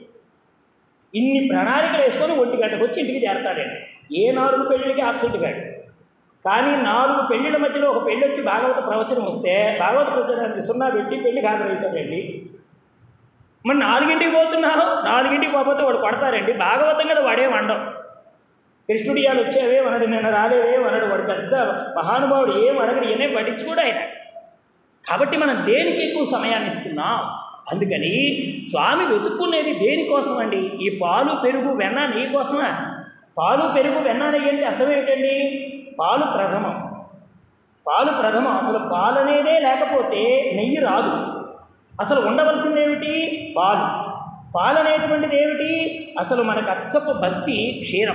ఇన్ని ప్రణాళికలు వేసుకొని ఒంటి గంటకు వచ్చి ఇంటికి చేరతాడండి ఏ నాలుగు పెళ్ళిళ్ళకి ఆబ్సెంట్ కాడు కానీ నాలుగు పెళ్ళిళ్ళ మధ్యలో ఒక పెళ్ళి వచ్చి భాగవత ప్రవచనం వస్తే భాగవత ప్రవచనానికి సున్నా పెట్టి పెళ్లి హాజరవుతాడండి మరి నాలుగింటికి పోతున్నావు నాలుగింటికి పోతే వాడు కొడతారండి భాగవతం కదా వాడే వండం కృష్ణుడు ఇవాళ వచ్చేవే మనడు నిన్న రాలేవే మనడు వాడు పెద్ద మహానుభావుడు ఏం అడగడు ఏనే పట్టించుకోడు ఆయన కాబట్టి మనం దేనికి ఎక్కువ సమయాన్ని ఇస్తున్నాం అందుకని స్వామి వెతుక్కునేది దేనికోసం అండి ఈ పాలు పెరుగు వెన్న నీ కోసమా పాలు పెరుగు వెన్న నెయ్యి అంటే అర్థం ఏమిటండి పాలు ప్రథమం పాలు ప్రథమం అసలు పాలు అనేదే లేకపోతే నెయ్యి రాదు అసలు ఉండవలసింది ఏమిటి పాలు పాలు అనేటువంటిది ఏమిటి అసలు మనకు అచ్చపు భక్తి క్షీరం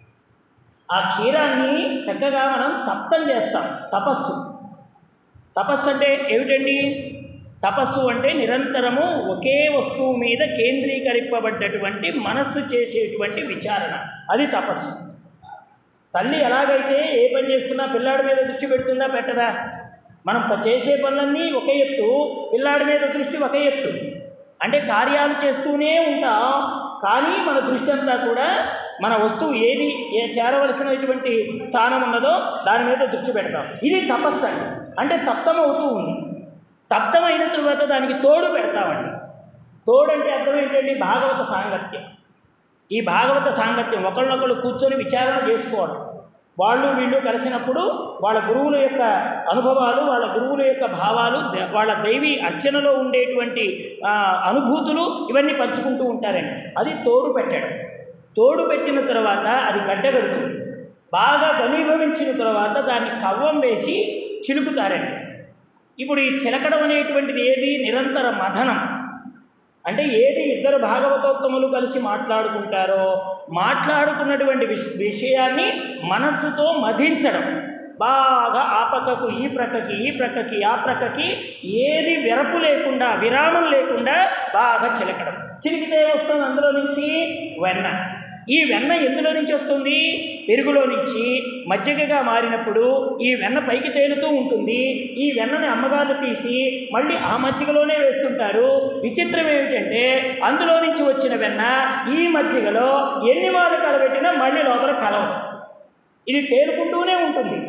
ఆ క్షీరాన్ని చక్కగా మనం తప్తం చేస్తాం తపస్సు తపస్సు అంటే ఏమిటండి తపస్సు అంటే నిరంతరము ఒకే వస్తువు మీద కేంద్రీకరింపబడ్డటువంటి మనస్సు చేసేటువంటి విచారణ అది తపస్సు తల్లి ఎలాగైతే ఏ పని చేస్తున్నా పిల్లాడి మీద దృష్టి పెడుతుందా పెట్టదా మనం ప- చేసే పనులన్నీ ఒక ఎత్తు పిల్లాడి మీద దృష్టి ఒక ఎత్తు అంటే కార్యాలు చేస్తూనే ఉంటాం కానీ మన దృష్టి అంతా కూడా మన వస్తువు ఏది ఏ చేరవలసినటువంటి స్థానం ఉన్నదో దాని మీద దృష్టి పెడతాం ఇది తపస్సు అండి అంటే తప్తం అవుతూ ఉంది తప్తమైన తరువాత దానికి తోడు పెడతామండి తోడు అంటే అర్థం ఏంటండి భాగవత సాంగత్యం ఈ భాగవత సాంగత్యం ఒకళ్ళొకళ్ళు కూర్చొని విచారణ చేసుకోవడం వాళ్ళు వీళ్ళు కలిసినప్పుడు వాళ్ళ గురువుల యొక్క అనుభవాలు వాళ్ళ గురువుల యొక్క భావాలు ద- వాళ్ళ దైవీ అర్చనలో ఉండేటువంటి ఆ, అనుభూతులు ఇవన్నీ పంచుకుంటూ ఉంటారండి అది తోడు పెట్టడం తోడు పెట్టిన తర్వాత అది గడ్డగడుతుంది బాగా ఘనీభవించిన తర్వాత దాన్ని కవ్వం వేసి చిలుకుతారండి ఇప్పుడు ఈ చిలకడం అనేటువంటిది ఏది నిరంతర మథనం అంటే ఏది ఇద్దరు భాగవతోత్తములు కలిసి మాట్లాడుకుంటారో మాట్లాడుకున్నటువంటి విష విషయాన్ని మనస్సుతో మధించడం బాగా ఆ పక్కకు ఈ ప్రక్కకి ఈ ప్రక్కకి ఆ ప్రక్కకి ఏది వెరపు లేకుండా విరామం లేకుండా బాగా చిలకడం చిలికితే వస్తుంది అందులో నుంచి వెన్న ఈ వెన్న ఎందులో నుంచి వస్తుంది పెరుగులో నుంచి మజ్జిగగా మారినప్పుడు ఈ వెన్న పైకి తేలుతూ ఉంటుంది ఈ వెన్నని అమ్మగారు తీసి మళ్ళీ ఆ మజ్జిగలోనే వేస్తుంటారు విచిత్రం ఏమిటంటే అందులో నుంచి వచ్చిన వెన్న ఈ మజ్జిగలో ఎన్ని మార్లు కలబెట్టినా మళ్ళీ లోపల కలవదు ఇది తేలుకుంటూనే ఉంటుంది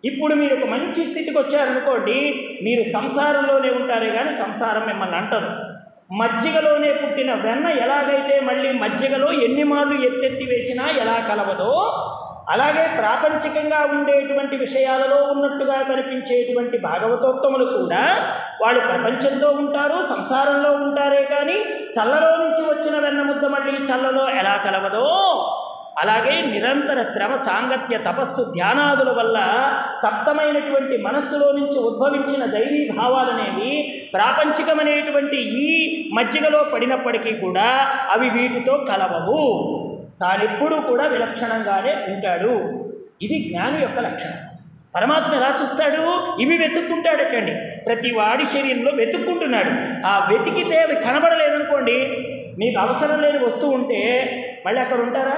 ఇప్పుడు మీరు ఒక మంచి స్థితికి వచ్చారనుకోండి మీరు సంసారంలోనే ఉంటారే కానీ సంసారం మిమ్మల్ని అంటదు మజ్జిగలోనే పుట్టిన వెన్న ఎలాగైతే మళ్ళీ మజ్జిగలో ఎన్ని మార్లు ఎత్తెత్తి వేసినా ఎలా కలవదో అలాగే ప్రాపంచికంగా ఉండేటువంటి విషయాలలో ఉన్నట్టుగా కనిపించేటువంటి భాగవతోత్తములు కూడా వాళ్ళు ప్రపంచంతో ఉంటారు సంసారంలో ఉంటారే కానీ చల్లలో నుంచి వచ్చిన వెన్న ముద్ద మళ్ళీ చల్లలో ఎలా కలవదో అలాగే నిరంతర శ్రమ సాంగత్య తపస్సు ధ్యానాదుల వల్ల తప్తమైనటువంటి మనస్సులో నుంచి ఉద్భవించిన దైవీ భావాలనేవి ప్రాపంచికమైనటువంటి ఈ మజ్జిగలో పడినప్పటికీ కూడా అవి వీటితో కలవవు తానెప్పుడూ కూడా విలక్షణంగానే ఉంటాడు ఇది జ్ఞాని యొక్క లక్షణం పరమాత్మ ఎలా చూస్తాడు ఇవి వెతుక్కుంటాడటండి ప్రతి వాడి శరీరంలో వెతుక్కుంటున్నాడు ఆ వెతికితే అవి కనబడలేదనుకోండి మీకు అవసరం లేని వస్తువు ఉంటే మళ్ళీ అక్కడ ఉంటారా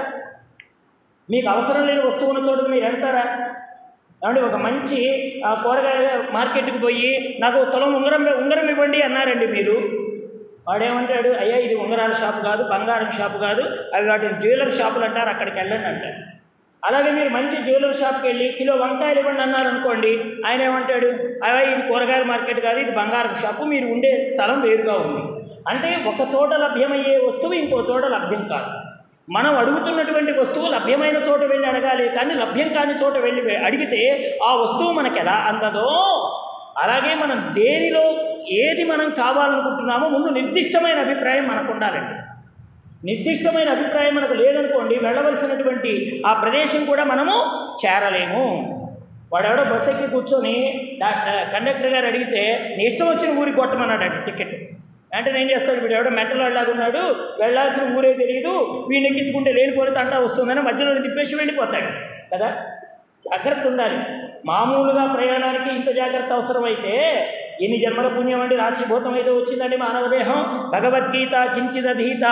మీకు అవసరం లేని వస్తువు ఉన్న చోట మీరు వెళ్తారా ఏమంటే ఒక మంచి ఆ, కూరగాయల మార్కెట్కి పోయి నాకు ఒక తులం ఉంగరం ఉంగరం ఇవ్వండి అన్నారండి మీరు వాడేమంటాడు అయ్యా ఇది ఉంగరాల షాపు కాదు బంగారం షాపు కాదు అవి వాటిని జ్యువెలర్ షాపులు అంటారు అక్కడికి వెళ్ళండి అంటారు అలాగే మీరు మంచి జ్యువెలర్ షాప్కి వెళ్ళి కిలో వంకాయలు ఇవ్వండి అన్నారు అనుకోండి ఆయన ఏమంటాడు అయ్యా ఇది కూరగాయల మార్కెట్ కాదు ఇది బంగారం షాపు మీరు ఉండే స్థలం వేరుగా ఉంది అంటే ఒక చోట లభ్యమయ్యే వస్తువు ఇంకో చోట లభ్యం కాదు మనం అడుగుతున్నటువంటి వస్తువు లభ్యమైన చోట వెళ్ళి అడగాలి కానీ లభ్యం కాని చోట వెళ్ళి వె- అడిగితే ఆ వస్తువు మనకు ఎలా అందదో అలాగే మనం దేనిలో ఏది మనం కావాలనుకుంటున్నామో ముందు నిర్దిష్టమైన అభిప్రాయం మనకు ఉండాలండి నిర్దిష్టమైన అభిప్రాయం మనకు లేదనుకోండి వెళ్ళవలసినటువంటి ఆ ప్రదేశం కూడా మనము చేరలేము వాడెవడో బస్ ఎక్కి కూర్చొని డా- కండక్టర్ గారు అడిగితే నీ ఇష్టం వచ్చిన ఊరికి కొట్టమన్నాడు టికెట్ వెంటనే ఏం చేస్తాడు వీడు ఎవడో మెంటల్ వాళ్ళలాగా ఉన్నాడు వెళ్ళాల్సిన ఊరే తెలియదు వీడిని ఎక్కించుకుంటే లేనిపోతే తంటా వస్తుందని మధ్యలో తిప్పేసి వెళ్ళిపోతాడు కదా జాగ్రత్త ఉండాలి మామూలుగా ప్రయాణానికి ఇంత జాగ్రత్త అవసరమైతే ఎన్ని జన్మల పుణ్యం అండి రాశిభూతం ఏదో వచ్చిందండి మానవ దేహం భగవద్గీత కించిదధీత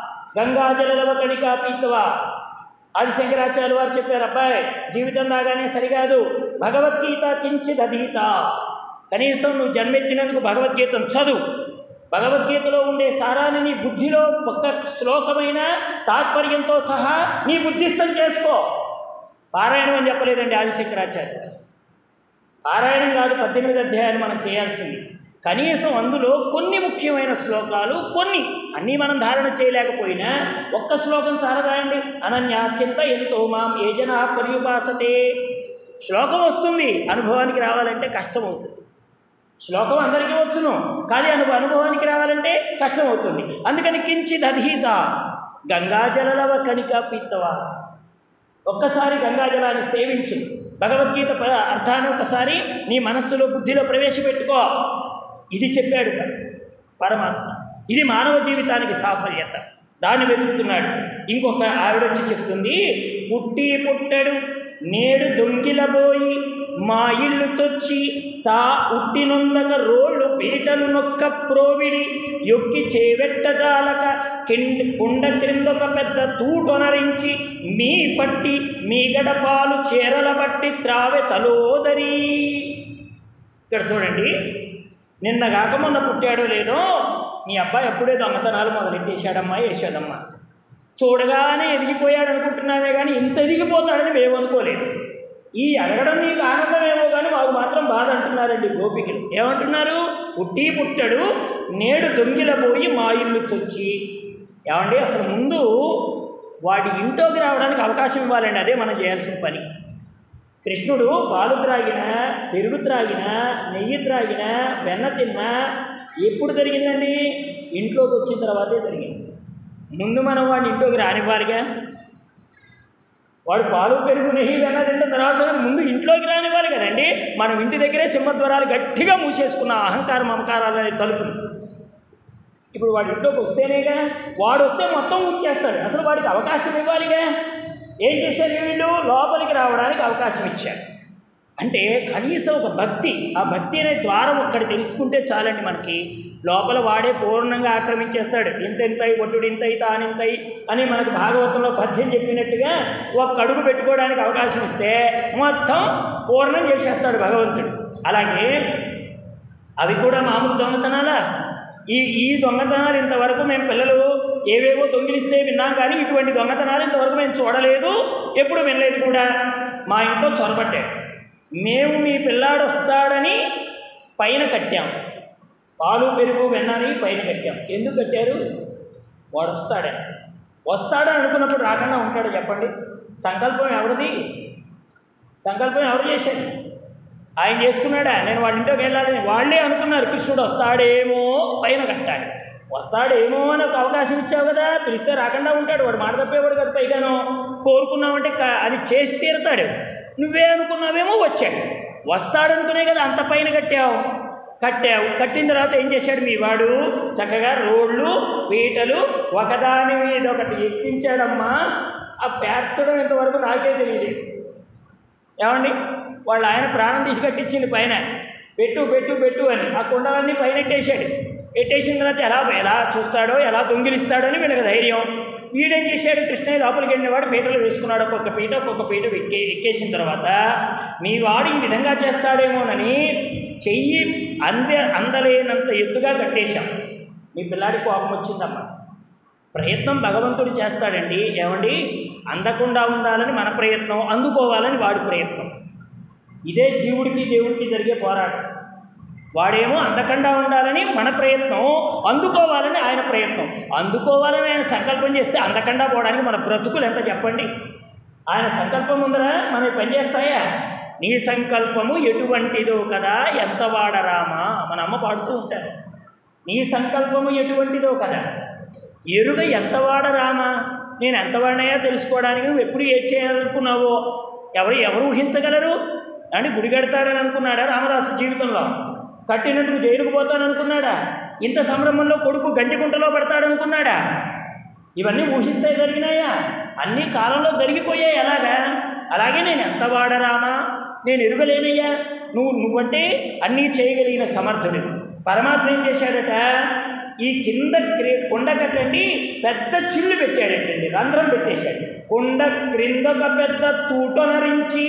గంగాజలవ కణికా పీతవా ఆది శంకరాచార్య వారు చెప్పారు అబ్బాయి జీవితం లాగానే సరికాదు భగవద్గీత కించిదధీత కనీసం నువ్వు జన్మెత్తినందుకు భగవద్గీతను చదువు భగవద్గీతలో ఉండే సారాన్ని నీ బుద్ధిలో ఒక్క శ్లోకమైన తాత్పర్యంతో సహా నీ బుద్ధిస్థం చేసుకో పారాయణం అని చెప్పలేదండి ఆదిశంకరాచార్య పారాయణం కాదు పద్దెనిమిది అధ్యాయాలు మనం చేయాల్సింది కనీసం అందులో కొన్ని ముఖ్యమైన శ్లోకాలు కొన్ని అన్నీ మనం ధారణ చేయలేకపోయినా ఒక్క శ్లోకం సారదాయండి అనన్యాచింత ఎంతో మాం ఏ జన పర్యుపాసతే శ్లోకం వస్తుంది అనుభవానికి రావాలంటే కష్టం అవుతుంది శ్లోకం అందరికీ వచ్చును కానీ అను అనుభవానికి రావాలంటే కష్టం అవుతుంది అందుకని కించిద్ అధీత గంగాజలలవ కణిక పీత్తవా ఒక్కసారి గంగాజలాన్ని సేవించు భగవద్గీత ప అర్థాన్ని ఒకసారి నీ మనస్సులో బుద్ధిలో ప్రవేశపెట్టుకో ఇది చెప్పాడు పరమాత్మ ఇది మానవ జీవితానికి సాఫల్యత దాన్ని వెతుకుతున్నాడు ఇంకొక ఆవిడ వచ్చి చెప్తుంది పుట్టి పుట్టడు నేడు దొంగిలబోయి మా ఇల్లు చొచ్చి తా ఉట్టినొందక రోళ్ళు పీటలు నొక్క ప్రోవిడి యొక్కి చేవెట్ట జాలక కిండ్ కుండ క్రిందొక పెద్ద తూటొనరించి మీ పట్టి మీ గడపాలు చీరల బట్టి త్రావె తలోదరి ఇక్కడ చూడండి నిన్న కాక మొన్న పుట్టాడో లేదో మీ అబ్బాయి అప్పుడే దొంగతనాలు మొదలెట్టేశాడమ్మా వేసాడమ్మా చూడగానే ఎదిగిపోయాడు అనుకుంటున్నామే కానీ ఇంత ఎదిగిపోతాడని మేము అనుకోలేదు ఈ అడగడం నీకు ఆనందమేమో కానీ మాకు మాత్రం బాధ అంటున్నారండి గోపికలు ఏమంటున్నారు పుట్టి పుట్టడు నేడు దొంగిలబోయి మా ఇల్లు చొచ్చి ఏమండి అసలు ముందు వాడి ఇంట్లోకి రావడానికి అవకాశం ఇవ్వాలండి అదే మనం చేయాల్సిన పని కృష్ణుడు పాలు త్రాగిన పెరుగు త్రాగిన నెయ్యి త్రాగిన వెన్న తిన్నా ఎప్పుడు జరిగిందండి ఇంట్లోకి వచ్చిన తర్వాతే జరిగింది ముందు మనం వాడిని ఇంట్లోకి రానివ్వాలిగా వాడు పాలు పెరుగు నెయ్యి వెన్న తింటే తర్వాత సంగతి ముందు ఇంట్లోకి రానివ్వాలి కదండి మనం ఇంటి దగ్గరే సింహద్వారాలు గట్టిగా మూసేసుకున్న అహంకార మమకారాలు అనే తలుపులు ఇప్పుడు వాడి ఇంట్లోకి వస్తేనేగా వాడు వస్తే మొత్తం ఉంచేస్తాడు అసలు వాడికి అవకాశం ఇవ్వాలిగా ఏం చేశారు వీళ్ళు లోపలికి రావడానికి అవకాశం ఇచ్చారు అంటే కనీసం ఒక భక్తి ఆ భక్తి అనే ద్వారం ఒక్కటి తెలుసుకుంటే చాలండి మనకి లోపల వాడే పూర్ణంగా ఆక్రమించేస్తాడు ఇంత ఇంతై ఒట్టుడు ఇంతై తానింతై అని మనకు భాగవతంలో పద్యం చెప్పినట్టుగా ఒక అడుగు పెట్టుకోవడానికి అవకాశం ఇస్తే మొత్తం పూర్ణం చేసేస్తాడు భగవంతుడు అలాగే అవి కూడా మామూలు దొంగతనాలా ఈ ఈ దొంగతనాలు ఇంతవరకు మేము పిల్లలు ఏవేవో దొంగిలిస్తే విన్నాం కానీ ఇటువంటి దొంగతనాలు ఇంతవరకు మేము చూడలేదు ఎప్పుడు వినలేదు కూడా మా ఇంట్లో చొరబట్టాడు మేము మీ పిల్లాడు వస్తాడని పైన కట్టాం పాలు పెరుగు వెన్నని పైన కట్టాం ఎందుకు కట్టారు వాడు వస్తాడని వస్తాడని అనుకున్నప్పుడు రాకుండా ఉంటాడు చెప్పండి సంకల్పం ఎవరిది సంకల్పం ఎవరు చేశారు ఆయన చేసుకున్నాడా నేను వాళ్ళ ఇంట్లోకి వెళ్ళాలని వాళ్ళే అనుకున్నారు కృష్ణుడు వస్తాడేమో పైన కట్టాలి వస్తాడేమో అని ఒక అవకాశం ఇచ్చావు కదా పిలిస్తే రాకుండా ఉంటాడు వాడు మాట తప్పేవాడు కదా పైగాను కోరుకున్నావంటే క- అది చేసి తీరుతాడు నువ్వే అనుకున్నావేమో వచ్చాడు వస్తాడనుకునే కదా అంత పైన కట్టావు కట్టావు కట్టిన తర్వాత ఏం చేశాడు మీ వాడు చక్కగా రోడ్లు పీటలు ఒకదాని మీద ఒకటి ఎక్కించాడమ్మా ఆ పేర్చడం ఇంతవరకు నాకే తెలియదు ఏమండి వాళ్ళు ఆయన ప్రాణం తీసి కట్టించింది పైన పెట్టు పెట్టు పెట్టు అని ఆ కుండలన్నీ పైన ఎట్టేశాడు ఎట్టేసిన తర్వాత ఎలా ఎలా చూస్తాడో ఎలా దొంగిలిస్తాడో అని వీళ్ళకి ధైర్యం వీడేం చేశాడు కృష్ణయ్య లోపలికి వెళ్ళినవాడు పీటలు వేసుకున్నాడు ఒక్కొక్క పీట ఒక్కొక్క పీట ఎక్కే ఎక్కేసిన తర్వాత మీ వాడు ఈ విధంగా చేస్తాడేమోనని చెయ్యి అంద అందలేనంత ఎత్తుగా కట్టేశాం మీ పిల్లాడి కోపం వచ్చిందమ్మా ప్రయత్నం భగవంతుడు చేస్తాడండి ఏమండి అందకుండా ఉండాలని మన ప్రయత్నం అందుకోవాలని వాడి ప్రయత్నం ఇదే జీవుడికి దేవుడికి జరిగే పోరాటం వాడేమో అందకుండా ఉండాలని మన ప్రయత్నం అందుకోవాలని ఆయన ప్రయత్నం అందుకోవాలని ఆయన సంకల్పం చేస్తే అందకుండా పోవడానికి మన బ్రతుకులు ఎంత చెప్పండి ఆయన సంకల్పం ఉందరా మనకి పనిచేస్తాయా నీ సంకల్పము ఎటువంటిదో కదా ఎంత వాడరామా మన అమ్మ పాడుతూ ఉంటారు నీ సంకల్పము ఎటువంటిదో కదా ఎరుగ ఎంత వాడరామా నేను ఎంత వాడినాయో తెలుసుకోవడానికి నువ్వు ఎప్పుడు ఏం చేయాలనుకున్నావో ఎవరు ఎవరు ఊహించగలరు అని గుడి కడతాడని అనుకున్నాడా రామదాసు జీవితంలో కట్టినట్టుకు జైలుకు పోతాననుకున్నాడా ఇంత సంభ్రమంలో కొడుకు గంజకుంటలో పడతాడనుకున్నాడా ఇవన్నీ ఊహిస్తే జరిగినాయా అన్ని కాలంలో జరిగిపోయాయి అలాగా అలాగే నేను ఎంత వాడరామా నేను ఎరుగలేనయ్యా నువ్వు నువ్వంటే అన్నీ చేయగలిగిన సమర్థుడు పరమాత్మ ఏం చేశాడట ఈ కింద క్రి కొండ కట్టండి పెద్ద చిల్లు పెట్టాడటండి రంధ్రం పెట్టేశాడు కొండ క్రిందొక పెద్ద తూటనరించి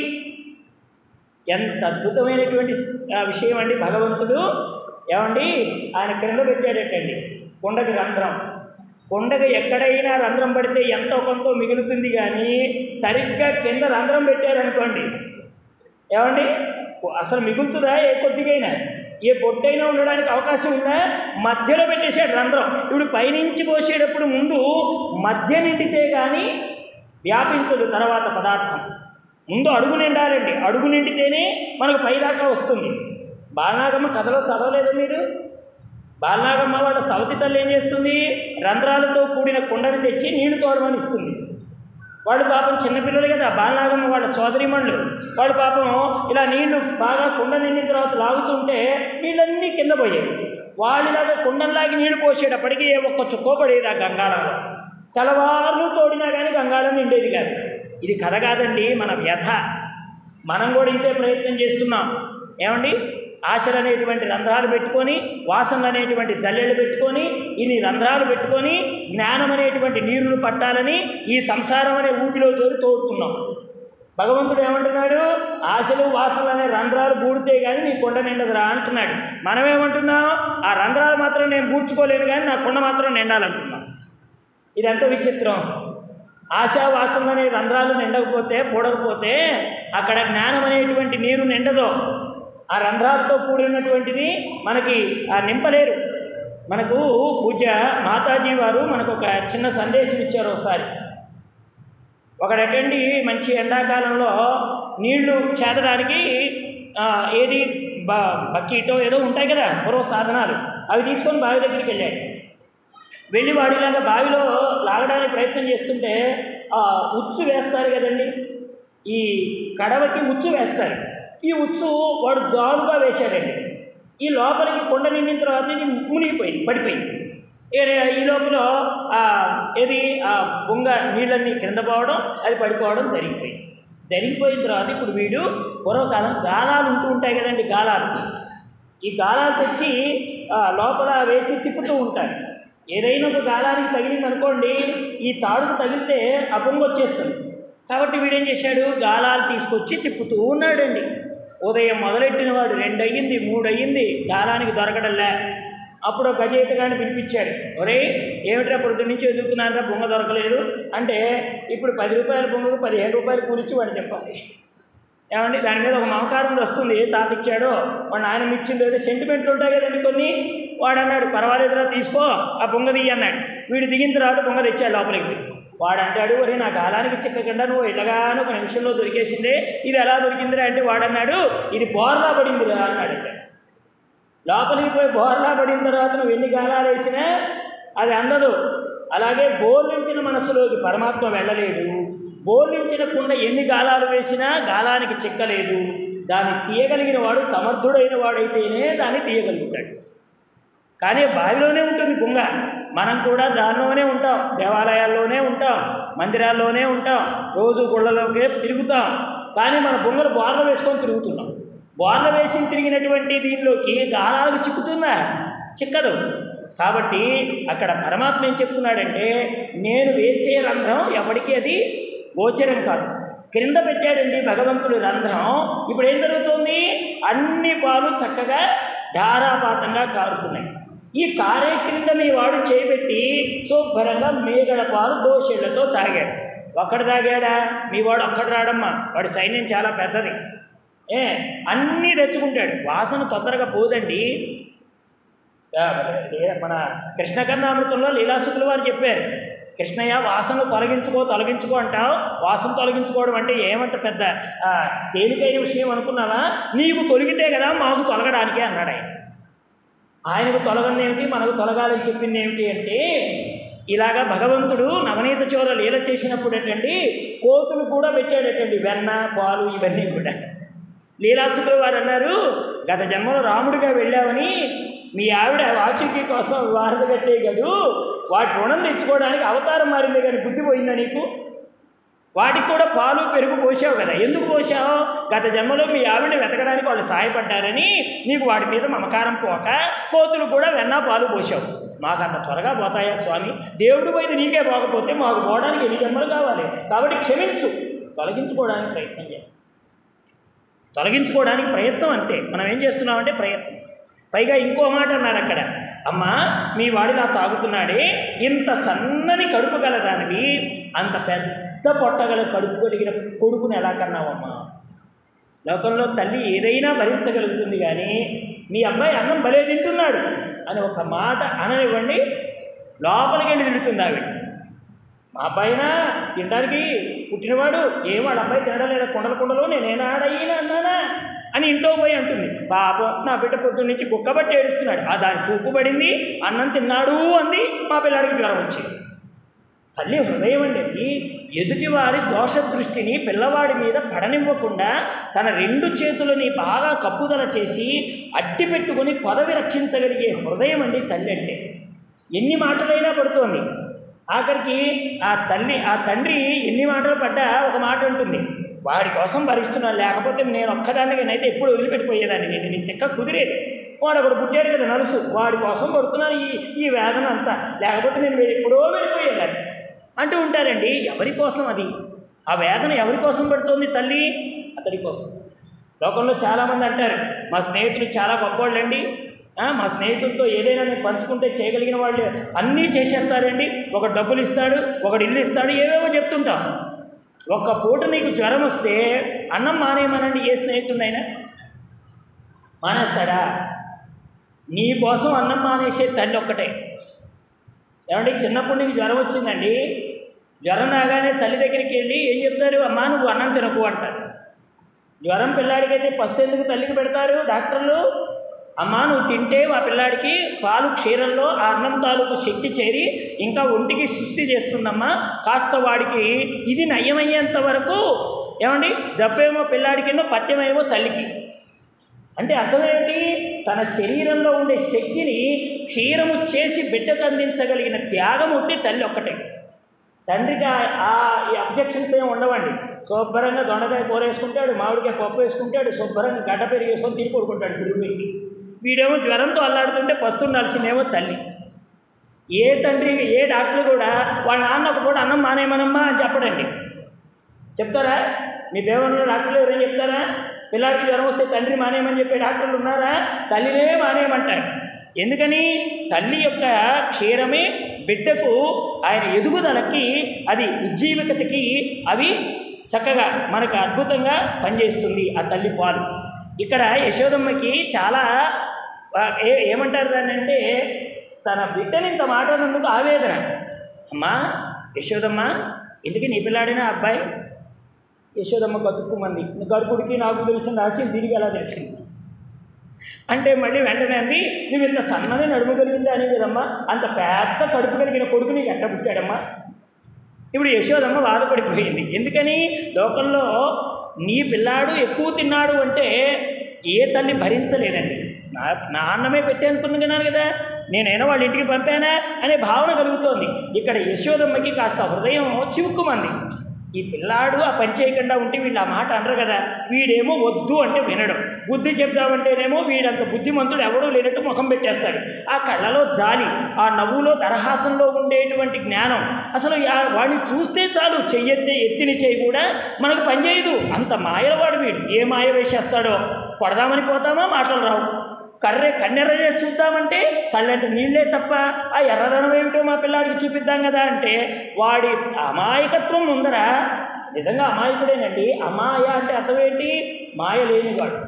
ఎంత అద్భుతమైనటువంటి ఆ, విషయం అండి భగవంతుడు ఏమండి ఆయన క్రింద పెట్టాడటండి కొండకి రంధ్రం కొండకి ఎక్కడైనా రంధ్రం పడితే ఎంతో కొంత మిగులుతుంది కానీ సరిగ్గా కింద రంధ్రం పెట్టారనుకోండి ఏమండి అసలు మిగులుతుందా ఏ కొద్దిగైనా ఏ బొట్టైనా ఉండడానికి అవకాశం ఉందా మధ్యలో పెట్టేశాడు రంధ్రం ఇప్పుడు పైనుంచి పోసేటప్పుడు ముందు మధ్య నిండితే కానీ వ్యాపించదు తర్వాత పదార్థం ముందు అడుగు నిండాలండి అడుగు నిండితేనే మనకు పైదాకా వస్తుంది బాలనాగమ్మ కథలో చదవలేదు మీరు బాలనాగమ్మ వాళ్ళ సవతి తల్లి ఏం చేస్తుంది రంధ్రాలతో కూడిన కుండని తెచ్చి నీళ్లు తోడమని ఇస్తుంది వాళ్ళు పాపం చిన్నపిల్లలు కదా బాలనాగమ్మ వాళ్ళ సోదరిమణులు వాళ్ళు పాపం ఇలా నీళ్లు బాగా కుండ నిండిన తర్వాత లాగుతుంటే నీళ్ళన్నీ కింద పోయాయి వాళ్ళలాగా కుండల్లాగి నీళ్లు పోసేటప్పటికి ఏ ఒక్క చుక్కో పడేది ఆ గంగాళంలో తెల్లవారులు తోడినా కానీ గంగాళం నిండేది కాదు ఇది కథ కాదండి మన వ్యథ మనం కూడా ఇంతే ప్రయత్నం చేస్తున్నాం ఏమండి ఆశలు అనేటువంటి రంధ్రాలు పెట్టుకొని వాసనలు అనేటువంటి జల్లెళ్ళు పెట్టుకొని ఇన్ని రంధ్రాలు పెట్టుకొని జ్ఞానం అనేటువంటి నీరును పట్టాలని ఈ సంసారం అనే ఊపిలో తోడి తోడుతున్నాం భగవంతుడు ఏమంటున్నాడు ఆశలు వాసనలు అనే రంధ్రాలు బూడితే కానీ నీ కొండ నిండదురా అంటున్నాడు మనం ఏమంటున్నాం ఆ రంధ్రాలు మాత్రం నేను బూడ్చుకోలేను కానీ నా కొండ మాత్రం నిండాలంటున్నాం ఇదంతా విచిత్రం ఆశావాసనలు అనే రంధ్రాలు నిండకపోతే పూడకపోతే అక్కడ జ్ఞానం అనేటువంటి నీరు నిండదు ఆ రంధ్రాలతో కూడినటువంటిది మనకి ఆ నింపలేరు మనకు పూజ మాతాజీ వారు మనకు ఒక చిన్న సందేశం ఇచ్చారు ఒకసారి ఒకడటండి మంచి ఎండాకాలంలో నీళ్లు చేదడానికి ఆ, ఏది బ బకెటో ఏదో ఉంటాయి కదా పూర్వ సాధనాలు అవి తీసుకొని బావి దగ్గరికి వెళ్ళాడు వెళ్ళి వాడిలాగా బావిలో లాగడానికి ప్రయత్నం చేస్తుంటే ఆ ఉచ్చు వేస్తారు కదండి ఈ కడవకి ఉచ్చు వేస్తారు ఈ ఉచ్చు వాడు జారుగా వేశాడండి ఈ లోపలికి కొండ నిండిన తర్వాత ఇది మునిగిపోయింది పడిపోయింది ఏ- ఈ లోపల ఆ ఏది ఆ బొంగ నీళ్ళన్నీ కింద పోవడం అది పడిపోవడం జరిగిపోయింది జరిగిపోయిన తర్వాత ఇప్పుడు వీడు పూర్వకాలం గాలాలు ఉంటూ ఉంటాయి కదండి గాలాలు ఈ గాలాలు తెచ్చి ఆ, లోపల వేసి తిప్పుతూ ఉంటాడు ఏదైనా ఒక గాలానికి తగిలింది అనుకోండి ఈ తాడుకు తగిలితే ఆ బొంగు వచ్చేస్తుంది కాబట్టి వీడేం చేశాడు గాలాలు తీసుకొచ్చి తిప్పుతూ ఉన్నాడండి ఉదయం మొదలెట్టిన వాడు రెండు అయ్యింది మూడు అయ్యింది గాలానికి దొరకడంలే అప్పుడు ఒక గజయితగాన్ని పిలిపించాడు ఒరే ఏమిట్రా పొద్దు నుంచి ఎదుగుతున్నారా బొంగ దొరకలేదు అంటే ఇప్పుడు పది రూపాయల బొంగకు పదిహేను రూపాయలు కూలిచ్చి వాడు చెప్పాలి ఏమండి దాని మీద ఒక మమకారం వస్తుంది ఏ తాత ఇచ్చాడో వాడు నాయన ఇచ్చిందో ఏదో సెంటిమెంట్లు ఉంటాయి కదండి కొన్ని వాడు అన్నాడు పర్వాలేదురా తీసుకో ఆ బొంగ దిగి అన్నాడు వీడు దిగిన తర్వాత బొంగ తెచ్చాడు లోపలికి వాడు అంటాడు ఒరే నా గాలానికి చిక్కకుండా నువ్వు ఇలాగాను ఒక నిమిషంలో దొరికేసిందే ఇది ఎలా దొరికిందిరా అంటే వాడన్నాడు ఇది బోర్లా పడిందిరా అన్నాడు లోపలికి పోయి బోర్లా పడిన తర్వాత నువ్వు ఎన్ని గాలాలు వేసినా అది అందదు అలాగే బోర్లించిన మనసులోకి పరమాత్మ వెళ్ళలేడు బోర్లించిన కుండ ఎన్ని గాలాలు వేసినా గాలానికి చిక్కలేదు దాన్ని తీయగలిగిన వాడు సమర్థుడైన వాడైతేనే దాన్ని తీయగలుగుతాడు కానీ బావిలోనే ఉంటుంది బొంగ మనం కూడా దానిలోనే ఉంటాం దేవాలయాల్లోనే ఉంటాం మందిరాల్లోనే ఉంటాం రోజు గుళ్ళలోకే తిరుగుతాం కానీ మన బొంగలు బోర్ల వేసుకొని తిరుగుతున్నాం బోర్ల వేసి తిరిగినటువంటి దీనిలోకి గాలాలకు చిక్కుతుందా చిక్కదు కాబట్టి అక్కడ పరమాత్మ ఏం చెప్తున్నాడంటే నేను వేసే రంధ్రం ఎవరికి అది గోచరం కాదు క్రింద పెట్టాడండి భగవంతుడు రంధ్రం ఇప్పుడు ఏం జరుగుతుంది అన్ని పాలు చక్కగా ధారాపాతంగా కారుతున్నాయి ఈ కారే క్రింద మీ వాడు చేపెట్టి శుభ్రంగా మేగడ పాలు దోషేళ్లతో తాగాడు ఒక్కడు తాగాడా మీ వాడు ఒక్కడు రాడమ్మా వాడి సైన్యం చాలా పెద్దది ఏ అన్నీ తెచ్చుకుంటాడు వాసన తొందరగా పోదండి ఆ, ఏ- మన కృష్ణ కర్ణామృతంలో లీలాసుకులు వారు చెప్పారు కృష్ణయ్య వాసన తొలగించుకో తొలగించుకో అంటావు వాసన తొలగించుకోవడం అంటే ఏమంత పెద్ద ఆ, తేలికైన విషయం అనుకున్నావా నీకు తొలగితే కదా మాకు తొలగడానికే అన్నాడు ఆయన ఆయనకు తొలగంది ఏమిటి మనకు తొలగాలని చెప్పింది ఏమిటి అంటే ఇలాగా భగవంతుడు నవనీత చోర లీల చేసినప్పుడు ఏంటండి కోతులు కూడా పెట్టాడటండి వెన్న పాలు ఇవన్నీ కూడా లీలాసుకుల వారు అన్నారు గత జన్మలో రాముడిగా వెళ్ళావని మీ ఆవిడ వాచుకి కోసం వారధ కట్టే గదు వాటి రుణం తెచ్చుకోవడానికి అవతారం మారింది కానీ బుద్ధి పోయిందా నీకు వాటికి కూడా పాలు పెరుగు పోసావు కదా ఎందుకు పోసావు గత జన్మలో మీ ఆవిడని వెతకడానికి వాళ్ళు సహాయపడ్డారని నీకు వాటి మీద మమకారం పోక కోతులు కూడా వెన్న పాలు పోసావు మాకు అంత త్వరగా పోతాయా స్వామి దేవుడు పోయింది నీకే పోకపోతే మాకు పోవడానికి ఎన్ని జన్మలు కావాలి కాబట్టి క్షమించు తొలగించుకోవడానికి ప్రయత్నం చేస్తాం తొలగించుకోవడానికి ప్రయత్నం అంతే మనం ఏం చేస్తున్నామంటే ప్రయత్నం పైగా ఇంకో మాట అన్నారు అక్కడ అమ్మా మీ వాడిలా తాగుతున్నాడే ఇంత సన్నని కడుపు గలదానివి అంత పెద్ద పొట్టగల కడుపు కలిగిన కొడుకుని ఎలా కన్నావమ్మా లోకంలో తల్లి ఏదైనా భరించగలుగుతుంది కానీ మీ అబ్బాయి అన్నం భలే తింటున్నాడు అని ఒక మాట అననివ్వండి లోపలికి వెళ్ళి తిడుతుంది ఆవిడ మా అబ్బాయినా తినడానికి పుట్టినవాడు ఏ వాళ్ళ అబ్బాయి తినడం లేదా కొండల కొండలో నేనేనాడయ్యినా అన్నానా అని ఇంట్లో పోయి అంటుంది పాపం నా బిడ్డ పొద్దున్న నుంచి కుక్కబట్టి ఏడుస్తున్నాడు ఆ దాని చూపు పడింది అన్నం తిన్నాడు అంది మా పిల్లాడికి జ్వరం వచ్చింది తల్లి హృదయం అండి అది ఎదుటివారి దోష దృష్టిని పిల్లవాడి మీద పడనివ్వకుండా తన రెండు చేతులని బాగా కప్పుదల చేసి అట్టి పెట్టుకొని పదవి రక్షించగలిగే హృదయం అండి తల్లి అంటే ఎన్ని మాటలైనా పడుతోంది ఆఖరికి ఆ తల్లి ఆ తండ్రి ఎన్ని మాటలు పడ్డా ఒక మాట ఉంటుంది వాడి కోసం భరిస్తున్నాను లేకపోతే నేను ఒక్కదానికైతే ఎప్పుడు వదిలిపెట్టిపోయేదాన్ని నేను నీ తిక్క కుదిరేది వాడు ఒకడు పుట్టాడు కదా నలుసు వాడి కోసం పడుతున్నాను ఈ ఈ వేదన అంతా లేకపోతే నేను ఎప్పుడో వెళ్ళిపోయేదాన్ని అంటూ ఉంటారండి ఎవరి కోసం అది ఆ వేదన ఎవరి కోసం పడుతోంది తల్లి అతడి కోసం లోకంలో చాలామంది అంటారు మా స్నేహితులు చాలా గొప్పవాళ్ళండి ఆ, మా స్నేహితులతో ఏదైనా నేను పంచుకుంటే చేయగలిగిన వాళ్ళు అన్నీ చేసేస్తారండి ఒక డబ్బులు ఇస్తాడు ఒకడు ఇల్లు ఇస్తాడు ఏవేవో చెప్తుంటాం ఒక్క పూట నీకు జ్వరం వస్తే అన్నం మానేయమనండి ఏ స్నేహితుడైనా మానేస్తాడా నీ కోసం అన్నం మానేసే తల్లి ఒక్కటే ఏమండి చిన్నప్పుడు నీకు జ్వరం వచ్చిందండి జ్వరం రాగానే తల్లి దగ్గరికి వెళ్ళి ఏం చెప్తారు అమ్మా నువ్వు అన్నం తినకు అంటారు జ్వరం పిల్లాడికైతే ఫస్ట్ ఎందుకు తల్లికి పెడతారు డాక్టర్లు అమ్మా నువ్వు తింటే ఆ పిల్లాడికి పాలు క్షీరంలో ఆ అన్నం తాలూకు శక్తి చేరి ఇంకా ఒంటికి సృష్టి చేస్తుందమ్మా కాస్త వాడికి ఇది నయమయ్యేంత వరకు ఏమండి జబ్బేమో పిల్లాడికినో పత్యమేమో తల్లికి అంటే అర్థం ఏంటి తన శరీరంలో ఉండే శక్తిని క్షీరము చేసి బిడ్డకు అందించగలిగిన త్యాగమూర్తి తల్లి ఒక్కటే తండ్రికి ఆ- ఆ ఈ అబ్జెక్షన్స్ ఏమి ఉండవండి శుభ్రంగా దొండకాయ కూర వేసుకుంటాడు మామిడికాయ పప్పు వేసుకుంటాడు శుభ్రంగా గడ్డ పెరిగి వేసుకొని తిని పడుకుంటాడు గురువు పెట్టి వీడేమో జ్వరంతో అల్లాడుతుంటే పస్తుండాల్సిందేమో తల్లి ఏ తండ్రి ఏ డాక్టర్ కూడా వాళ్ళ నాన్న ఒక పూట అన్నం మానేయమనమ్మా అని చెప్పడండి చెప్తారా మీ దేవంలో డాక్టర్లు ఎవరైనా చెప్తారా పిల్లాడికి జ్వరం వస్తే తండ్రి మానేయమని చెప్పే డాక్టర్లు ఉన్నారా తల్లినే మానేయమంటారు ఎందుకని తల్లి యొక్క క్షీరమే బిడ్డకు ఆయన ఎదుగుదలకి అది ఉజ్జీవికతకి అవి చక్కగా మనకు అద్భుతంగా పనిచేస్తుంది ఆ తల్లి పాలు ఇక్కడ యశోదమ్మకి చాలా ఆ, ఏ ఏమంటారు దాన్ని అంటే తన బిడ్డని ఇంత మాట అన్నందుకు ఆవేదన అమ్మా యశోదమ్మ ఎందుకు నీ పిల్లాడినా అబ్బాయి యశోదమ్మ కతుక్కుమంది గడుపుడికి నాకు తెలిసిన రాసి దీనికి ఎలా తెలిసింది అంటే మళ్ళీ వెంటనే అంది నువ్వు ఇంత సన్నని నడుము కలిగింది అనే కదమ్మా అంత పెద్ద కడుపు కలిగిన కొడుకు నీకు ఎట్ట పుట్టాడమ్మా ఇప్పుడు యశోదమ్మ బాధపడిపోయింది ఎందుకని లోకంలో నీ పిల్లాడు ఎక్కువ తిన్నాడు అంటే ఏ తల్లి భరించలేదండి నా నా అన్నమే పెట్టి అనుకున్నాను కదా నేనైనా వాళ్ళ ఇంటికి పంపానా అనే భావన కలుగుతోంది ఇక్కడ యశోదమ్మకి కాస్త హృదయం చివుక్కుమంది ఈ పిల్లాడు ఆ పని చేయకుండా ఉంటే వీళ్ళు ఆ మాట అనరు కదా వీడేమో వద్దు అంటే వినడం బుద్ధి చెప్దామంటేనేమో వీడంత బుద్ధిమంతుడు ఎవడూ లేనట్టు ముఖం పెట్టేస్తాడు ఆ కళ్ళలో జాలి ఆ నవ్వులో దరహాసంలో ఉండేటువంటి జ్ఞానం అసలు యా- వాడిని చూస్తే చాలు చెయ్యెత్తే ఎత్తిని చేయి కూడా మనకు పనిచేయదు అంత మాయలవాడు వీడు ఏ మాయ వేసేస్తాడో కొడదామని పోతామా మాటలు రావు కర్రె కన్నెర్ర చేసి చూద్దామంటే కళ్ళంటే నీళ్ళే తప్ప ఆ ఎర్రదనం ఏమిటో మా పిల్లాడికి చూపిద్దాం కదా అంటే వాడి అమాయకత్వం ముందర నిజంగా అమాయకుడేనండి అమాయ అంటే అర్థం ఏంటి మాయ లేనివాడు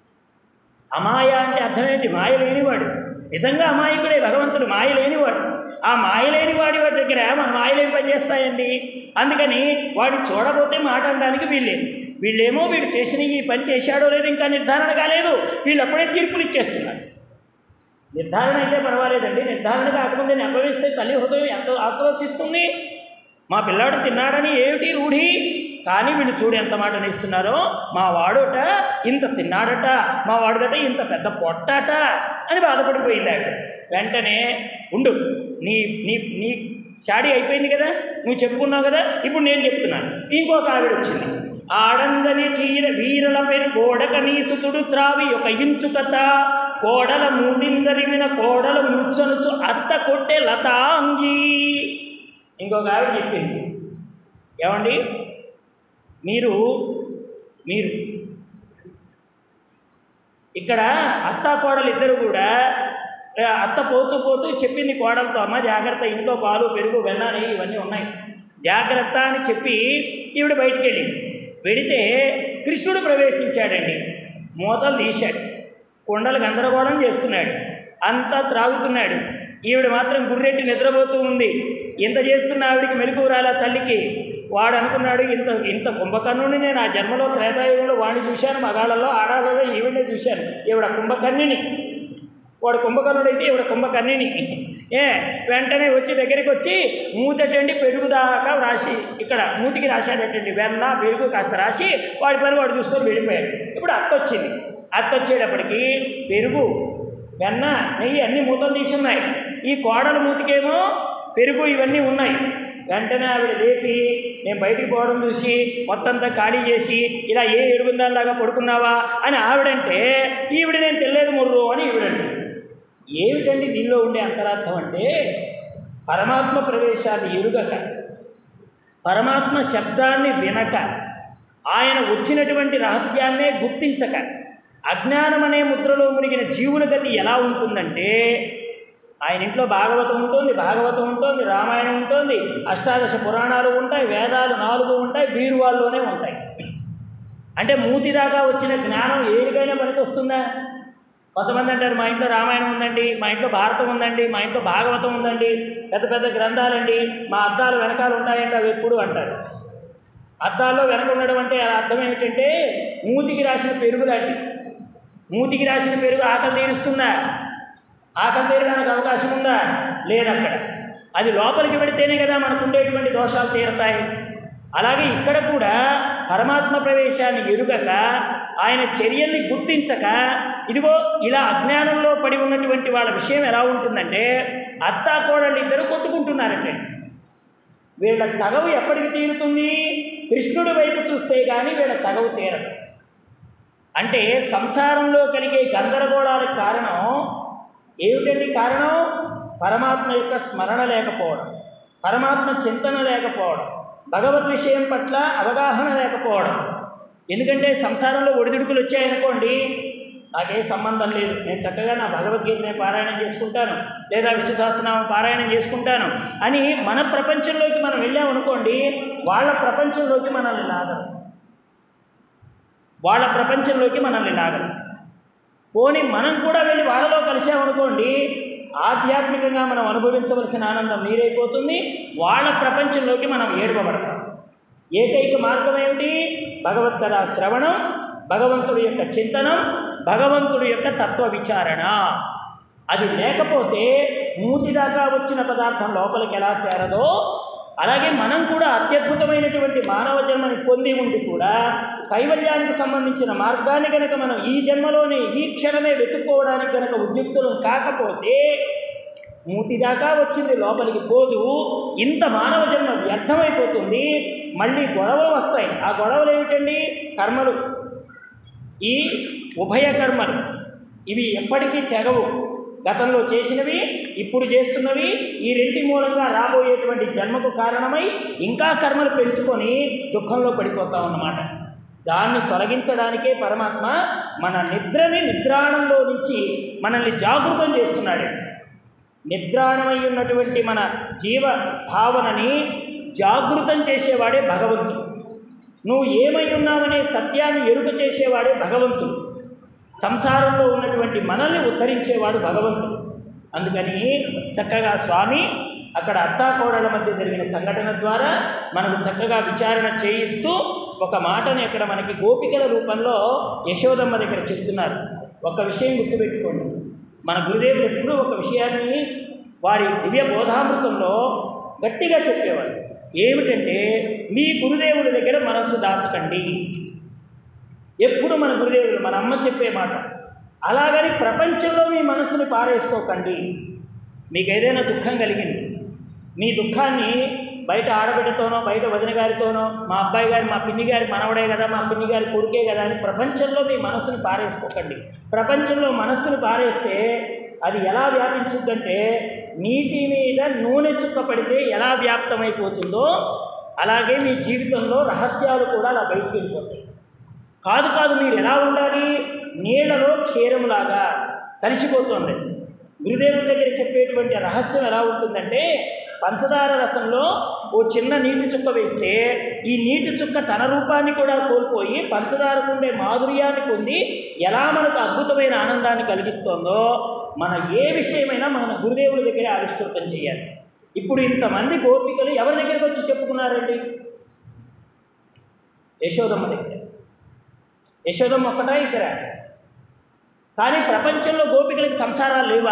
అమాయ అంటే అర్థం ఏంటి మాయ లేనివాడు నిజంగా అమాయకుడే భగవంతుడు మాయ లేనివాడు ఆ మాయ లేని వాడి వాడి దగ్గర మన మాయలేం పని చేస్తాయండి అందుకని వాడిని చూడబోతే మాట అనడానికి వీళ్ళేది వీళ్ళేమో వీడు చేసిన ఈ పని చేశాడో లేదో ఇంకా నిర్ధారణ కాలేదు వీళ్ళు అప్పుడే తీర్పులు ఇచ్చేస్తున్నారు నిర్ధారణ అయితే పర్వాలేదండి నిర్ధారణ కాకముందే నెప్పవేస్తే తల్లి హృదయం ఎంతో ఆక్రోశిస్తుంది మా పిల్లాడు తిన్నాడని ఏమిటి రూఢి కానీ వీళ్ళు చూడు ఎంత మాట నేస్తున్నారో మా వాడోట ఇంత తిన్నాడట మా వాడుదట ఇంత పెద్ద పొట్టట అని బాధపడిపోయింది ఆవిడ వెంటనే ఉండు నీ నీ నీ చాడీ అయిపోయింది కదా నువ్వు చెప్పుకున్నావు కదా ఇప్పుడు నేను చెప్తున్నాను ఇంకొక ఆవిడ వచ్చింది ఆడందని చీర వీరల పెను గోడక నీసుతుడు త్రావి ఒక ఇంచుకత కోడల మూడింజరిమిన కోడల మృచ్చనుచు అత్త కొట్టే లతాంగి ఇంకొక ఆవిడ చెప్పింది ఏమండి మీరు మీరు ఇక్కడ అత్త కోడలు ఇద్దరు కూడా ఆ, అత్త పోతూ పోతూ చెప్పింది కోడలతో అమ్మ జాగ్రత్త ఇంట్లో పాలు పెరుగు వెన్నాని ఇవన్నీ ఉన్నాయి జాగ్రత్త అని చెప్పి ఈవిడ బయటికి వెళ్ళింది వెడితే కృష్ణుడు ప్రవేశించాడండి మూతలు తీశాడు కొండలు గందరగోళం చేస్తున్నాడు అంతా త్రాగుతున్నాడు ఈవిడ మాత్రం గుర్రెట్టి నిద్రపోతూ ఉంది ఇంత చేస్తున్న ఆవిడికి మెలకు రాలా తల్లికి వాడు అనుకున్నాడు ఇంత ఇంత కుంభకర్ణుని నేను ఆ జన్మలో త్రేతాయుగంలో వాడిని చూశాను మగాళ్ళలో ఆడాలలో ఈవిడే చూశాను ఈవిడ కుంభకర్ణిని వాడు కుంభకర్ణుడు అయితే ఈవిడ కుంభకర్ణిని ఏ వెంటనే వచ్చి దగ్గరికి వచ్చి మూతటండి పెరుగు దాకా రాసి ఇక్కడ మూతికి రాశాడటండి వెన్న పెరుగు కాస్త రాసి వాడి పని వాడు చూసుకొని వెళ్ళిపోయాడు ఇప్పుడు అత్త వచ్చింది అత్త వచ్చేటప్పటికి పెరుగు వెన్న నెయ్యి అన్ని మూతలు తీసి ఉన్నాయి ఈ కోడల మూతికేమో పెరుగు ఇవన్నీ ఉన్నాయి వెంటనే ఆవిడ లేపి నేను బయటికి పోవడం చూసి మొత్తంతా ఖాళీ చేసి ఇలా ఏ ఎరుగుందాలాగా పడుకున్నావా అని ఆవిడంటే ఈవిడ నేను తెలియదు ముర్రు అని ఈవిడంటే ఏమిటండి దీనిలో ఉండే అంతరార్థం అంటే పరమాత్మ ప్రవేశాన్ని ఎరుగక పరమాత్మ శబ్దాన్ని వినక ఆయన వచ్చినటువంటి రహస్యాన్నే గుర్తించక అజ్ఞానం అనే ముద్రలో మునిగిన జీవుల గతి ఎలా ఉంటుందంటే ఆయన ఇంట్లో భాగవతం ఉంటుంది భాగవతం ఉంటుంది రామాయణం ఉంటుంది అష్టాదశ పురాణాలు ఉంటాయి వేదాలు నాలుగు ఉంటాయి బీరువాల్లోనే ఉంటాయి అంటే మూతి దాకా వచ్చిన జ్ఞానం ఏడికైనా పనికి వస్తుందా కొంతమంది అంటారు మా ఇంట్లో రామాయణం ఉందండి మా ఇంట్లో భారతం ఉందండి మా ఇంట్లో భాగవతం ఉందండి పెద్ద పెద్ద గ్రంథాలండి మా అద్దాలు వెనకాల ఉంటాయండి అవి ఎప్పుడు అంటారు అద్దాల్లో వెనక ఉండడం అంటే ఆ అర్థం ఏమిటంటే మూతికి రాసిన పెరుగు లాంటి మూతికి రాసిన పెరుగు ఆకలి తీరుస్తుందా ఆకలి తీరడానికి అవకాశం ఉందా లేదక్కడ అది లోపలికి పెడితేనే కదా మనకు ఉండేటువంటి దోషాలు తీరతాయి అలాగే ఇక్కడ కూడా పరమాత్మ ప్రవేశాన్ని ఎరుగక ఆయన చర్యల్ని గుర్తించక ఇదిగో ఇలా అజ్ఞానంలో పడి ఉన్నటువంటి వాళ్ళ విషయం ఎలా ఉంటుందంటే అత్తా కోడళ్ళు ఇద్దరు కొట్టుకుంటున్నారంటే వీళ్ళ తగవు ఎప్పటికి తీరుతుంది కృష్ణుడి వైపు చూస్తే కానీ వీళ్ళ తగవు తీరదు అంటే సంసారంలో కలిగే గందరగోళాలకు కారణం ఏమిటండి కారణం పరమాత్మ యొక్క స్మరణ లేకపోవడం పరమాత్మ చింతన లేకపోవడం భగవద్ విషయం పట్ల అవగాహన లేకపోవడం ఎందుకంటే సంసారంలో ఒడిదుడుకులు వచ్చాయనుకోండి నాకే సంబంధం లేదు నేను చక్కగా నా భగవద్గీతనే పారాయణం చేసుకుంటాను లేదా విష్ణు సహస్రనామం పారాయణం చేసుకుంటాను అని మన ప్రపంచంలోకి మనం వెళ్ళామనుకోండి వాళ్ళ ప్రపంచంలోకి మనల్ని లాగరు వాళ్ళ ప్రపంచంలోకి మనల్ని లాగరు పోని మనం కూడా వెళ్ళి వాళ్ళలో కలిసామనుకోండి ఆధ్యాత్మికంగా మనం అనుభవించవలసిన ఆనందం మీరైపోతుంది వాళ్ళ ప్రపంచంలోకి మనం ఏడవబడతాం ఏకైక మార్గం ఏమిటి భగవద్గత శ్రవణం భగవంతుడి యొక్క చింతనం భగవంతుడి యొక్క తత్వ విచారణ అది లేకపోతే మూతి దాకా వచ్చిన పదార్థం లోపలికి ఎలా చేరదో అలాగే మనం కూడా అత్యద్భుతమైనటువంటి మానవ జన్మని పొంది ఉండి కూడా కైవల్యానికి సంబంధించిన మార్గాన్ని కనుక మనం ఈ జన్మలోనే ఈ క్షణమే వెతుక్కోవడానికి కనుక ఉద్యుక్తులం కాకపోతే మూతి దాకా వచ్చింది లోపలికి పోదు ఇంత మానవ జన్మ వ్యర్థమైపోతుంది మళ్ళీ గొడవలు వస్తాయి ఆ గొడవలు ఏమిటండి కర్మలు ఈ ఉభయ కర్మలు ఇవి ఎప్పటికీ తెగవు గతంలో చేసినవి ఇప్పుడు చేస్తున్నవి ఈ రెంటి మూలంగా రాబోయేటువంటి జన్మకు కారణమై ఇంకా కర్మలు పెంచుకొని దుఃఖంలో పడిపోతాం అన్నమాట దాన్ని తొలగించడానికే పరమాత్మ మన నిద్రని నిద్రాణంలో నుంచి మనల్ని జాగృతం చేస్తున్నాడు నిద్రాణమై ఉన్నటువంటి మన జీవ భావనని జాగృతం చేసేవాడే భగవంతుడు నువ్వు ఏమై ఉన్నావనే సత్యాన్ని ఎరుక చేసేవాడే భగవంతుడు సంసారంలో ఉన్నటువంటి మనల్ని ఉద్ధరించేవాడు భగవంతుడు అందుకని చక్కగా స్వామి అక్కడ అత్తాకోడల మధ్య జరిగిన సంఘటన ద్వారా మనకు చక్కగా విచారణ చేయిస్తూ ఒక మాటని అక్కడ మనకి గోపికల రూపంలో యశోదమ్మ దగ్గర చెప్తున్నారు ఒక విషయం గుర్తుపెట్టుకోండి మన గురుదేవులు ఎప్పుడూ ఒక విషయాన్ని వారి దివ్య బోధామృతంలో గట్టిగా చెప్పేవారు ఏమిటంటే మీ గురుదేవుడి దగ్గర మనస్సు దాచకండి ఎప్పుడు మన గురుదేవులు మన అమ్మ చెప్పే మాట అలాగని ప్రపంచంలో మీ మనసుని పారేసుకోకండి మీకు ఏదైనా దుఃఖం కలిగింది మీ దుఃఖాన్ని బయట ఆడబిడ్డతోనో బయట వదిన గారితోనో మా అబ్బాయి గారి మా పిన్ని గారి మనవడే కదా మా పిన్ని గారి కొడుకే కదా అని ప్రపంచంలో మీ మనసుని పారేసుకోకండి ప్రపంచంలో మనస్సును పారేస్తే అది ఎలా వ్యాపించుద్దంటే నీటి మీద నూనె చుక్క పడితే ఎలా వ్యాప్తమైపోతుందో అలాగే మీ జీవితంలో రహస్యాలు కూడా అలా బయటికి వెళ్ళిపోతాయి కాదు కాదు మీరు ఎలా ఉండాలి నీళ్లలో క్షీరములాగా కలిసిపోతుంది గురుదేవుని దగ్గర చెప్పేటువంటి రహస్యం ఎలా ఉంటుందంటే పంచదార రసంలో ఓ చిన్న నీటి చుక్క వేస్తే ఈ నీటి చుక్క తన రూపాన్ని కూడా కోల్పోయి పంచదారకు ఉండే మాధుర్యాన్ని పొంది ఎలా మనకు అద్భుతమైన ఆనందాన్ని కలిగిస్తోందో మన ఏ విషయమైనా మన గురుదేవుల దగ్గర ఆవిష్కృతం చేయాలి ఇప్పుడు ఇంతమంది గోపికలు ఎవరి దగ్గరికి వచ్చి చెప్పుకున్నారండి యశోదమ్మ దగ్గర యశోదమ్మ ఒక్కటా ఇద్దరా కానీ ప్రపంచంలో గోపికలకి సంసారాలు లేవా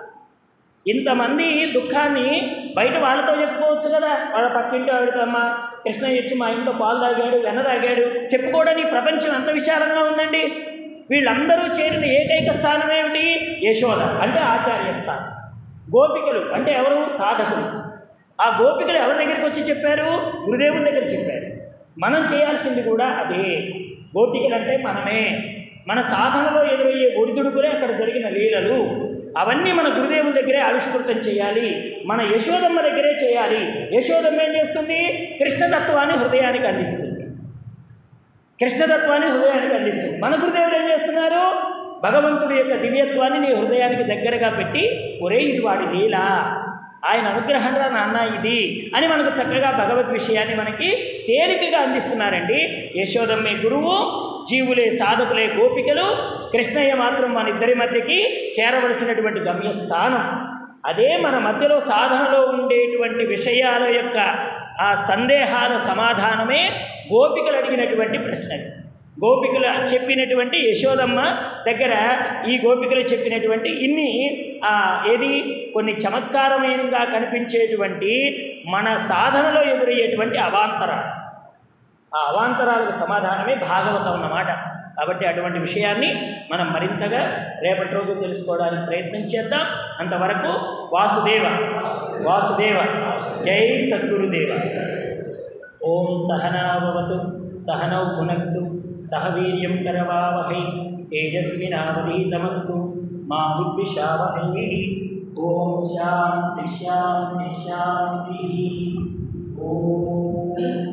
ఇంతమంది దుఃఖాన్ని బయట వాళ్ళతో చెప్పుకోవచ్చు కదా వాళ్ళ పక్కింటి ఆవిడకమ్మ కృష్ణయ్య వచ్చి మా ఇంట్లో పాలు తాగాడు వెన్న తాగాడు చెప్పుకోవడానికి ప్రపంచం ఎంత విశాలంగా ఉందండి వీళ్ళందరూ చేరిన ఏకైక స్థానం ఏమిటి యశోద అంటే ఆచార్య స్థానం గోపికలు అంటే ఎవరు సాధకులు ఆ గోపికలు ఎవరి దగ్గరికి వచ్చి చెప్పారు గురుదేవుని దగ్గర చెప్పారు మనం చేయాల్సింది కూడా అదే గోపికలు అంటే మనమే మన సాధనలో ఎదురయ్యే ఒడిదుడుకులే అక్కడ జరిగిన లీలలు అవన్నీ మన గురుదేవుల దగ్గరే ఆవిష్కృతం చేయాలి మన యశోదమ్మ దగ్గరే చేయాలి యశోదమ్మ ఏం చేస్తుంది కృష్ణతత్వాన్ని హృదయానికి అందిస్తుంది కృష్ణతత్వాన్ని హృదయానికి అందిస్తుంది మన గురుదేవులు ఏం చేస్తున్నారు భగవంతుడి యొక్క దివ్యత్వాన్ని నీ హృదయానికి దగ్గరగా పెట్టి ఒరే ఇది వాడి లీల ఆయన అనుగ్రహం రా నాన్న ఇది అని మనకు చక్కగా భగవద్ విషయాన్ని మనకి తేలికగా అందిస్తున్నారండి యశోదమ్మే గురువు జీవులే సాధకులే గోపికలు కృష్ణయ్య మాత్రం మన ఇద్దరి మధ్యకి చేరవలసినటువంటి గమ్యస్థానం అదే మన మధ్యలో సాధనలో ఉండేటువంటి విషయాల యొక్క ఆ సందేహాల సమాధానమే గోపికలు అడిగినటువంటి ప్రశ్నలు గోపికలు చెప్పినటువంటి యశోదమ్మ దగ్గర ఈ గోపికలు చెప్పినటువంటి ఇన్ని ఆ, ఏది కొన్ని చమత్కారమైనగా కనిపించేటువంటి మన సాధనలో ఎదురయ్యేటువంటి అవాంతరాలు ఆ అవాంతరాలకు సమాధానమే భాగవతం అన్నమాట కాబట్టి అటువంటి విషయాన్ని మనం మరింతగా రేపటి రోజు తెలుసుకోవడానికి ప్రయత్నం చేద్దాం అంతవరకు వాసుదేవ వాసుదేవ జై సద్గురుదేవ ఓం సహనావతు సహనౌ భునక్తు సహ వీర్యం కరవావహై తేజస్వినావధీతమస్తు మా విద్విషావహై ఓం శాంతి శాంతి శాంతి ఓం